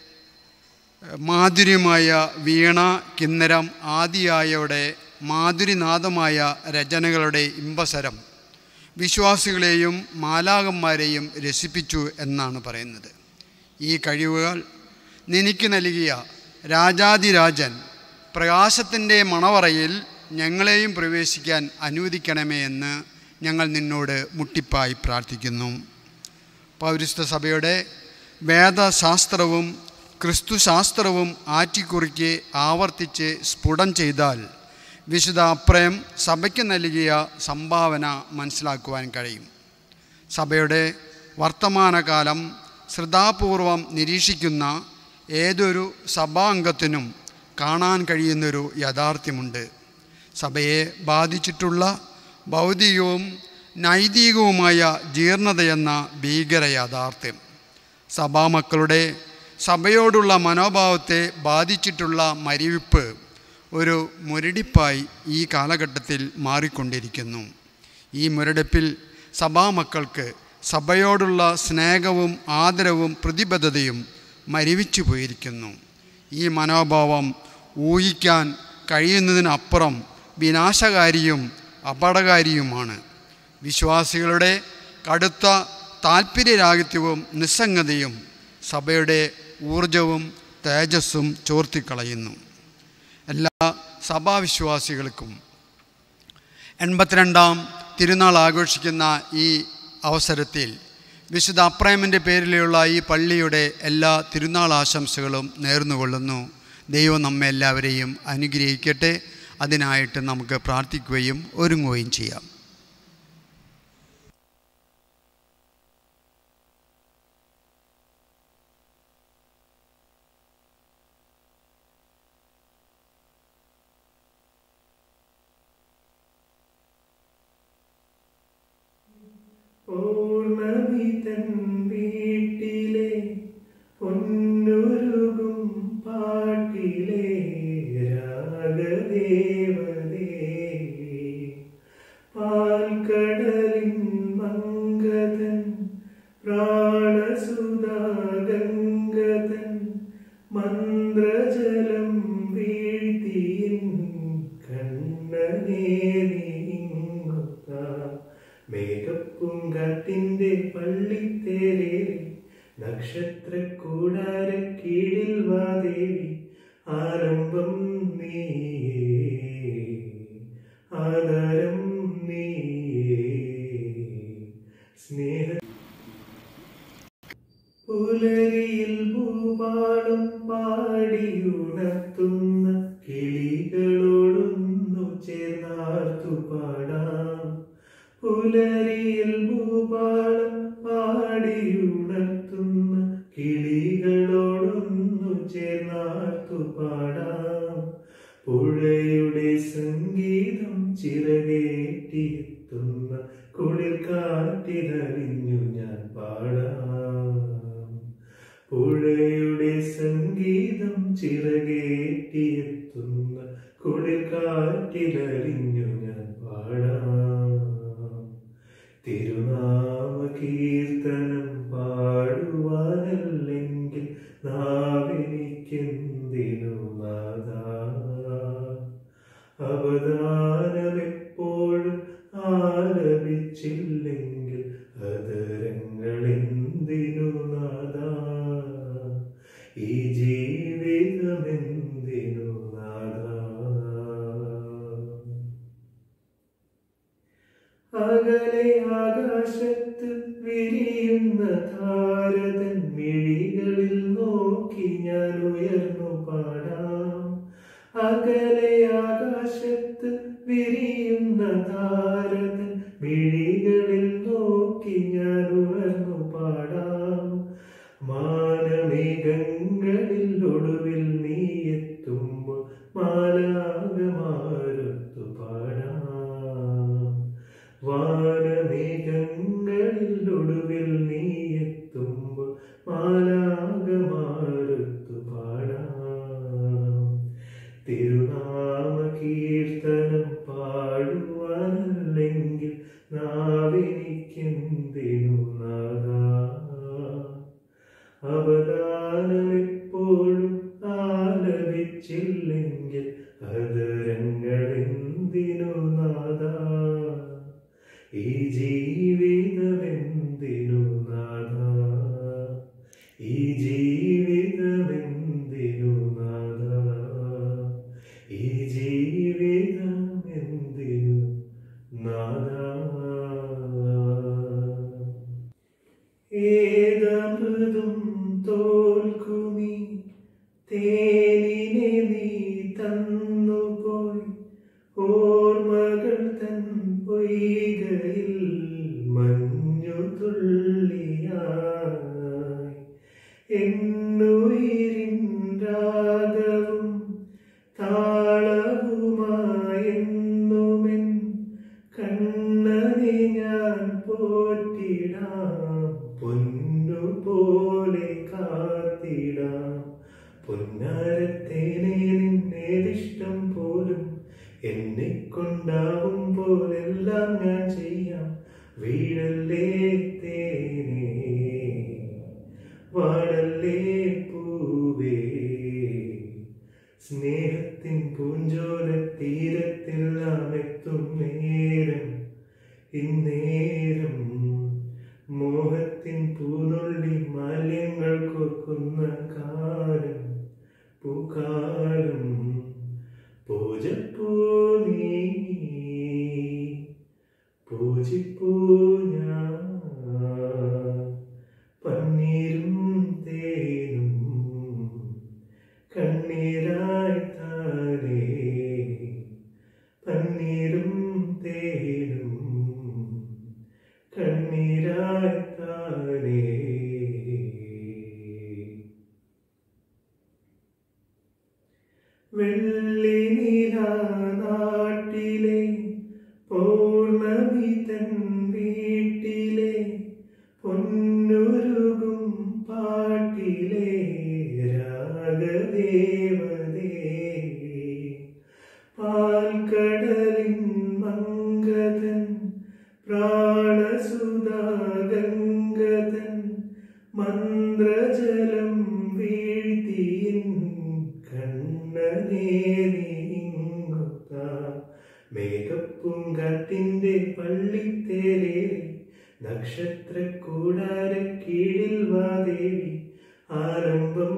മാധുര്യമായ വീണ കിന്നരം ആദിയായയുടെ മാധുരിനാഥമായ രചനകളുടെ ഇമ്പസരം വിശ്വാസികളെയും മാലാകന്മാരെയും രസിപ്പിച്ചു എന്നാണ് പറയുന്നത് ഈ കഴിവുകൾ നിനക്ക് നൽകിയ രാജാതിരാജൻ പ്രകാശത്തിൻ്റെ മണവറയിൽ ഞങ്ങളെയും പ്രവേശിക്കാൻ അനുവദിക്കണമേ എന്ന് ഞങ്ങൾ നിന്നോട് മുട്ടിപ്പായി പ്രാർത്ഥിക്കുന്നു പൗരസ്ത്യ സഭയുടെ വേദശാസ്ത്രവും ക്രിസ്തുശാസ്ത്രവും ആറ്റിക്കുറിക്ക് ആവർത്തിച്ച് സ്ഫുടം ചെയ്താൽ വിശുദ്ധ അപ്രയം സഭയ്ക്ക് നൽകിയ സംഭാവന മനസ്സിലാക്കുവാൻ കഴിയും സഭയുടെ വർത്തമാനകാലം ശ്രദ്ധാപൂർവം നിരീക്ഷിക്കുന്ന ഏതൊരു സഭാംഗത്തിനും കാണാൻ കഴിയുന്നൊരു യാഥാർത്ഥ്യമുണ്ട് സഭയെ ബാധിച്ചിട്ടുള്ള ഭൗതികവും നൈതികവുമായ ജീർണതയെന്ന ഭീകര യാഥാർത്ഥ്യം സഭാമക്കളുടെ സഭയോടുള്ള മനോഭാവത്തെ ബാധിച്ചിട്ടുള്ള മരിവിപ്പ് ഒരു മുരടിപ്പായി ഈ കാലഘട്ടത്തിൽ മാറിക്കൊണ്ടിരിക്കുന്നു ഈ മുരടിപ്പിൽ സഭാമക്കൾക്ക് സഭയോടുള്ള സ്നേഹവും ആദരവും പ്രതിബദ്ധതയും മരിവിച്ചു പോയിരിക്കുന്നു ഈ മനോഭാവം ഊഹിക്കാൻ കഴിയുന്നതിനപ്പുറം വിനാശകാരിയും അപകടകാരിയുമാണ് വിശ്വാസികളുടെ കടുത്ത താല്പര്യരാഹിത്യവും നിസ്സംഗതയും സഭയുടെ ഊർജവും തേജസ്സും ചോർത്തിക്കളയുന്നു എല്ലാ സഭാവിശ്വാസികൾക്കും എൺപത്തിരണ്ടാം തിരുനാൾ ആഘോഷിക്കുന്ന ഈ അവസരത്തിൽ വിശുദ്ധ അപ്രേമിൻ്റെ പേരിലുള്ള ഈ പള്ളിയുടെ എല്ലാ തിരുനാൾ ആശംസകളും നേർന്നുകൊള്ളുന്നു ദൈവം നമ്മെ എല്ലാവരെയും അനുഗ്രഹിക്കട്ടെ അതിനായിട്ട് നമുക്ക് പ്രാർത്ഥിക്കുകയും ഒരുങ്ങുകയും ചെയ്യാം പൂർണ്ണമിതൻ വീട്ടിലെ പൊന്നുരുകും പാട്ടിലെ രാഗദേവദേവി പാൽക്കടലിൻ മംഗതൻ പ്രാണസുധാഗംഗതൻ മന്ത്രജലം വീഴ്ത്തിയിൻ കണ്ണനേറിങ്ങുത്ത മേഘപ്പൂങ്കാറ്റിന്റെ പള്ളിത്തേരേറി നക്ഷത്ര കൂടാര കീഴിൽ വാദേവി ആരംഭം നീയേ ആധാരം നീയേ സ്നേഹ പുലരിയിൽ ഭൂപാളം പാടിയുണർത്തുന്ന കിളികളോടൊന്നു ചേർന്നാർത്തു പാടാം പുലരിയിൽ ഭൂപാളം പാടിയുണർത്തുന്ന കിളികളോടൊന്നു ചേർന്നാർത്തു പാടാം പുഴയുടെ സംഗീതം ചിറകേറ്റിയെത്തുന്ന കുളിർ കാറ്റിലറിഞ്ഞു ഞാൻ പാടാം പുഴയുടെ സംഗീതം ചിറകേറ്റിയെത്തുന്ന കുളിർ കാറ്റിലറിഞ്ഞു ഞാൻ പാടാം തിരുനാമ കീർത്തനം പാടുവാനല്ലെങ്കിൽ നാവെനിക്കെന്തിനു നാദാ അവദാനമെപ്പോഴും ആലപിച്ചില്ലെങ്കിൽ അതരം മേഘങ്ങളിൽ ഒടുവിൽ നീ എത്തുമ്പോൾ മാലാകമാരുത്തു പാടാം തിരുനാമ കീർത്തനം പാടുവാനല്ലെങ്കിൽ നാവിനിക്കെന്തിനു നാദാ അവദാനം എപ്പോഴും ആലപിച്ചില്ലെങ്കിൽ അതരങ്ങളെന്തിനു നാദാ ഈ ജീവിതമെന്തിനു നാദാ ഈ ജീവിതമെന്തിനു നാദാ ഈ ജീവിതമെന്തിനു നാദാ ഏതമൃതും തോൽക്കുമീ തേനിനെ നീ തന്നുപോയി ഓർമ്മകൾ തൻ പൊയ്കയിൽ മഞ്ഞു തുള്ളിയായി എന്നുയിരിൻ രാഗവും താളവുമായെന്നുമെൻ കണ്ണനെ ഞാൻ പോറ്റിടാം പൊന്നു പോലെ കാത്തിടാം പൊന്നാരത്തേനെ നിന്നേതിഷ്ടം പോലും എന്നെ കൊണ്ടാവും പോലെല്ലാം ഞാൻ ചെയ്യാം വീഴല്ലേ തേനേ വാടല്ലേ പൂവേ സ്നേഹത്തിൻ പൂഞ്ചോല തീരത്തെല്ലാം എത്തും നേരം ഇന്നേരം മോഹത്തിൻ പൂനുള്ളി മാലിന്യങ്ങൾ കൊക്കുന്ന കാലം പൂക്കാലം പൂജപ്പൂ നീ പൂജിപ്പൂ ഞാൻ പന്നീരും തേനും കണ്ണീരായി താനേ പന്നീരും തേനും കണ്ണീരായി താനേ വെള്ളി നാട്ടിലെ പൗർണമി തൻ വീട്ടിലെ പൊന്നുരുകും പാട്ടിലെ രാഗദേവതേ പാൽക്കടലിൻ മംഗതൻ പ്രാണസുധാഗംഗതൻ മന്ത്രജലം വീഴ്ത്തിയിൻ കണ്ണനേറിങ്ങുക മേഘപ്പൂങ്കാറ്റിന്റെ പള്ളിത്തേരേ നക്ഷത്രക്കൂടാര കീഴിൽ വാദേവി ആരംഭം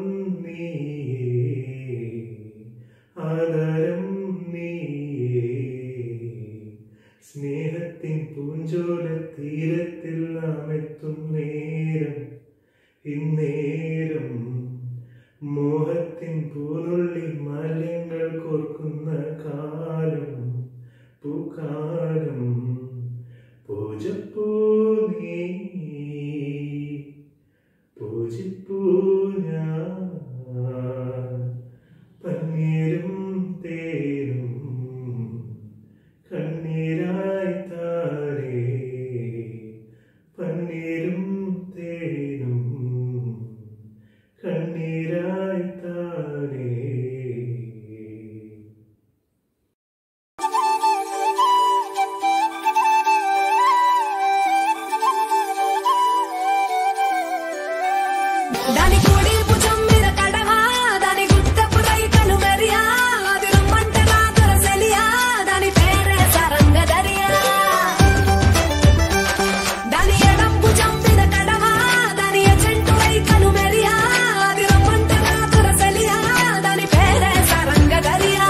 നീയേ ആധാരം നീയേ സ്നേഹത്തിൻ പൂഞ്ചോല തീരത്തിൽ നാം എത്തും നേരം ഇന്നേരം മോഹത്തിൻ പൂനുള്ളി മാലിന്യങ്ങൾ കോർക്കുന്ന കാലം പൂക്കാലം പൂജപ്പൂ നീ പൂജിപ്പൂ ഞാൻ പന്നീരും തേനും കണ്ണീരായി താരേ പന്നീരും തേനും കണ്ണീരായി താരേ దాని కుడి భుజం మీద కడవా దాని గుత్తపు రైకలు మెరియా అది రమ్మంట నా దొరసెలియా దాని పేరే సరంగ దరియా దాని ఎడం భుజం మీద కడవా దాని ఎజెంటు రైకలు మెరియా అది రమ్మంట నా దొరసెలియా దాని పేరే సరంగ దరియా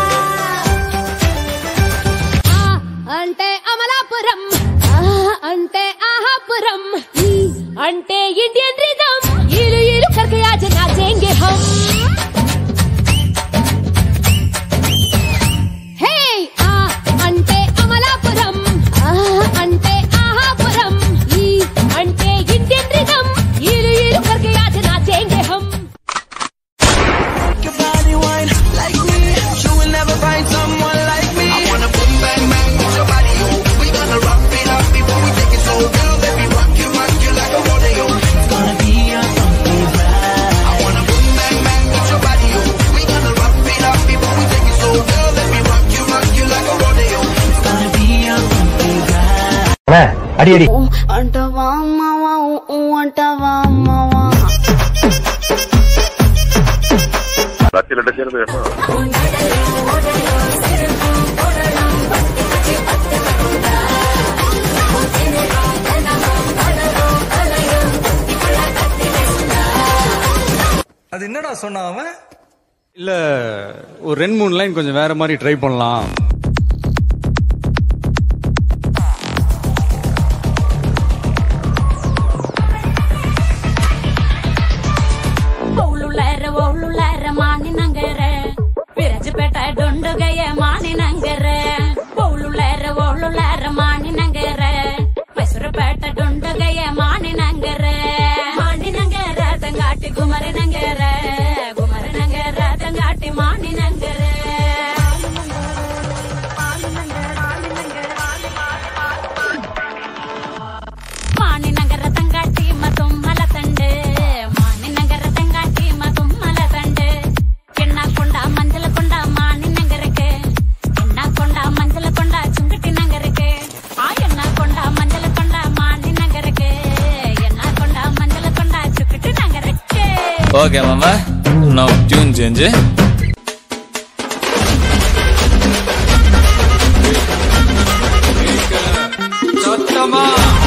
అంటే అమలాపురం ఆ అంటే ఆహాపురం ఈ అంటే ఇండియన్ రిథం ఇలు ఇలు करके आज नाचेंगे हम హే ఆ అంటే అమలాపురం ఆ అంటే ఆహాపురం ఈ అంటే ఇండియన్ రిథం ఇలు ఇలు करके आज नाचेंगे हम your body wine like me. You will never find someone like me. I wanna boom bang bang with your body, oh. We gonna rock it up before we take it slow. അടിയടി అంటవా అమ్మవా ఊ అంటవా అమ్మవా அது என்னடா சொன்னான் அவன் இல்ல ஒரு ரெண்டு மூணு லைன் கொஞ்சம் வேற மாதிரி ட்ரை பண்ணலாம் ಒಳ್ಳುಳ್ಳಾರ ಒಳ್ಳುಳ್ಳಾರ ಮಾನಿನಂಗರ ವಿರಜಪೇಟ ಡೊಂಡುಗಯ ಮಾನಿನಂಗರ ಒಳ್ಳುಳ್ಳಾರ ಒಳ್ಳುಳ್ಳಾರ ಮಾನಿನಂಗರ ಮೈಸೂರುಪೇಟ ಡೊಂಡುಗಯ ಮಾನಿನಂಗರ ಮಾನಿನಂಗರ ತಂಗಾಟಿ ಗುಮರನಂಗರ ಗುಮರನಂಗರ ತಂಗಾಟಿ ಮಾನಿನಂಗರ ಮಾನಿನಗರ ತಂಗಾಟಿ ಮತ್ತೊಮ್ಮಲ ತಂಡೆ ಮಾನಿನಗರ ತಂಗಾಟಿ ಮತ್ತೊಮ್ಮಲ ತಂಡೆ ಕೆಣ್ಣ ಕೊಂಡ ಮಂಜಲ ಕೊಂಡ ಮಾನಿನಗರಕ್ಕೆ ಎಣ್ಣ ಕೊಂಡ ಮಂಜಲ ಕೊಂಡ ಚುಂಗಟಿ ನಗರಕ್ಕೆ ಆ ಎಣ್ಣ ಕೊಂಡ ಮಂಜಲ ಕೊಂಡ ಮಾನಿನಗರಕ್ಕೆ ಎಣ್ಣ ಕೊಂಡ ಮಂಜಲ ಕೊಂಡ ಚುಕ್ಕಟಿ ನಗರಕ್ಕೆ ஓகே மாமா நான் டியூன் சேஞ்சு சத்தமா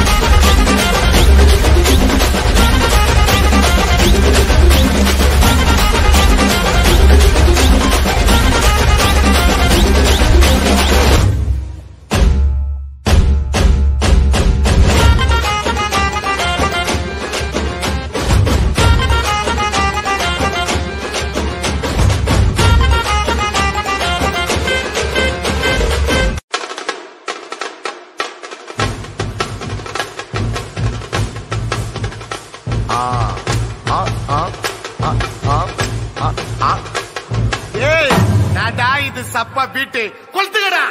ஏய் நாடா இது சப்பா பீட்டு கொளுத்துக்கடா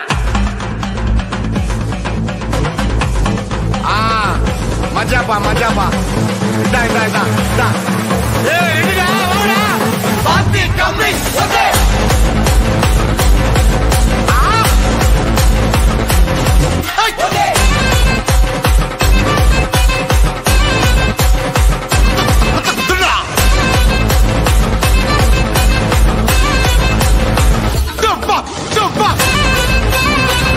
ஆ மஜாப்பா மஜாப்பா இதா இதா இதா இதா ஏய் எடுடா வாடா பாத்தி கம்மி ஓகே ஆ okay Jump up! Jump up!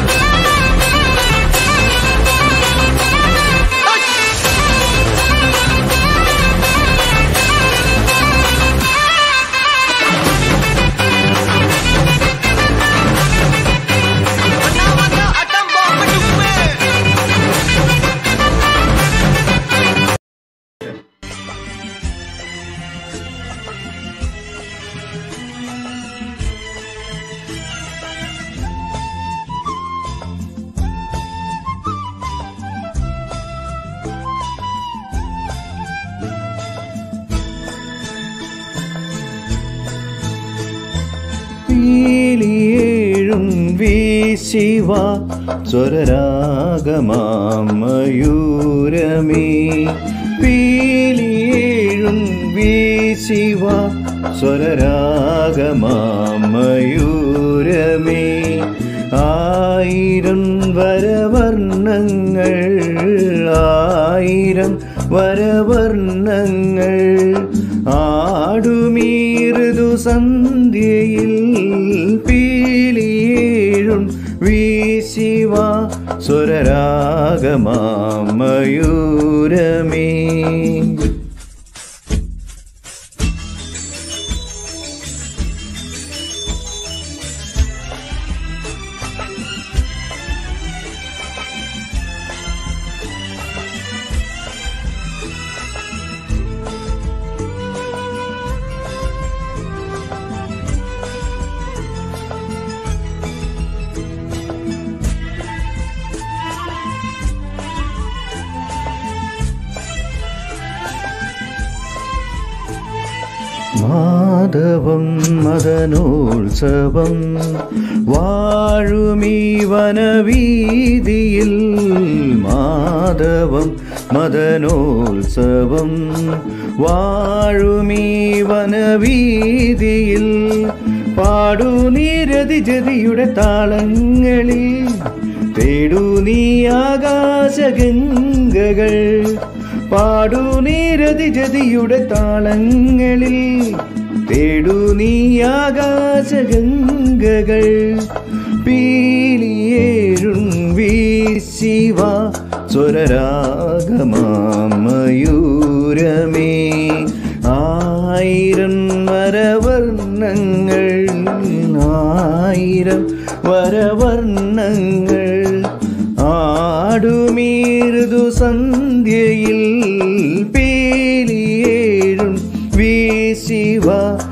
പീലിയേഴും വീശിവ സ്വരരാഗമാമയൂരമേ പീലിയേഴും വീശിവ സ്വരരാഗമാമയൂരമേ ആയിരം വരവർണ്ണങ്ങൾ ആയിരം വരവർണ്ണങ്ങൾ ആടുമീറുതു സന്ധ്യയിൽ പീലിയേഴും വീശിവ സ്വരരാഗമാമയൂരമേ മാധവം മദനോത്സവം വാഴുമീ വനവീതിയിൽ മാധവം മദനോത്സവം വാഴുമീ വനവീതിയിൽ പാടു നീരതി ജതിയുടെ താളങ്ങളിൽ തേടൂ നീ ആകാശഗംഗകൾ പാടൂ നീ രതിജതിയുടെ താളങ്ങളിൽ തേടൂ നീ ആകാശഗംഗകൾ പീലിയേഴും വീശിവ സ്വരരാഗമാമയൂരമേ ആയിരം വരവർണ്ണങ്ങൾ ആയിരം വരവർണ്ണങ്ങൾ ആടുമീരുതു സന്ധ്യയിൽ പേലിയേഴും വീശിവ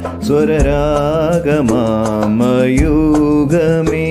സ്വരരാഗമാമയൂഗമേ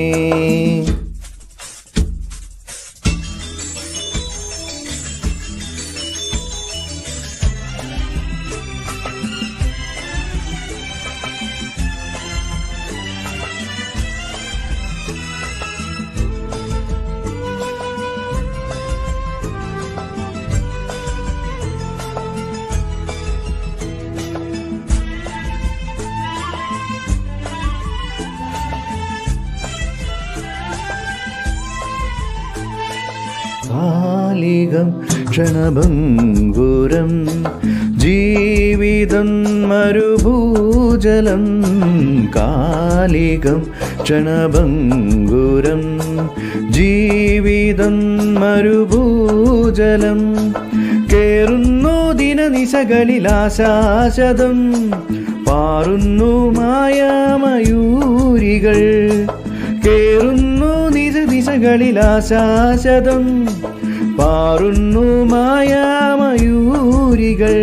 കാലികം ക്ഷണഭംഗുരം ജീവിതം മരുഭൂജലം കാലികം ക്ഷണഭംഗുരം ജീവിതം മരുഭൂജലം കേറുന്നു ദിനനിശകളിലാശാശതം പാറുന്നു മായാമയൂരികൾ കേറുന്നു നിജ ദിശകളിലാശാശതം പാറുന്നു മായാമയൂരികൾ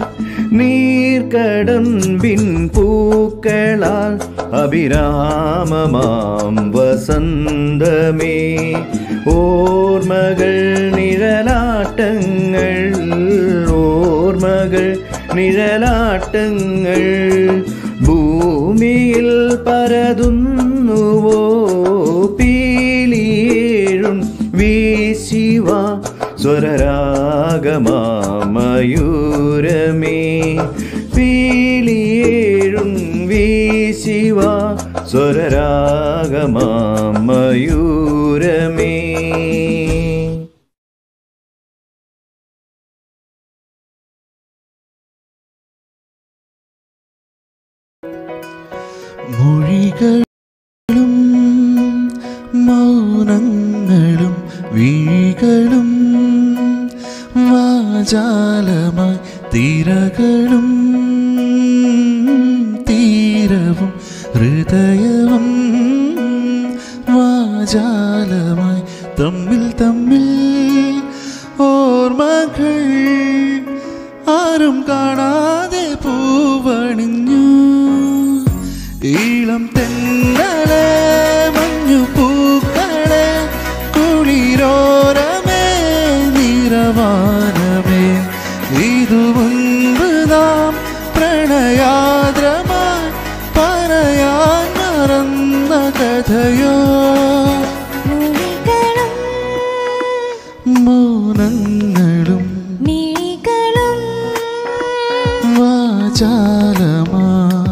നീർക്കടമ്പിൻ പൂക്കളാൽ അഭിരാമമാം വസന്തമേ ഓർമ്മകൾ നിഴലാട്ടങ്ങൾ ഓർമ്മകൾ നിഴലാട്ടങ്ങൾ ഭൂമിയിൽ പരതുന്നുവോ പീലിയേഴും വീശിവ സ്വരരാഗമാമയൂരമേ പീലിയേഴും വീശിവ സ്വരരാഗമാമയൂരമേ മൊഴികളും മൗനങ്ങളും വിഴികളും വാചാലമായി തിരകളും തീരവും ഹൃദയവും വാചാലമായി തമ്മിൽ തമ്മിൽ ഓർമ്മകൾ ആരും കാണാതെ പൂവണിഞ്ഞു ഈളം തെന്നലെ മഞ്ഞു പൂക്കളെ കുളിരോരമേ നിറവാനമേ ഇതു മുൻപ് നാം പ്രണയാദ്രമായി പറയാൻ മറന്ന കഥയോ മൗനങ്ങളും മിഴികളും വാചാലമാ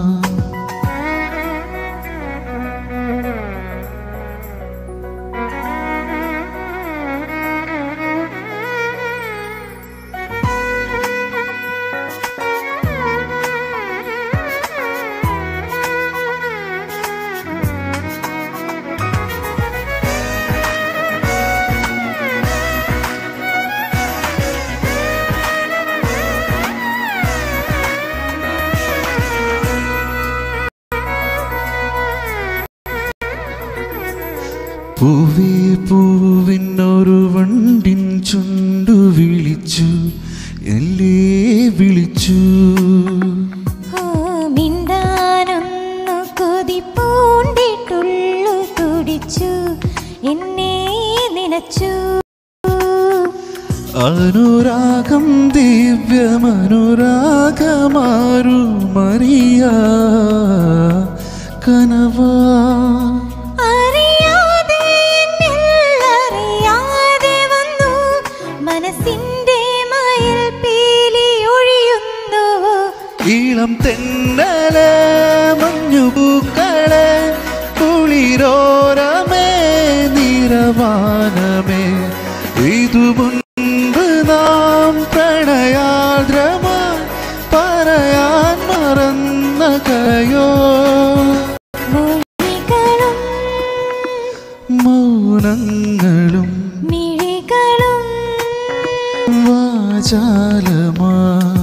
പൂവേ പൂവിനൊരു വണ്ടിൻ ചുണ്ടു വിളിച്ചു എല്ലേ വിളിച്ചു ആ, മിണ്ടാനൊന്നു കൊതി പൂണ്ടിട്ടുള്ളു തുടിച്ചു എന്നെ നനച്ചു അനുരാഗം ദിവ്യമനുരാഗമാരു മറിയ കനവാ അറിയാതെ എന്നിൽ അറിയാതെ വന്നു മനസ്സിന്റെ മയിൽ പീലി ഒഴിയുന്നു ഈളം തെന്നലെ മഞ്ഞുപൂക്കളെ കുളിരോരമേ നിറവാന പ്രണയാദ്രമായി പറയാൻ മറന്ന കയോ മൊഴികളും മൗനങ്ങളും മിഴികളും വാചാലമാ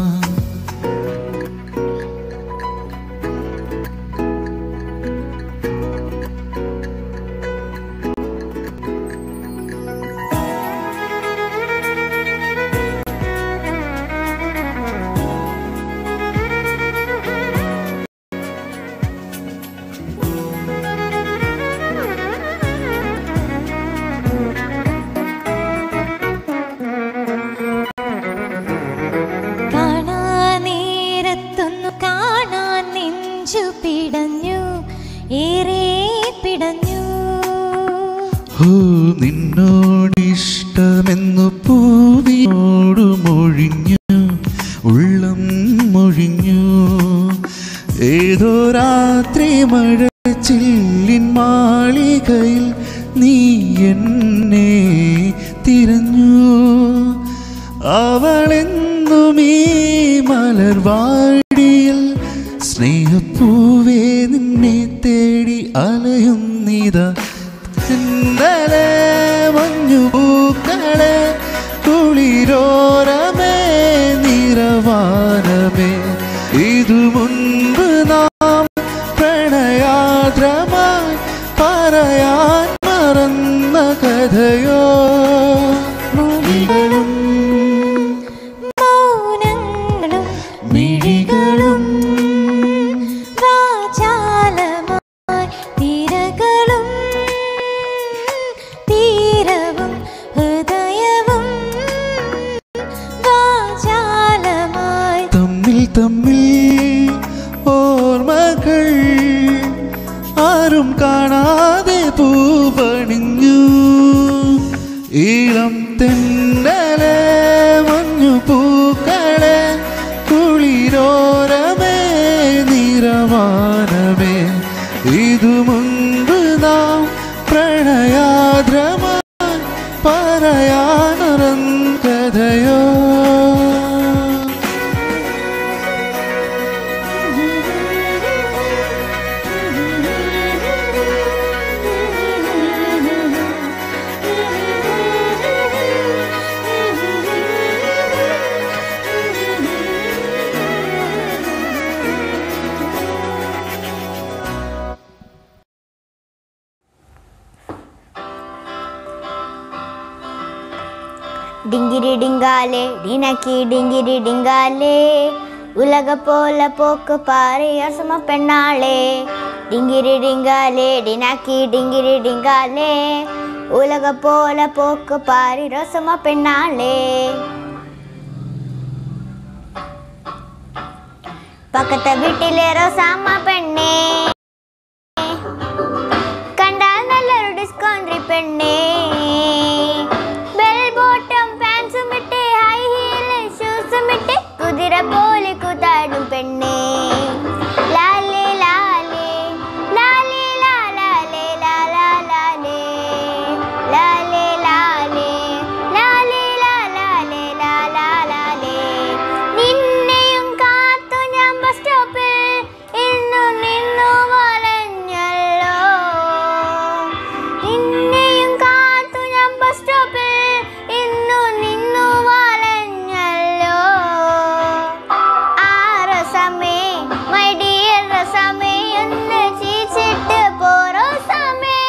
കാണാനേരത്തൊന്നു കാണാൻ നെഞ്ചു പിടഞ്ഞു ഏറെ പിടഞ്ഞു ഓ നിന്നോടിഷ്ടമെന്നു പൂവിനോടു മൊഴിഞ്ഞു ഉള്ളം മൊഴിഞ്ഞു ഏതോ രാത്രി മഴ ചില്ലിൻ മാളികയിൽ നീ എന്നെ തിരഞ്ഞു അവളെന്നും ഈ മലർവാടിയിൽ സ്നേഹപ്പൂവേ നിന്നെ തേടി അലയുന്നിതാ ഇന്നലെ മഞ്ഞു പൂക്കളെ കുളിരോരമേ നിറവാനമേ ഇതു മുൻപ് നാം പ്രണയാദ്രമായി പറയാൻ മറന്ന കഥയോ മൊഴികളും മൗനങ്ങളും മിഴികളും വാചാലമായി തിരകളും തീരവും ഹൃദയവും വാചാലമായി തമ്മിൽ തമ്മിൽ ഓർമ്മകൾ ആരും കാണാതെ പൂവണിഞ്ഞു ഈളം തെന്നലെ മഞ്ഞു പൂക്കളെ കുളിരോരമേ നിറവാനമേ ഇതു മുൻപ് നാം പ്രണയാദ്രമായി പറയാനറൻ കഥയോ டிங்கிரி டிங்காலே டினக்கி டிங்கிரி டிங்காலே உலக போல போக்கு பாரு யோசமா பெண்ணாளே டிங்கிரி டிங்காலே டினக்கி டிங்கிரி டிங்காலே உலக போல போக்கு பாரு ரோசமா பெண்ணாளே பக்கத்து வீட்டிலே ரோசாமா பெண்ணே കണ്ടാൽ നല്ലൊരു ഡിസ്കൗണ്ടറി പെണ്ണേ ബെൽ ബോട്ടം പാൻസും ഇട്ട് ഹൈ ഹീൽ ഷൂസും ഇട്ട് കുതിര പോലെ കൂത്താടും പെണ്ണേ ലാലേ ലാലേ ലാലേ ലാലാലേ ലാലാ ലാലേ ലാലേ ലാലേ ലാലേ ലാലാലേ ലാലാ ലാലേ നിന്നെയും കാത്തു ഞാൻ ബസ് സ്റ്റോപ്പിൽ ഇന്നു നിന്നു വലഞ്ഞല്ലോ നിന്നെയും കാത്തു ഞാൻ ബസ് സ്റ്റോപ്പിൽ ഇന്നു നിന്നു വലഞ്ഞല്ലോ ആ രസമേ മൈ ഡിയർ രസമേ ഒന്ന് ചീച്ചിട്ട് പോരോ സമേ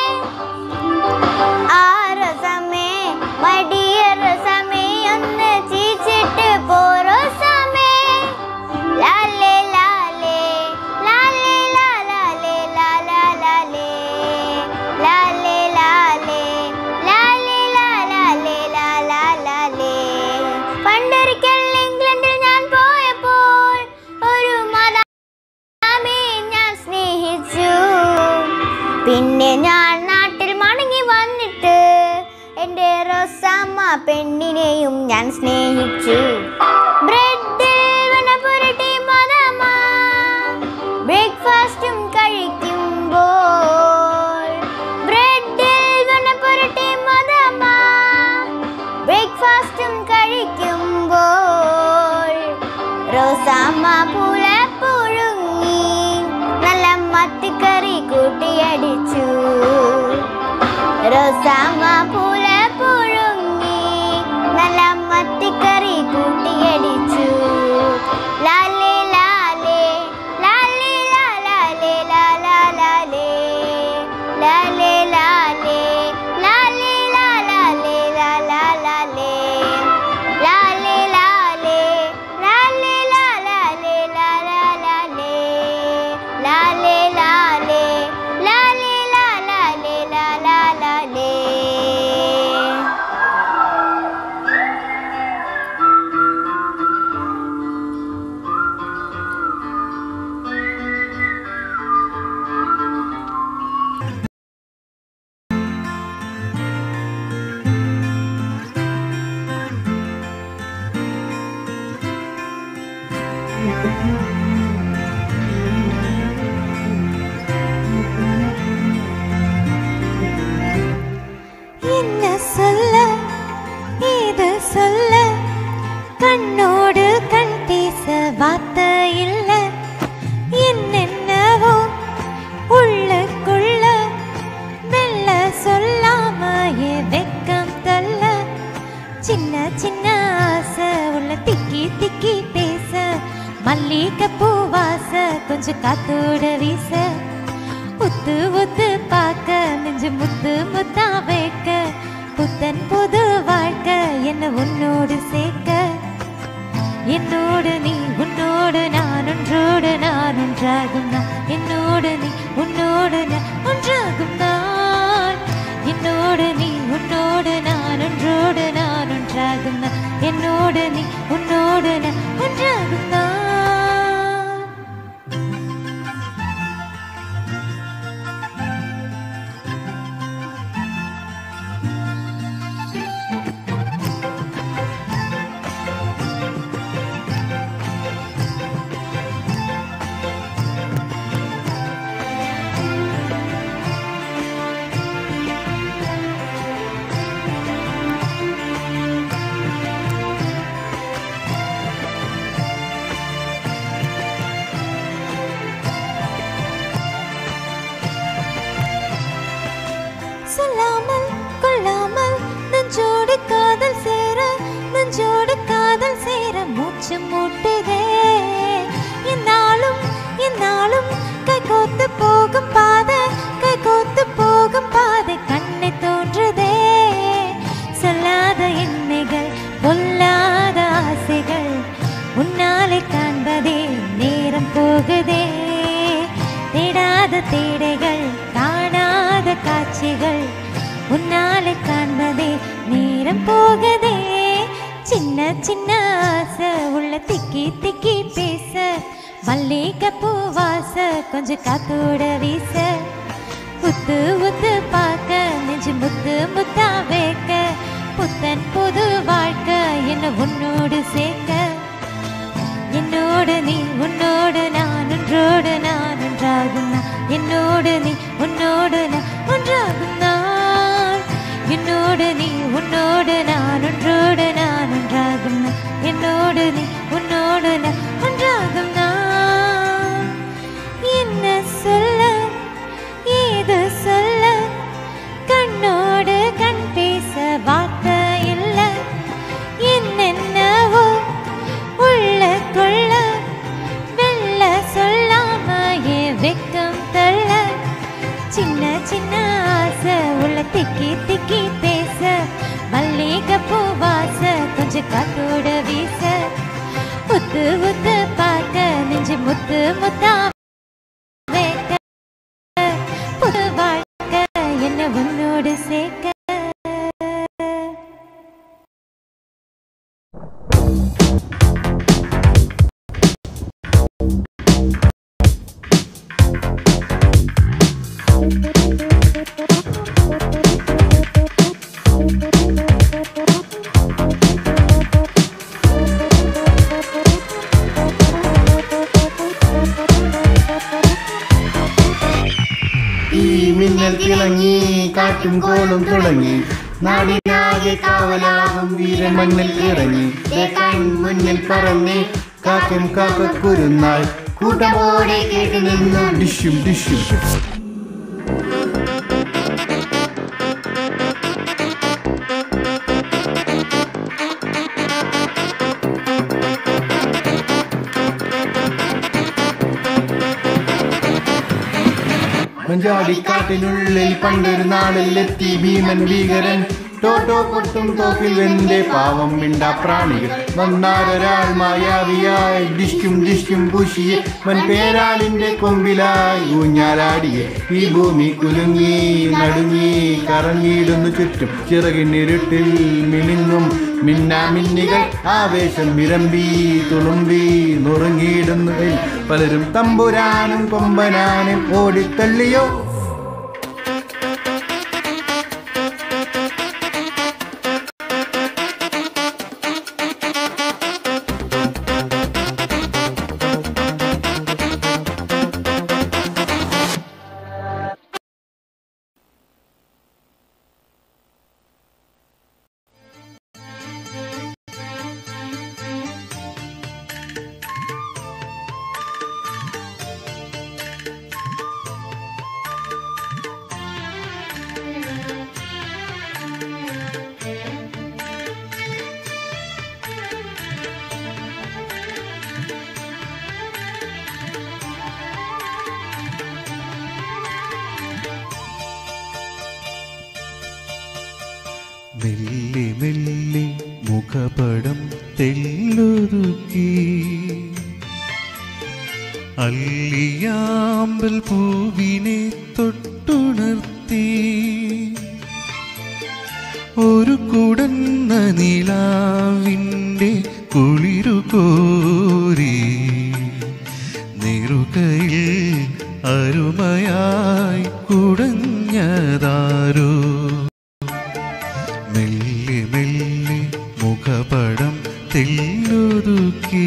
ആ രസമേ മൈ ഡിയർ രസമേ ഒന്ന് ചീച്ചിട്ട് പോരോ സമേ ലാലേ ലാലേ ലാലേ ലാലാലേ ലാലാ ലാലേ ലാലേ ലാലേ ലാലേ ലാലാലേ ലാലാ ലാലേ പണ്ടൊരിക്കൽ ഇംഗ്ലണ്ടിൽ ഞാൻ പോയപ്പോൾ ഒരു മദാമെ ഞാൻ സ്നേഹിച്ചു പിന്നെ ഞാൻ നാട്ടിൽ മടങ്ങി വന്നിട്ട് എൻ്റെ റോസാമ്മ പെണ്ണിനെയും ഞാൻ സ്നേഹിച്ചു ബ്രെഡിൽ വെണ്ണ പുരട്ടി മദാമ്മ ബ്രേക്ക്ഫാസ്റ്റും കഴിക്കുമ്പോൾ ബ്രെഡിൽ വെണ്ണ പുരട്ടി മദാമ്മ ബ്രേക്ക്ഫാസ്റ്റും കഴിക്കുമ്പോൾ റോസാമ്മ പൂല പുഴുങ്ങി നല്ല മത്തിക്കറി കൂട്ടിയടിച്ചു റോസാമ്മ പൂല പുഴുങ്ങി നല്ല മത്തിക്കറി കൂട്ടിയടിച്ചു ലാലേ ലാലേ ലാലേ ലാലേ ലാലാ ലാലേ ലാലേ ലാലേ ലാലേ ലാലേ ലാലാ ലാലേ ലാലേ ലാലേ ലാലേ ലാലേ ലാലാ ലാലേ ലാലേ ലാലേ ലാലേ ലാലേ ലാലാ ലാലേ என்ன சொல்ல இது சொல்ல கண்ணோடு கண் பேச வார்த்தை இல்ல என்னென்னவோ உள்ளுக்குள்ள மெல்ல சொல்லாம என் வெக்கம் தள்ள சின்ன சின்ன ஆசை உள்ள திக்கி திக்கி பேச மல்லிகை பூவாச கொஞ்சம் காத்தோட வீச உத்து உத்து பார்க்க நெஞ்சு முத்து முத்தா வைக்க புத்தன் புது வாழ்க்கை என்ன உன்னோடு சேர்க்க என்னோடு நீ உன்னோடு நான் ஒன்றோடு நான் ஒன்றாகும் நான் என்னோடு நீ உன்னோடு நான் ஒன்றாகும் நான் என்னோடு நீ உன்னோடு நான் ஒன்றோடு நான் ஒன்றாகும் நான் என்னோடு நீ உன்னோடு நான் ஒன்றாகும் நான் சொல்லாமல் கொள்ளாமல் நெஞ்சோடு காதல் சேர நெஞ்சோடு காதல் சேர மூச்சு மூட்டுதே என்னாலும் என்னாலும் கை கோத்து போகும் பாதை கை கோத்து போகும் பாதை கண்ணை தோன்றுதே சொல்லாத எண்ணெய்கள் பொல்லாத ஆசைகள் உன்னாலே காண்பதே நேரம் போகுதே தேடாத தேடைகள் காணாத காட்சிகள் உன்னாலே காண்பதே நேரம் போகுதே சின்ன சின்ன ஆசை உள்ள திக்கி திக்கி பேச மல்லிகை பூவாச கொஞ்சம் காத்தோட வீச உத்து உத்து பார்க்க நெஞ்சு முத்து முத்தா வைக்க புத்தன் புது வாழ்க்கை என்ன உன்னோடு சேர்க்க என்னோடு நீ உன்னோடு நான் ஒன்றோடு நான் ஒன்றாகும் நான் என்னோடு நீ உன்னோடு நான் ஒன்றாகும் நான் என்னோடு நீ உன்னோடு நான் ஒன்றோடு நான் ஒன்றாகும் நான் என்னோடு நீ உன்னோடு நான் ஒன்றாகும் நான் என்ன சொல்ல ஏது சொல்ல கண்ணோடு கண் பேச வார்த்தை இல்ல என்னென்னவோ உள்ள கொள்ள வெல்ல சொல்லாம என் வெக்கம் தள்ள சின்ன சின்ன ஆசை உள்ள திக்கி திக்கி பேச மல்லிகை பூவாச கொஞ்சம் காத்தோட வீச உத்து உத்து பார்க்க நெஞ்சு முத்து முத்தா வைக்க புது வாழ்க்கை என்ன உன்னோடு சேர்க்க ഈ മിന്നൽ തിളങ്ങി കാറ്റും കോളും തുടങ്ങി നാടിനാകെ കാവലാകും വീരമണ്ണിൽ ഇറങ്ങി ദേ കൺമുന്നിൽ പറന്നേ കാക്കും കാക്കക്കുരുന്നാൾ കൂട്ടമോടെ കേട്ടു നിന്നു ഡിഷും ഡിഷും മഞ്ചാടിക്കാട്ടിനുള്ളിൽ പണ്ടൊരു നാളിലെത്തി ഭീമൻ ഭീകരൻ ടോട്ടോ പൊട്ടും തോക്കിൽ വെന്തേ പാവം മിണ്ട പ്രാണികൾ വന്നാരൊരാൾ മായാവിയായി ഡിഷ്കും ഡിഷ്കും പൂശിയെ വൻ പേരാളിന്റെ കൊമ്പിലായി ഊഞ്ഞാലാടിയെ ഈ ഭൂമി കുലുങ്ങി നടുങ്ങി കറങ്ങിയിടുന്നു ചുറ്റും ചിറകിനിരുട്ടിൽ മിനുങ്ങും മിന്നാമിന്നികൾ ആവേശം വിരമ്പി തുളുമ്പി നുറുങ്ങിയിടുന്നു എൽ. പലരും തമ്പുരാനും കൊമ്പനാനും ഓടിത്തള്ളിയോ മെല്ലെ മെല്ലെ മുഖപടം തെല്ലൊതുക്കി അല്ലിയാമ്പൽ പൂവിനെ തൊട്ടുണർത്തി ഒരു കുടന്ന നിലാവിൻ്റെ കുളിരു കോരി നെറുകയിൽ അരുമയായി കുടഞ്ഞതാരോ മെല്ലെ മെല്ലെ മുഖപടം തെല്ലൊതുക്കി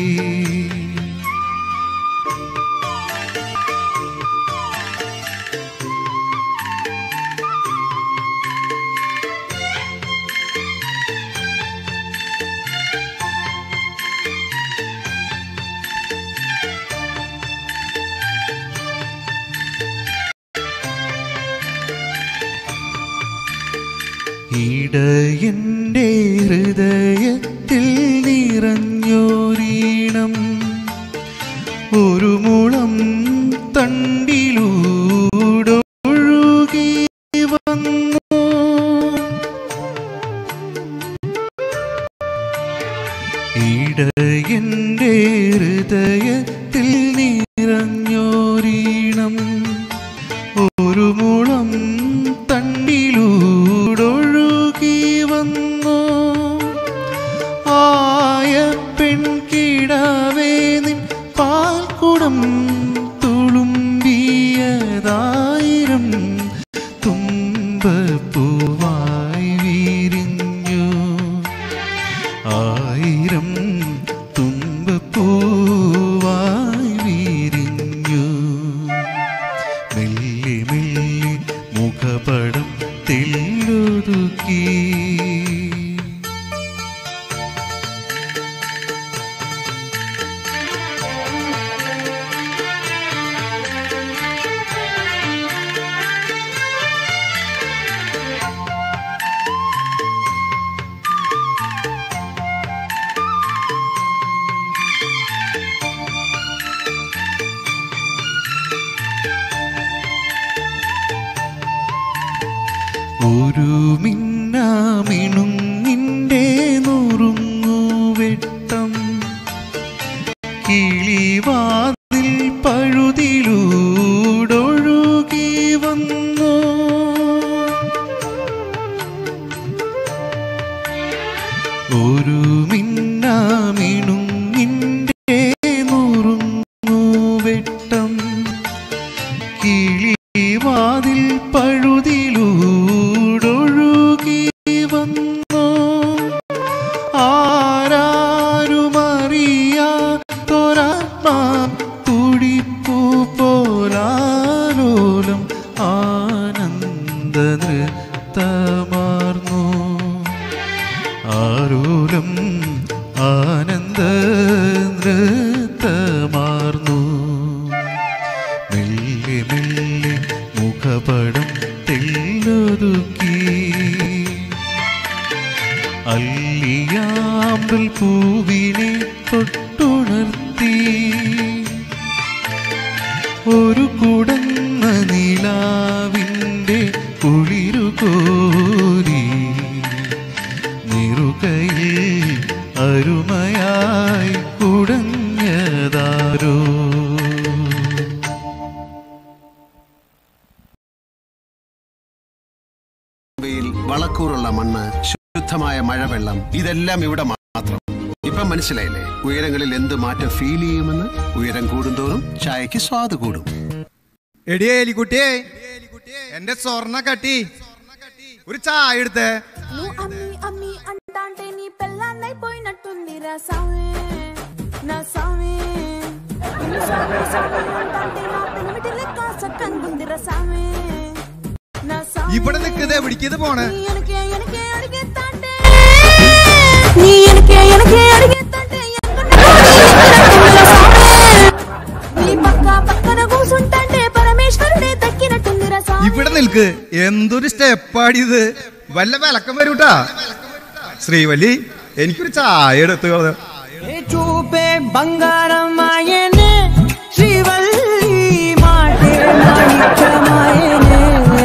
ഇടയൻ്റെ ഹൃദയത്തിൽ നിറഞ്ഞോരീണം ഒരു മുളം തണ്ടിലൂടൊഴുകി വന്നു ഇടയൻ്റെ ഹൃദയത്തിൽ നിറഞ്ഞോരീണം ഒരു മുളം തണ്ടിലൂടൊഴുകി വന്നു ആയ പെൺകിടാവേ നിൻ പാൽക്കുടം തുളുമ്പിയതായിരം തുമ്പപ്പൂവായി വിരിഞ്ഞു ആയിരം തുമ്പപ്പൂവായി വിരിഞ്ഞു മെല്ലെ മെല്ലെ മുഖപടം തെല്ലൊതുക്കി ഒരു മിന്നാമിണുങ്ങിൻ്റെ നുറുങ്ങുവെട്ടം കിളിവാതിൽ പഴുതിലൂടൊഴുകി വന്നു ഒരു മിന്നാമിണുങ്ങിൻ്റെ നുറുങ്ങുവെട്ടം കിളിവാതിൽ പഴുതിലൂടൊഴുകി വന്നു ആരാരുമറിയാത്തൊരാത്മാ തുടിപ്പു പോലാലോലം ആനന്ദ നൃത്തമാർന്നു ആരോലം ആനന്ദ നൃത്തമാർന്നു മെല്ലെ മെല്ലെ മുഖപടം തെല്ലൊതുക്കി അല്ലിയാമ്പൽ പൂവിനെ തൊട്ടുണർത്തി ഒരു കുടന്ന നിലാവിൻ്റെ കുളിരു കോരി നിറുകയിൽ അരുമയായി കുടഞ്ഞതാരോ വെയിൽ വളക്കൂറുള്ള മണ്ണ് ശുദ്ധമായ മഴവെള്ളം ഇതെല്ലാം ഇവിടെ മാത്രം ഇപ്പം മനസ്സിലായില്ലേ ഉയരങ്ങളിൽ എന്ത് മാറ്റം ഫീൽ ചെയ്യുമെന്ന് ഉയരം കൂടുന്തോറും ചായക്ക് സ്വാദ് കൂടും എടിയേ എലിക്കുട്ടിയെ എന്റെ സ്വർണ്ണ കട്ടി ഒരു ചായ എടുത്തേ నువ్వు అమ్మి అమ్మి అంటాంటే నీ పెళ్ళాన్నైపోయినట్టుందిరా సామి నా సామి నిన్ను సామి సామి అంటాంటే నా పెనిమిటి లెక్క సక్కంగుందిరా సామి నా సామి ഇവിടെ നിൽക്കുന്നത് എവിടേക്കിത് പോണേ నీ ఎనకే ఎనకే అడిగేత్తాంటే నీ ఎనకే ఎనకే అడిగేత్తాంటే నీ పక్క పక్కన కూసుంటాంటే పరమేశ్వరుడే దక్కినట్టుందిరా సామి ഇവിടെ നിൽക്ക് എന്തൊരു സ്റ്റെപ്പാടിയത് വല്ല വിലക്കം വരൂട്ടാ ശ്രീവല്ലി എനിക്കൊരു ചായ എടുത്തു చూపే బంగారం ఆయనే శ్రీవల్లి మాటే మాణిక్యమాయనే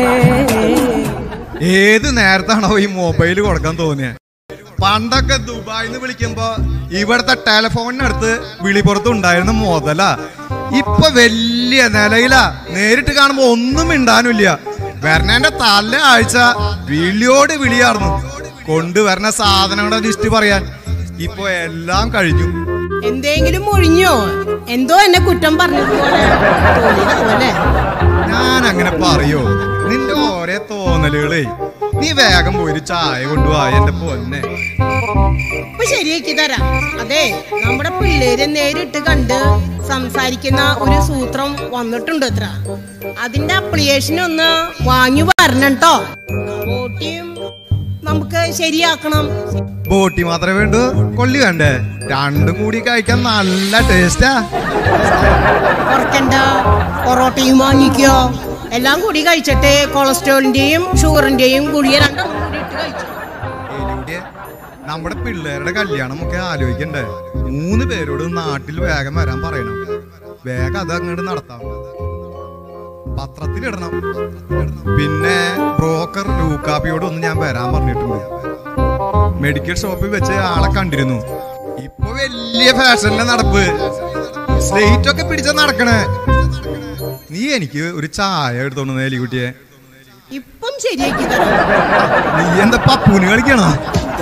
ഏത് നേരത്താണോ ഈ മൊബൈൽ കൊടുക്കാൻ തോന്നിയ പണ്ടൊക്കെ ദുബായിന്ന് വിളിക്കുമ്പോ ഇവിടുത്തെ ടെലിഫോണിനടുത്ത് വിളിപ്പുറത്ത് ഉണ്ടായിരുന്ന മുതല ഇപ്പൊ വലിയ നിലയിലാ നേരിട്ട് കാണുമ്പോ ഒന്നും മിണ്ടാനുമില്ല വരണേന്റെ തല ആഴ്ച വിളിയോട് വിളിയാർന്നു കൊണ്ടുവരണ സാധനങ്ങളുടെ ലിസ്റ്റ് പറയാൻ ഇപ്പൊ എല്ലാം കഴിഞ്ഞു എന്തെങ്കിലും ഒഴിഞ്ഞോ എന്തോ എന്നെ കുറ്റം പറഞ്ഞതുപോലെ തോന്നിയതുപോലെ ഞാൻ അങ്ങനെ പറയോ നിന്റെ ഓരോ തോന്നലുകളേ നീ വേഗം പോയി ഒരു ചായ കൊണ്ടുപോവാ എന്റെ പൊന്നെ ഇപ്പൊ ശരിയാക്കി തരാം അതെ നമ്മുടെ പിള്ളേരെ നേരിട്ട് കണ്ട് സംസാരിക്കുന്ന ഒരു സൂത്രം വന്നിട്ടുണ്ട് അത്ര അതിന്റെ അപ്ലിക്കേഷൻ ഒന്ന് വാങ്ങി വരണം കേട്ടോ വോട്ടിയും നമുക്ക് ശരിയാക്കണം ബോട്ടി മാത്രമേ വേണ്ടൂ കൊള്ളി വേണ്ടേ രണ്ടും കൂടി കഴിക്കാൻ നല്ല ടേസ്റ്റാ കുറയ്ക്കണ്ട പൊറോട്ടയും വാങ്ങിക്കോ എല്ലാം കൂടി കഴിച്ചിട്ട് കൊളസ്ട്രോളിന്റെയും ഷുഗറിന്റെയും ഗുളിക രണ്ടും കൂടി ഇട്ട് കഴിച്ചു എലിയുടെ നമ്മുടെ പിള്ളേരുടെ കല്യാണം ഒക്കെ ആലോചിക്കണ്ടേ മൂന്ന് പേരോട് നാട്ടിൽ വേഗം വരാൻ പറയണം വേഗം അത് അങ്ങോട്ട് നടത്താം പത്രത്തിലിടണം പിന്നെ ബ്രോക്കർ ലൂക്കാപ്പിയോട് ഒന്ന് ഞാൻ വരാൻ പറഞ്ഞിട്ടുണ്ട് മെഡിക്കൽ ഷോപ്പിൽ വെച്ച് ആളെ കണ്ടിരുന്നു ഇപ്പൊ വലിയ ഫാഷനിലെ നടപ്പ് സ്ലേറ്റ് ഒക്കെ പിടിച്ച നടക്കണേ നീ എനിക്ക് ഒരു ചായ എടുത്തോണ്ട് എലിക്കുട്ടിയെ ഇപ്പം ശരിയാക്കി തരാം നീ എന്താ പപ്പൂന് കളിക്കണോ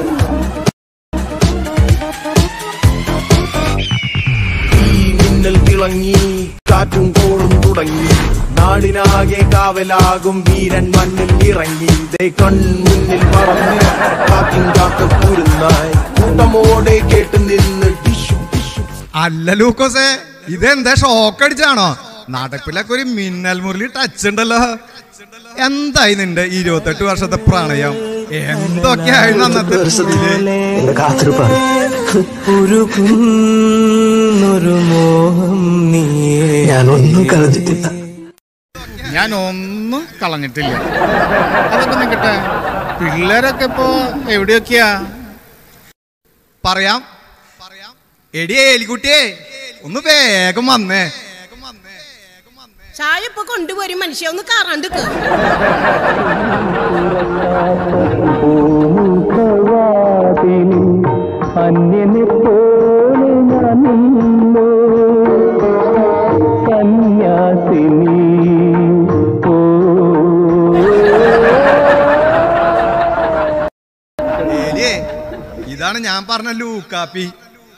മിന്നൽ തിളങ്ങി കാറ്റും കോളും തുടങ്ങി നാടിനാകെ കാവലാകും വീരൻ മണ്ണിൽ ഇറങ്ങി ദേ കൺമുന്നിൽ പറന്ന് കാത്തിൻ കാക്ക കുരുന്നായി കൂട്ടമോടെ കേട്ട് നിന്ന് ടിഷു അല്ല ലൂക്കോസേ ഇതെന്താ ഷോക്ക് അടിച്ചാണോ നടപ്പിലൊക്കെ ഒരു മിന്നൽ മുരളി ടച്ച് ഉണ്ടല്ലോ എന്തായി നിന്റെ ഇരുപത്തെട്ട് വർഷത്തെ പ്രണയം എന്തൊക്കെയായിരുന്നു അന്നത്തെ പൂവില്? ഒരു കുന്നൊരു മോഹം നീ ഞാനൊന്നും കളഞ്ഞിട്ടില്ല ഞാൻ ഒന്നും കളഞ്ഞിട്ടില്ല അതൊക്കെ നിൽക്കട്ടെ പിള്ളേരൊക്കെ ഇപ്പോ എവിടെയൊക്കെയാ പറയാം എടിയേ എലിക്കുട്ടിയെ ഒന്ന് വേഗം വന്നേ ചായ ഇപ്പൊ കൊണ്ടുവരും മനുഷ്യ ഒന്ന് കറണ്ട് അന്യനെ പോലെ ഞാൻ നിന്നു സന്യാസിനി ഓ ഏലിയേ ഇതാണ് ഞാൻ പറഞ്ഞ ലൂക്കാപ്പി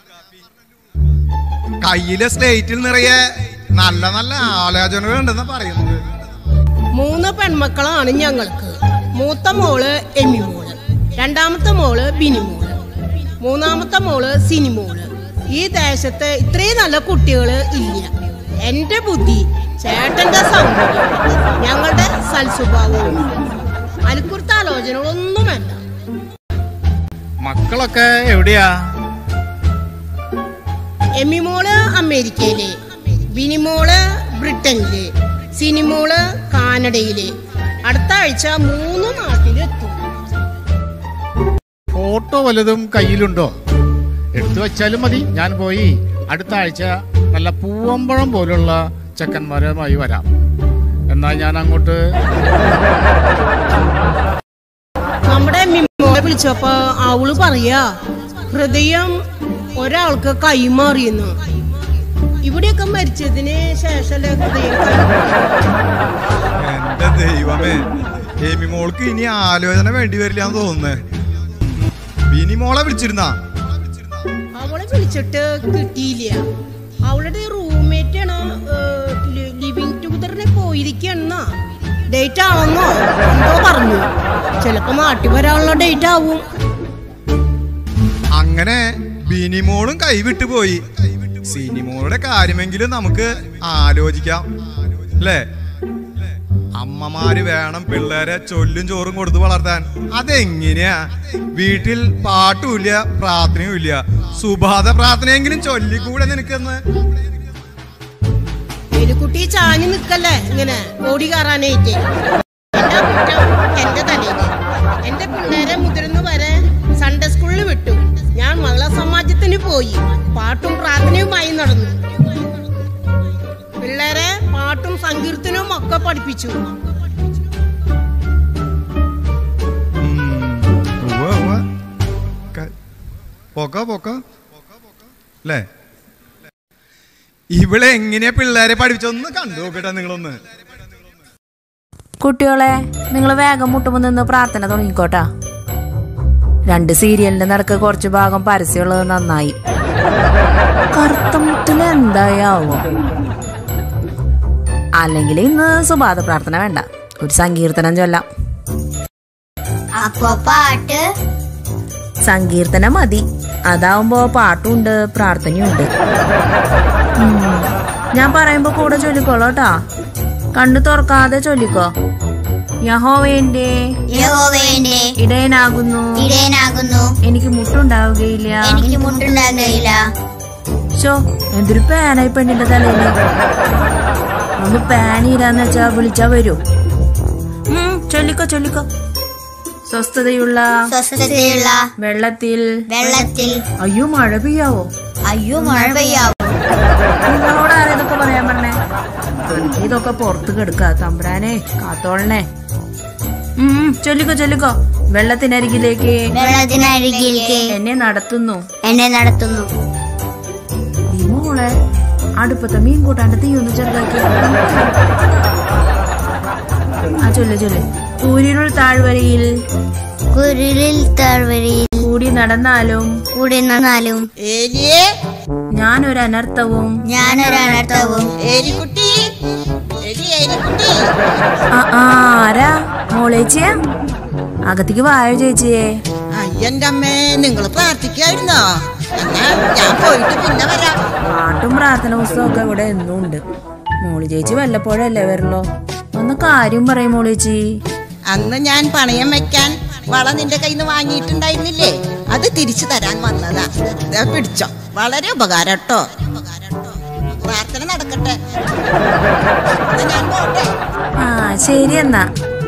കയ്യിലെ സ്ലേറ്റിൽ നിറയെ നല്ല നല്ല ആലോചനകൾ ഉണ്ടെന്ന് പറയുന്നത് മൂന്ന് പെൺമക്കളാണ് ഞങ്ങൾക്ക് മൂത്ത മോള് എമി മോള് രണ്ടാമത്തെ മോള് ബിനി മോള് മൂന്നാമത്തെ മോള് സിനി മോള് ഈ ദേശത്ത് ഇത്രയും നല്ല കുട്ടികൾ ഇല്ല എന്റെ ബുദ്ധി ചേട്ടന്റെ സൗന്ദര്യം ഞങ്ങളുടെ സൽസ്വഭാവവും അൽക്കുർത്ത ആലോചനകളൊന്നും വേണ്ട മക്കളൊക്കെ എവിടെയാ എമ്മിമോള് അമേരിക്കയില് ബിനിമോള് ബ്രിട്ടനില് സിനിമോള് കാനഡയില് അടുത്ത ആഴ്ച മൂന്ന് നാട്ടിലെത്തും ഫോട്ടോ വല്ലതും കയ്യിലുണ്ടോ എടുത്തു വെച്ചാലും മതി ഞാൻ പോയി അടുത്ത ആഴ്ച നല്ല പൂവമ്പഴം പോലുള്ള ചെക്കന്മാരുമായി വരാം എന്നാൽ ഞാൻ അങ്ങോട്ട് നമ്മുടെ എമ്മിമോളെ വിളിച്ചപ്പോ അവള് പറയാ ഹൃദയം ഒരാൾക്ക് കൈമാറിയെന്ന് ഇവിടെയൊക്കെ മരിച്ചതിന് ശേഷമല്ലേ ഹൃദയം എന്റെ ദൈവമേ എമി മോൾക്ക് ഇനി ആലോചന വേണ്ടി വരില്ല എന്ന് തോന്നുന്നേ ബിനി മോളെ വിളിച്ചിരുന്ന അവളെ വിളിച്ചിട്ട് കിട്ടിയില്ല അവളുടെ റൂംമേറ്റ് ആണ് ലിവിങ് ടുഗദറിനെ പോയിരിക്കണെന്നാ ഡേറ്റ് ആണെന്നോ എന്തോ പറഞ്ഞു ചിലപ്പോ നാട്ടിൽ വരാനുള്ള ഡേറ്റ് ആവും അങ്ങനെ ബിനിമോളും കൈവിട്ടു പോയി സിനിമോളുടെ കാര്യമെങ്കിലും നമുക്ക് ആലോചിക്കാം അല്ലേ അമ്മമാര് വേണം പിള്ളേരെ ചൊല്ലും ചോറും കൊടുത്ത് വളർത്താൻ അതെങ്ങനെയാ വീട്ടിൽ പാട്ടുമില്ല പ്രാർത്ഥനയും ഇല്ല സുബാധ പ്രാർത്ഥനയെങ്കിലും ചൊല്ലിക്കൂടെ നിനക്കെന്ന് എലിക്കുട്ടി ചാഞ്ഞു നിക്കല്ലേ ഇങ്ങനെ ഓടി കയറാനായിട്ട് എന്റെ കുറ്റം എന്റെ തലയില് എന്റെ പിള്ളേരെ മുതിർന്നു വരെ സൺഡേ സ്കൂളിൽ വിട്ടു ഞാൻ മഹിളാ സമാജത്തിന് പോയി പാട്ടും പ്രാർത്ഥനയുമായി നടന്നു പിള്ളേരെ പാട്ടും സങ്കീർത്തനവും ഒക്കെ പഠിപ്പിച്ചു ഉവ്വ് ഉവ്വ്. ക- പോക്ക പോക്ക അല്ലേ ഇവിടെ എങ്ങനെയാ പിള്ളേരെ പഠിപ്പിച്ചൊന്ന് കണ്ടു നോക്കട്ടെ നിങ്ങളൊന്ന് കുട്ടികളെ നിങ്ങൾ വേഗം മുട്ടുമ്പോൾ നിന്ന് പ്രാർത്ഥന തുടങ്ങിക്കോട്ടാ രണ്ട് സീരിയലിന്റെ നടക്ക് കുറച്ച് ഭാഗം പരസ്യമുള്ളത് നന്നായി കറുത്ത മുട്ടിൽ എന്തായാവോ അല്ലെങ്കിൽ ഇന്ന് സുബാധ പ്രാർത്ഥന വേണ്ട ഒരു സങ്കീർത്തനം ചൊല്ലാം അപ്പൊ പാട്ട് സങ്കീർത്തനം മതി അതാവുമ്പോ പാട്ടുമുണ്ട് പ്രാർത്ഥനയുണ്ട് ഉം. ഞാൻ പറയുമ്പോ കൂടെ ചൊല്ലിക്കോളോട്ടാ കണ്ണു തുറക്കാതെ ചൊല്ലിക്കോ യഹോവേന്റെ യഹോവയുടെ ഇടയനാകുന്നു ഇടയനാകുന്നു എനിക്ക് മുട്ടുണ്ടാവുകയില്ല എനിക്ക് മുട്ടുണ്ടാകുകയില്ല ഷോ എന്തൊരു പാനായി പെണ്ണിന്റെ തലയില് ഒന്ന് പാനീരാന്ന് വെച്ചാ വിളിച്ചാ വരൂ ഉം, ചൊല്ലിക്കോ ചൊല്ലിക്കോ സ്വസ്ഥതയുള്ള സ്വസ്ഥതയുള്ള വെള്ളത്തിൽ വെള്ളത്തിൽ അയ്യോ മഴ പെയ്യാവോ അയ്യോ മഴ പെയ്യാവും നിങ്ങളോട് ആരാ ഇതൊക്കെ പറയാൻ പറഞ്ഞേ എനിക്ക് ഇതൊക്കെ പുറത്ത് കെടുക്ക തമ്പുരാനെ കാത്തോളനെ ഉം ചൊല്ലിക്കോ ചൊല്ലിക്കോ വെള്ളത്തിനരികിലേക്ക് വെള്ളത്തിനരികിലേക്ക് എന്നെ നടത്തുന്നു എന്നെ നടത്തുന്നു ഈ മോളെ അടുപ്പത്തെ മീൻ കൂട്ടാണ്ട് തീ ഒന്ന് ചെറുതാക്കി ആ ചൊല്ല് ചൊല്ല് കൂരിരുൾ താഴ്വരയിൽ കുരിലിൽ താഴ്വരയിൽ കൂടി നടന്നാലും കൂടി നടന്നാലും ഞാനൊരു അനർത്ഥവും ഞാനൊരു അനർത്ഥവും ഏരിക്കുട്ടി എലി ഏരിക്കുട്ടി ആ, ആ, ആരാ മോളേച്ചിയാ അകത്തേക്ക് വായോ ചേച്ചിയെ അയ്യന്റെ അമ്മേ നിങ്ങൾ പ്രാർത്ഥിക്കായിരുന്നോ എന്നാ ഞാൻ പോയിട്ട് പിന്നെ വരാം പാട്ടും പ്രാർത്ഥന പുസ്തകമൊക്കെ ഇവിടെ എന്നും ഉണ്ട് മോളി ചേച്ചി വല്ലപ്പോഴല്ലേ വരുള്ളൂ ഒന്ന് കാര്യം പറയും മോളി ചേച്ചി അന്ന് ഞാൻ പണയം വെക്കാൻ വള നിന്റെ കയ്യിൽ നിന്ന് വാങ്ങിയിട്ടുണ്ടായിരുന്നില്ലേ അത് തിരിച്ചു തരാൻ വന്നതാ ദേ പിടിച്ചോ വളരെ ഉപകാരം കേട്ടോ പ്രാർത്ഥന നടക്കട്ടെ എന്നാ ഞാൻ പോട്ടെ ആ ശരി എന്നാ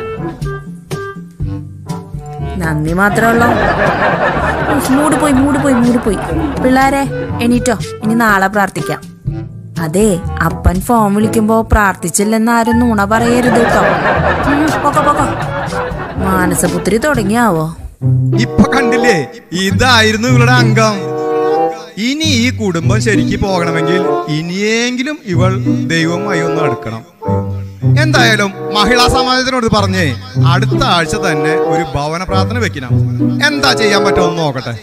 നന്ദി മാത്രമേ മൂട് പോയി മൂട് പോയി മൂട് പോയി പിള്ളാരെ എണീറ്റോ ഇനി നാളെ പ്രാർത്ഥിക്കാം അതെ അപ്പൻ ഫോൺ വിളിക്കുമ്പോ പ്രാർത്ഥിച്ചില്ലെന്ന് ആരും നുണ പറയരുത് കേട്ടോ ഉം, പൊക്കോ പൊക്കോ മാനസപുത്രി തുടങ്ങിയാവോ ഇപ്പൊ കണ്ടില്ലേ ഇതായിരുന്നു ഇവളുടെ അംഗം ഇനി ഈ കുടുംബം ശരിക്ക് പോകണമെങ്കിൽ ഇനിയെങ്കിലും ഇവൾ ദൈവമായി ഒന്ന് അടുക്കണം എന്തായാലും മഹിളാ സമാജത്തിനോട് പറഞ്ഞേ അടുത്ത ആഴ്ച തന്നെ ഒരു ഭവന പ്രാർത്ഥന വെക്കണം എന്താ ചെയ്യാൻ പറ്റുമെന്ന് നോക്കട്ടെ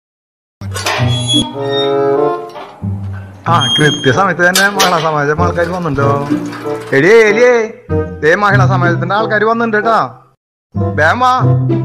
ആ കൃത്യസമയത്ത് തന്നെ മഹിളാ സമാജം ആൾക്കാർ വന്നിട്ടുണ്ടോ എടിയേ എലിയേ ദേ മഹിളാ സമാജത്തിന്റെ ആൾക്കാർ വന്നിട്ടുണ്ട് കേട്ടാ വേം വാ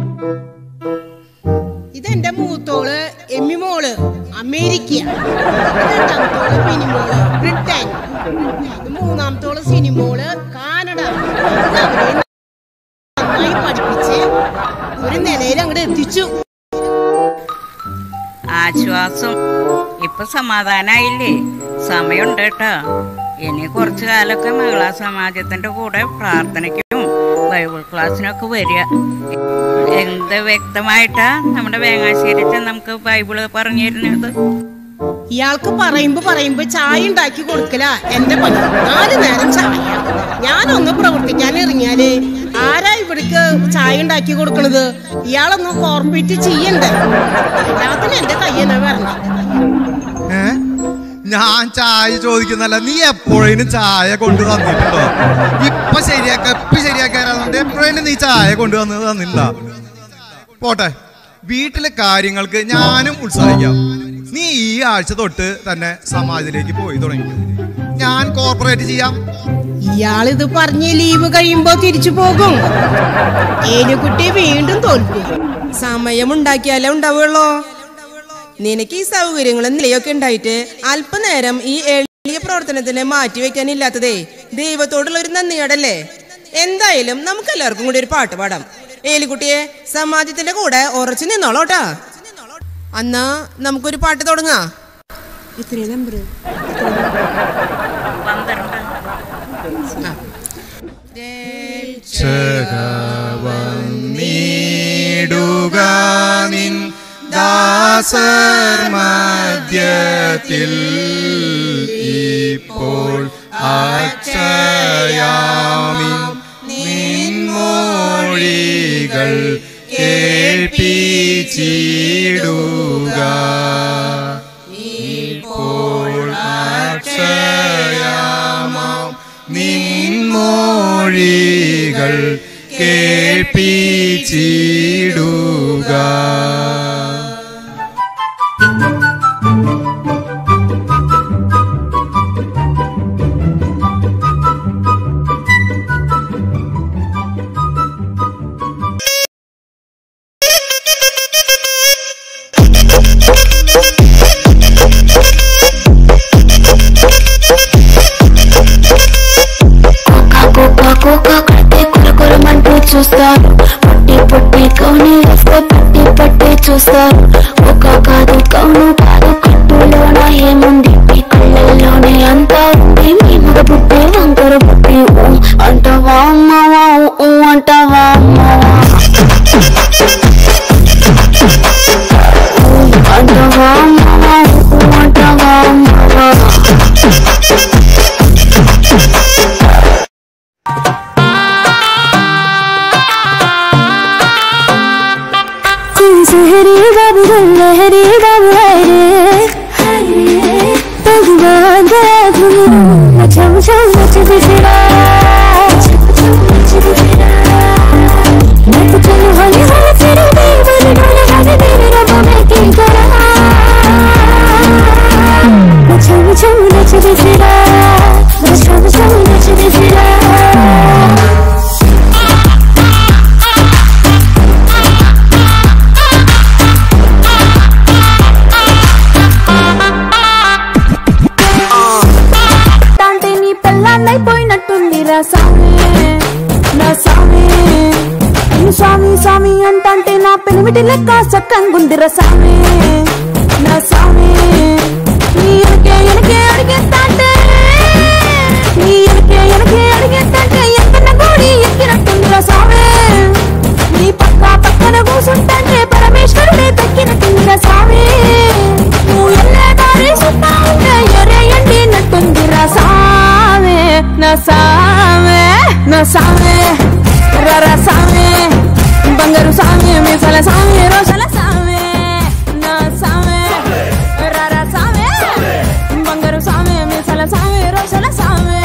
ഇതെന്റെ മൂത്തോള് എമ്മി മോള് അമേരിക്ക രണ്ടാമത്തോള് പിനിമോള് ബ്രിട്ടൻ ഇത് മൂന്നാമത്തോള് സിനിമോള് കാനഡ ഇത് അവരെ നന്നായി പഠിപ്പിച്ച് ഒരു നിലയിൽ അങ്ങോട്ട് എത്തിച്ചു ആശ്വാസം ഇപ്പൊ ഇപ്പൊ സമാധാനായില്ലേ സമയമുണ്ട് കേട്ടോ ഇനി കുറച്ചു കാലമൊക്കെ മഹിളാ സമാജത്തിന്റെ കൂടെ പ്രാർത്ഥനയ്ക്കും ബൈബിൾ ക്ലാസ്സിനൊക്കെ വരിക എന്ത് വ്യക്തമായിട്ടാ നമ്മുടെ വേങ്ങാശ്ശേരിച്ച് നമുക്ക് ബൈബിള് പറഞ്ഞു തരുന്നത് ഇയാൾക്ക് പറയുമ്പോ പറയുമ്പോ ചായ ഉണ്ടാക്കി കൊടുക്കല എന്റെ പണി നാല് നേരം ചായ ഞാനൊന്ന് പ്രവർത്തിക്കാൻ ഇറങ്ങിയാല് ആരാ ഇവിടേക്ക് ചായ ഉണ്ടാക്കി കൊടുക്കണത് ഇയാളൊന്ന് കോർപ്പറേറ്റ് ചെയ്യണ്ടേ എല്ലാത്തിനും എന്റെ കയ്യെന്നാ വരണം ഏ ഞാൻ ചായ ചോദിക്കുന്നല്ല നീ എപ്പോഴേലും ചായ കൊണ്ടു തന്നിട്ടുണ്ടോ ഇപ്പൊ ശരിയാക്ക ഇപ്പൊ ശരിയാക്കാറുണ്ട് എപ്പോഴേലും നീ ചായ കൊണ്ടു തന്നത് തന്നില്ല പോട്ടെ വീട്ടിലെ കാര്യങ്ങൾക്ക് ഞാനും ഉത്സാഹിക്കാം നീ ഈ ആഴ്ച തൊട്ട് തന്നെ സമാജിലേക്ക് പോയി തുടങ്ങി ഞാൻ കോർപ്പറേറ്റ് ചെയ്യാം ഇയാളിത് പറഞ്ഞ് ലീവ് കഴിയുമ്പോ തിരിച്ചു പോകും ഏലുകുട്ടി വീണ്ടും തോൽക്കും സമയമുണ്ടാക്കിയാലേ ഉണ്ടാവുള്ളൂ നിനക്ക് ഈ സൗകര്യങ്ങളും നിലയൊക്കെ ഉണ്ടായിട്ട് അല്പനേരം ഈ എളിയ പ്രവർത്തനത്തിന് മാറ്റി വെക്കാനില്ലാത്തതേ ദൈവത്തോടുള്ള ഒരു നന്ദിയോടല്ലേ എന്തായാലും നമുക്ക് എല്ലാവർക്കും കൂടി ഒരു പാട്ട് പാടാം ഏലിക്കുട്ടിയെ സമാജത്തിന്റെ കൂടെ ഉറച്ചു നിന്നോളോട്ടാ അന്നാ നമുക്കൊരു പാട്ട് തുടങ്ങാ ഇത്രയും നമ്പർ നീടുക നിൻ ദാസർ മധ്യത്തിൽ ഇപ്പോൾ അക്ഷയാമി നിൻമൊഴികൾ കേൾപ്പിച്ചിടുക ഇപ്പോൾ അക്ഷയാമാം നിൻമൊഴികൾ കേൾപ്പിച്ചിടുക కోకా కోకా కడితే కురకురమంటూ చూస్తారు పట్టి పట్టి కౌని వేస్తే పట్టి పట్టి చూస్తారు కోకా కాదు కౌను కాదు కట్టులోన ఏముంది మీ కళ్ళల్లోనే అంతా ఉంది మీ మగ బుద్ధి వంకర బుద్ధి ఊ అంటావా అమ్మవా ఊ అంటావా అమ్మవా ఊ అంటావా అమ్మవా ఊ అంటావా అమ్మవా सहरी बाबू लहरी बाबू हरे भगवान छम छम नच बिसरा मैं तो चलूं हौली हौली तेरे देवर डोले गाने तेरे रब मैं की करा मैं छम छम नच बिसरा मैं छम छम नच बिसरा అంటే నీ పెళ్ళాన్నైపోయినట్టుంది రా స్వామి నా స్వామి నీ స్వామి స్వామి అంటంటే నా పెనిమిటి లెక్క సక్కంగుంది రా స్వామి నా స్వామి నీ ఎనకే ఎనకే అడిగేస్తాంటే నీ ఎనకే ఎనకే అడిగేస్తాంటే ఎక్కన గోడి ఎక్కినట్టుంది రా స్వామి నీ పక్క పక్కన కూసుంటే పరమేశ్వరుడే తక్కినట్టుంది రా స్వామి నువ్వు ఎల్లే దారి సుత్తా ఉంటే ఎరేయండి నట్టుంది రా సామే నా సామే నా సామే రర సామే బంగారు సామే మీసల సామే రోషల సామే నా సామే రర సామే బంగారు సామే మీసల సామే రోషల సామే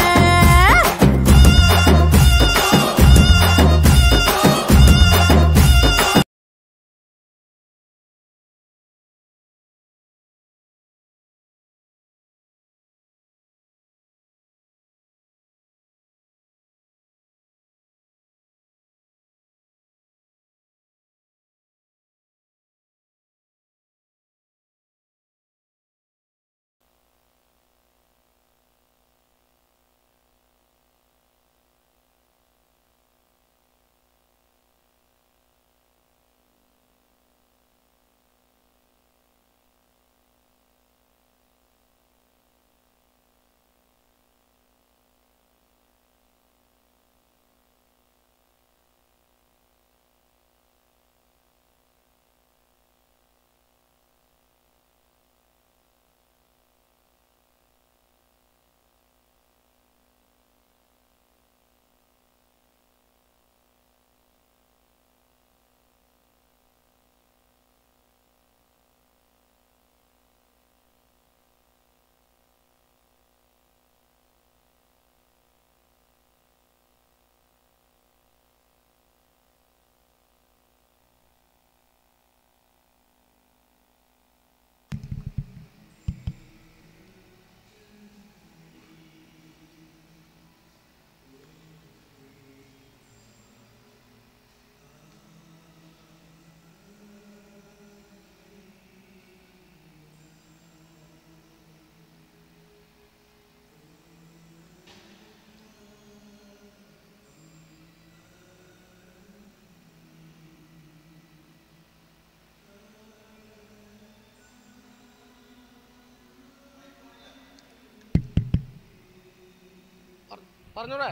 പറഞ്ഞൂടെ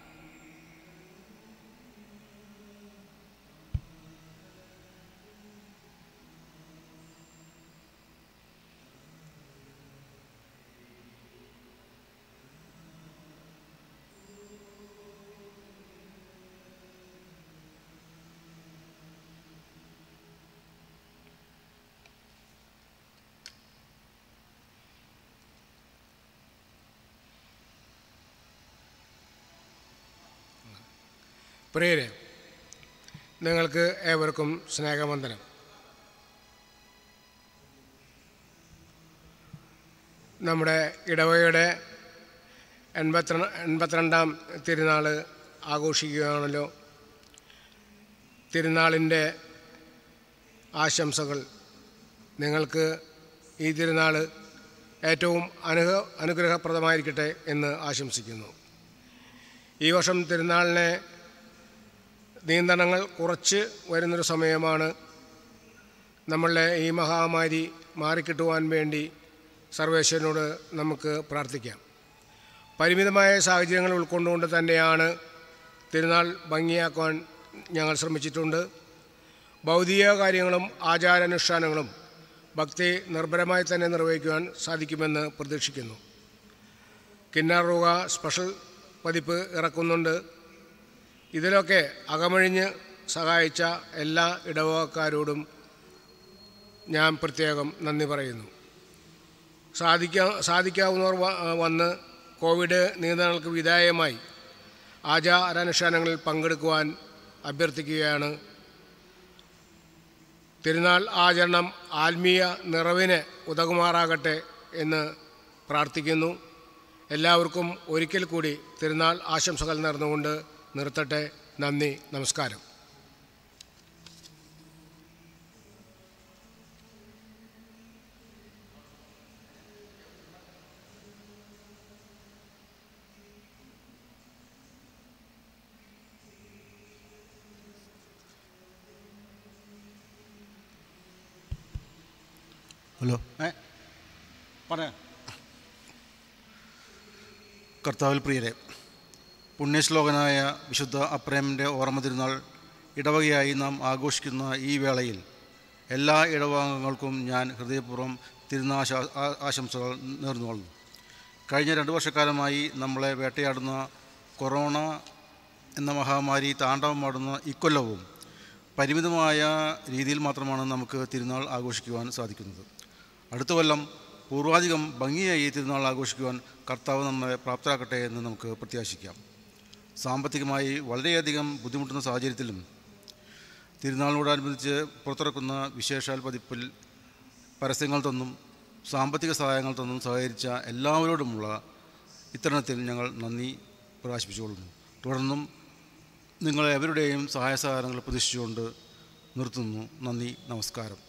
പ്രിയരെ നിങ്ങൾക്ക് ഏവർക്കും സ്നേഹവന്ദനം നമ്മുടെ ഇടവകയുടെ എൺപത്തി എൺപത്തിരണ്ടാം തിരുനാൾ ആഘോഷിക്കുകയാണല്ലോ തിരുനാളിൻ്റെ ആശംസകൾ നിങ്ങൾക്ക് ഈ തിരുനാൾ ഏറ്റവും അനുഗ അനുഗ്രഹപ്രദമായിരിക്കട്ടെ എന്ന് ആശംസിക്കുന്നു ഈ വർഷം തിരുനാളിനെ നിയന്ത്രണങ്ങൾ കുറച്ച് വരുന്നൊരു സമയമാണ് നമ്മളുടെ ഈ മഹാമാരി മാറിക്കിട്ടുവാൻ വേണ്ടി സർവേശ്വരനോട് നമുക്ക് പ്രാർത്ഥിക്കാം പരിമിതമായ സാഹചര്യങ്ങൾ ഉൾക്കൊണ്ടുകൊണ്ട് തന്നെയാണ് തിരുനാൾ ഭംഗിയാക്കുവാൻ ഞങ്ങൾ ശ്രമിച്ചിട്ടുണ്ട് ഭൗതിക കാര്യങ്ങളും ആചാരാനുഷ്ഠാനങ്ങളും ഭക്തി നിർഭരമായി തന്നെ നിർവഹിക്കുവാൻ സാധിക്കുമെന്ന് പ്രതീക്ഷിക്കുന്നു കിന്നാർ റൂഹ സ്പെഷ്യൽ പതിപ്പ് ഇറക്കുന്നുണ്ട് ഇതിലൊക്കെ അകമഴിഞ്ഞ് സഹായിച്ച എല്ലാ ഇടവകക്കാരോടും ഞാൻ പ്രത്യേകം നന്ദി പറയുന്നു സാധിക്കാ സാധിക്കാവുന്നവർ വ- വന്ന് കോവിഡ് നിയന്ത്രണങ്ങൾക്ക് വിധേയമായി ആചാരാനുഷ്ഠാനങ്ങളിൽ പങ്കെടുക്കുവാൻ അഭ്യർത്ഥിക്കുകയാണ് തിരുനാൾ ആചരണം ആത്മീയ നിറവിന് ഉതകുമാറാകട്ടെ എന്ന് പ്രാർത്ഥിക്കുന്നു എല്ലാവർക്കും ഒരിക്കൽ കൂടി തിരുനാൾ ആശംസകൾ നേർന്നുകൊണ്ട് നിർത്തട്ടെ നന്ദി നമസ്കാരം ഹലോ ഏ പറയാം കർത്താവിൽ പ്രിയരെ പുണ്യശ്ലോകനായ വിശുദ്ധ അപ്രേമിൻ്റെ ഓർമ്മ തിരുനാൾ ഇടവകയായി നാം ആഘോഷിക്കുന്ന ഈ വേളയിൽ എല്ലാ ഇടവകങ്ങൾക്കും ഞാൻ ഹൃദയപൂർവ്വം തിരുനാശ ആ- ആശംസകൾ നേർന്നുകൊള്ളുന്നു കഴിഞ്ഞ രണ്ട് വർഷക്കാലമായി നമ്മളെ വേട്ടയാടുന്ന കൊറോണ എന്ന മഹാമാരി താണ്ഡവമാടുന്ന ഇക്കൊല്ലവും പരിമിതമായ രീതിയിൽ മാത്രമാണ് നമുക്ക് തിരുനാൾ ആഘോഷിക്കുവാൻ സാധിക്കുന്നത് അടുത്ത കൊല്ലം പൂർവാധികം ഭംഗിയായി ഈ തിരുനാൾ ആഘോഷിക്കുവാൻ കർത്താവ് നമ്മളെ പ്രാപ്തരാക്കട്ടെ എന്ന് നമുക്ക് പ്രത്യാശിക്കാം സാമ്പത്തികമായി വളരെയധികം ബുദ്ധിമുട്ടുന്ന സാഹചര്യത്തിലും തിരുനാളിനോടനുബന്ധിച്ച് പുറത്തിറക്കുന്ന വിശേഷാൽ പതിപ്പിൽ പരസ്യങ്ങൾ തന്നും സാമ്പത്തിക സഹായങ്ങൾ തന്നും സഹകരിച്ച എല്ലാവരോടുമുള്ള ഇത്തരണത്തിൽ ഞങ്ങൾ നന്ദി പ്രകാശിപ്പിച്ചുകൊള്ളുന്നു തുടർന്നും നിങ്ങളെ എവരുടെയും സഹായ സഹകരണങ്ങൾ പ്രതീക്ഷിച്ചുകൊണ്ട് നിർത്തുന്നു നന്ദി നമസ്കാരം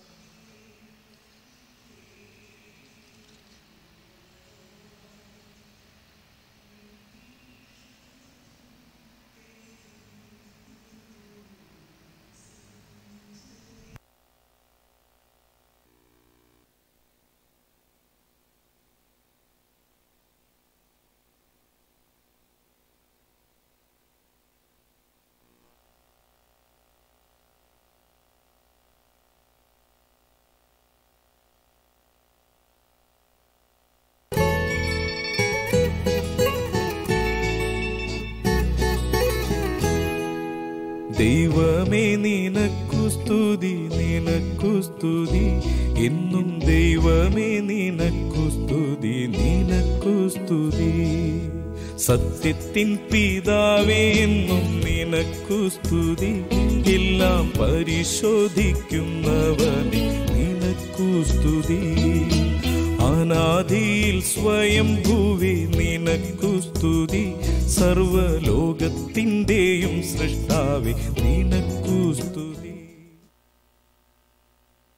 ദൈവമേ നിനക്കു സ്തുതി നിനക്കു സ്തുതി എന്നും ദൈവമേ നിനക്കു സ്തുതി നിനക്കു സ്തുതി സത്യത്തിൻ പിതാവേ എന്നും നിനക്കു സ്തുതി എല്ലാം പരിശോധിക്കുന്നവനെ നിനക്കു സ്തുതി അനാദിയിൽ സ്വയം ഭൂവി നിനക്കു സ്തുതി സർവലോകത്തിൻ്റെയും സൃഷ്ടാവെ നിനക്കു സ്തുതി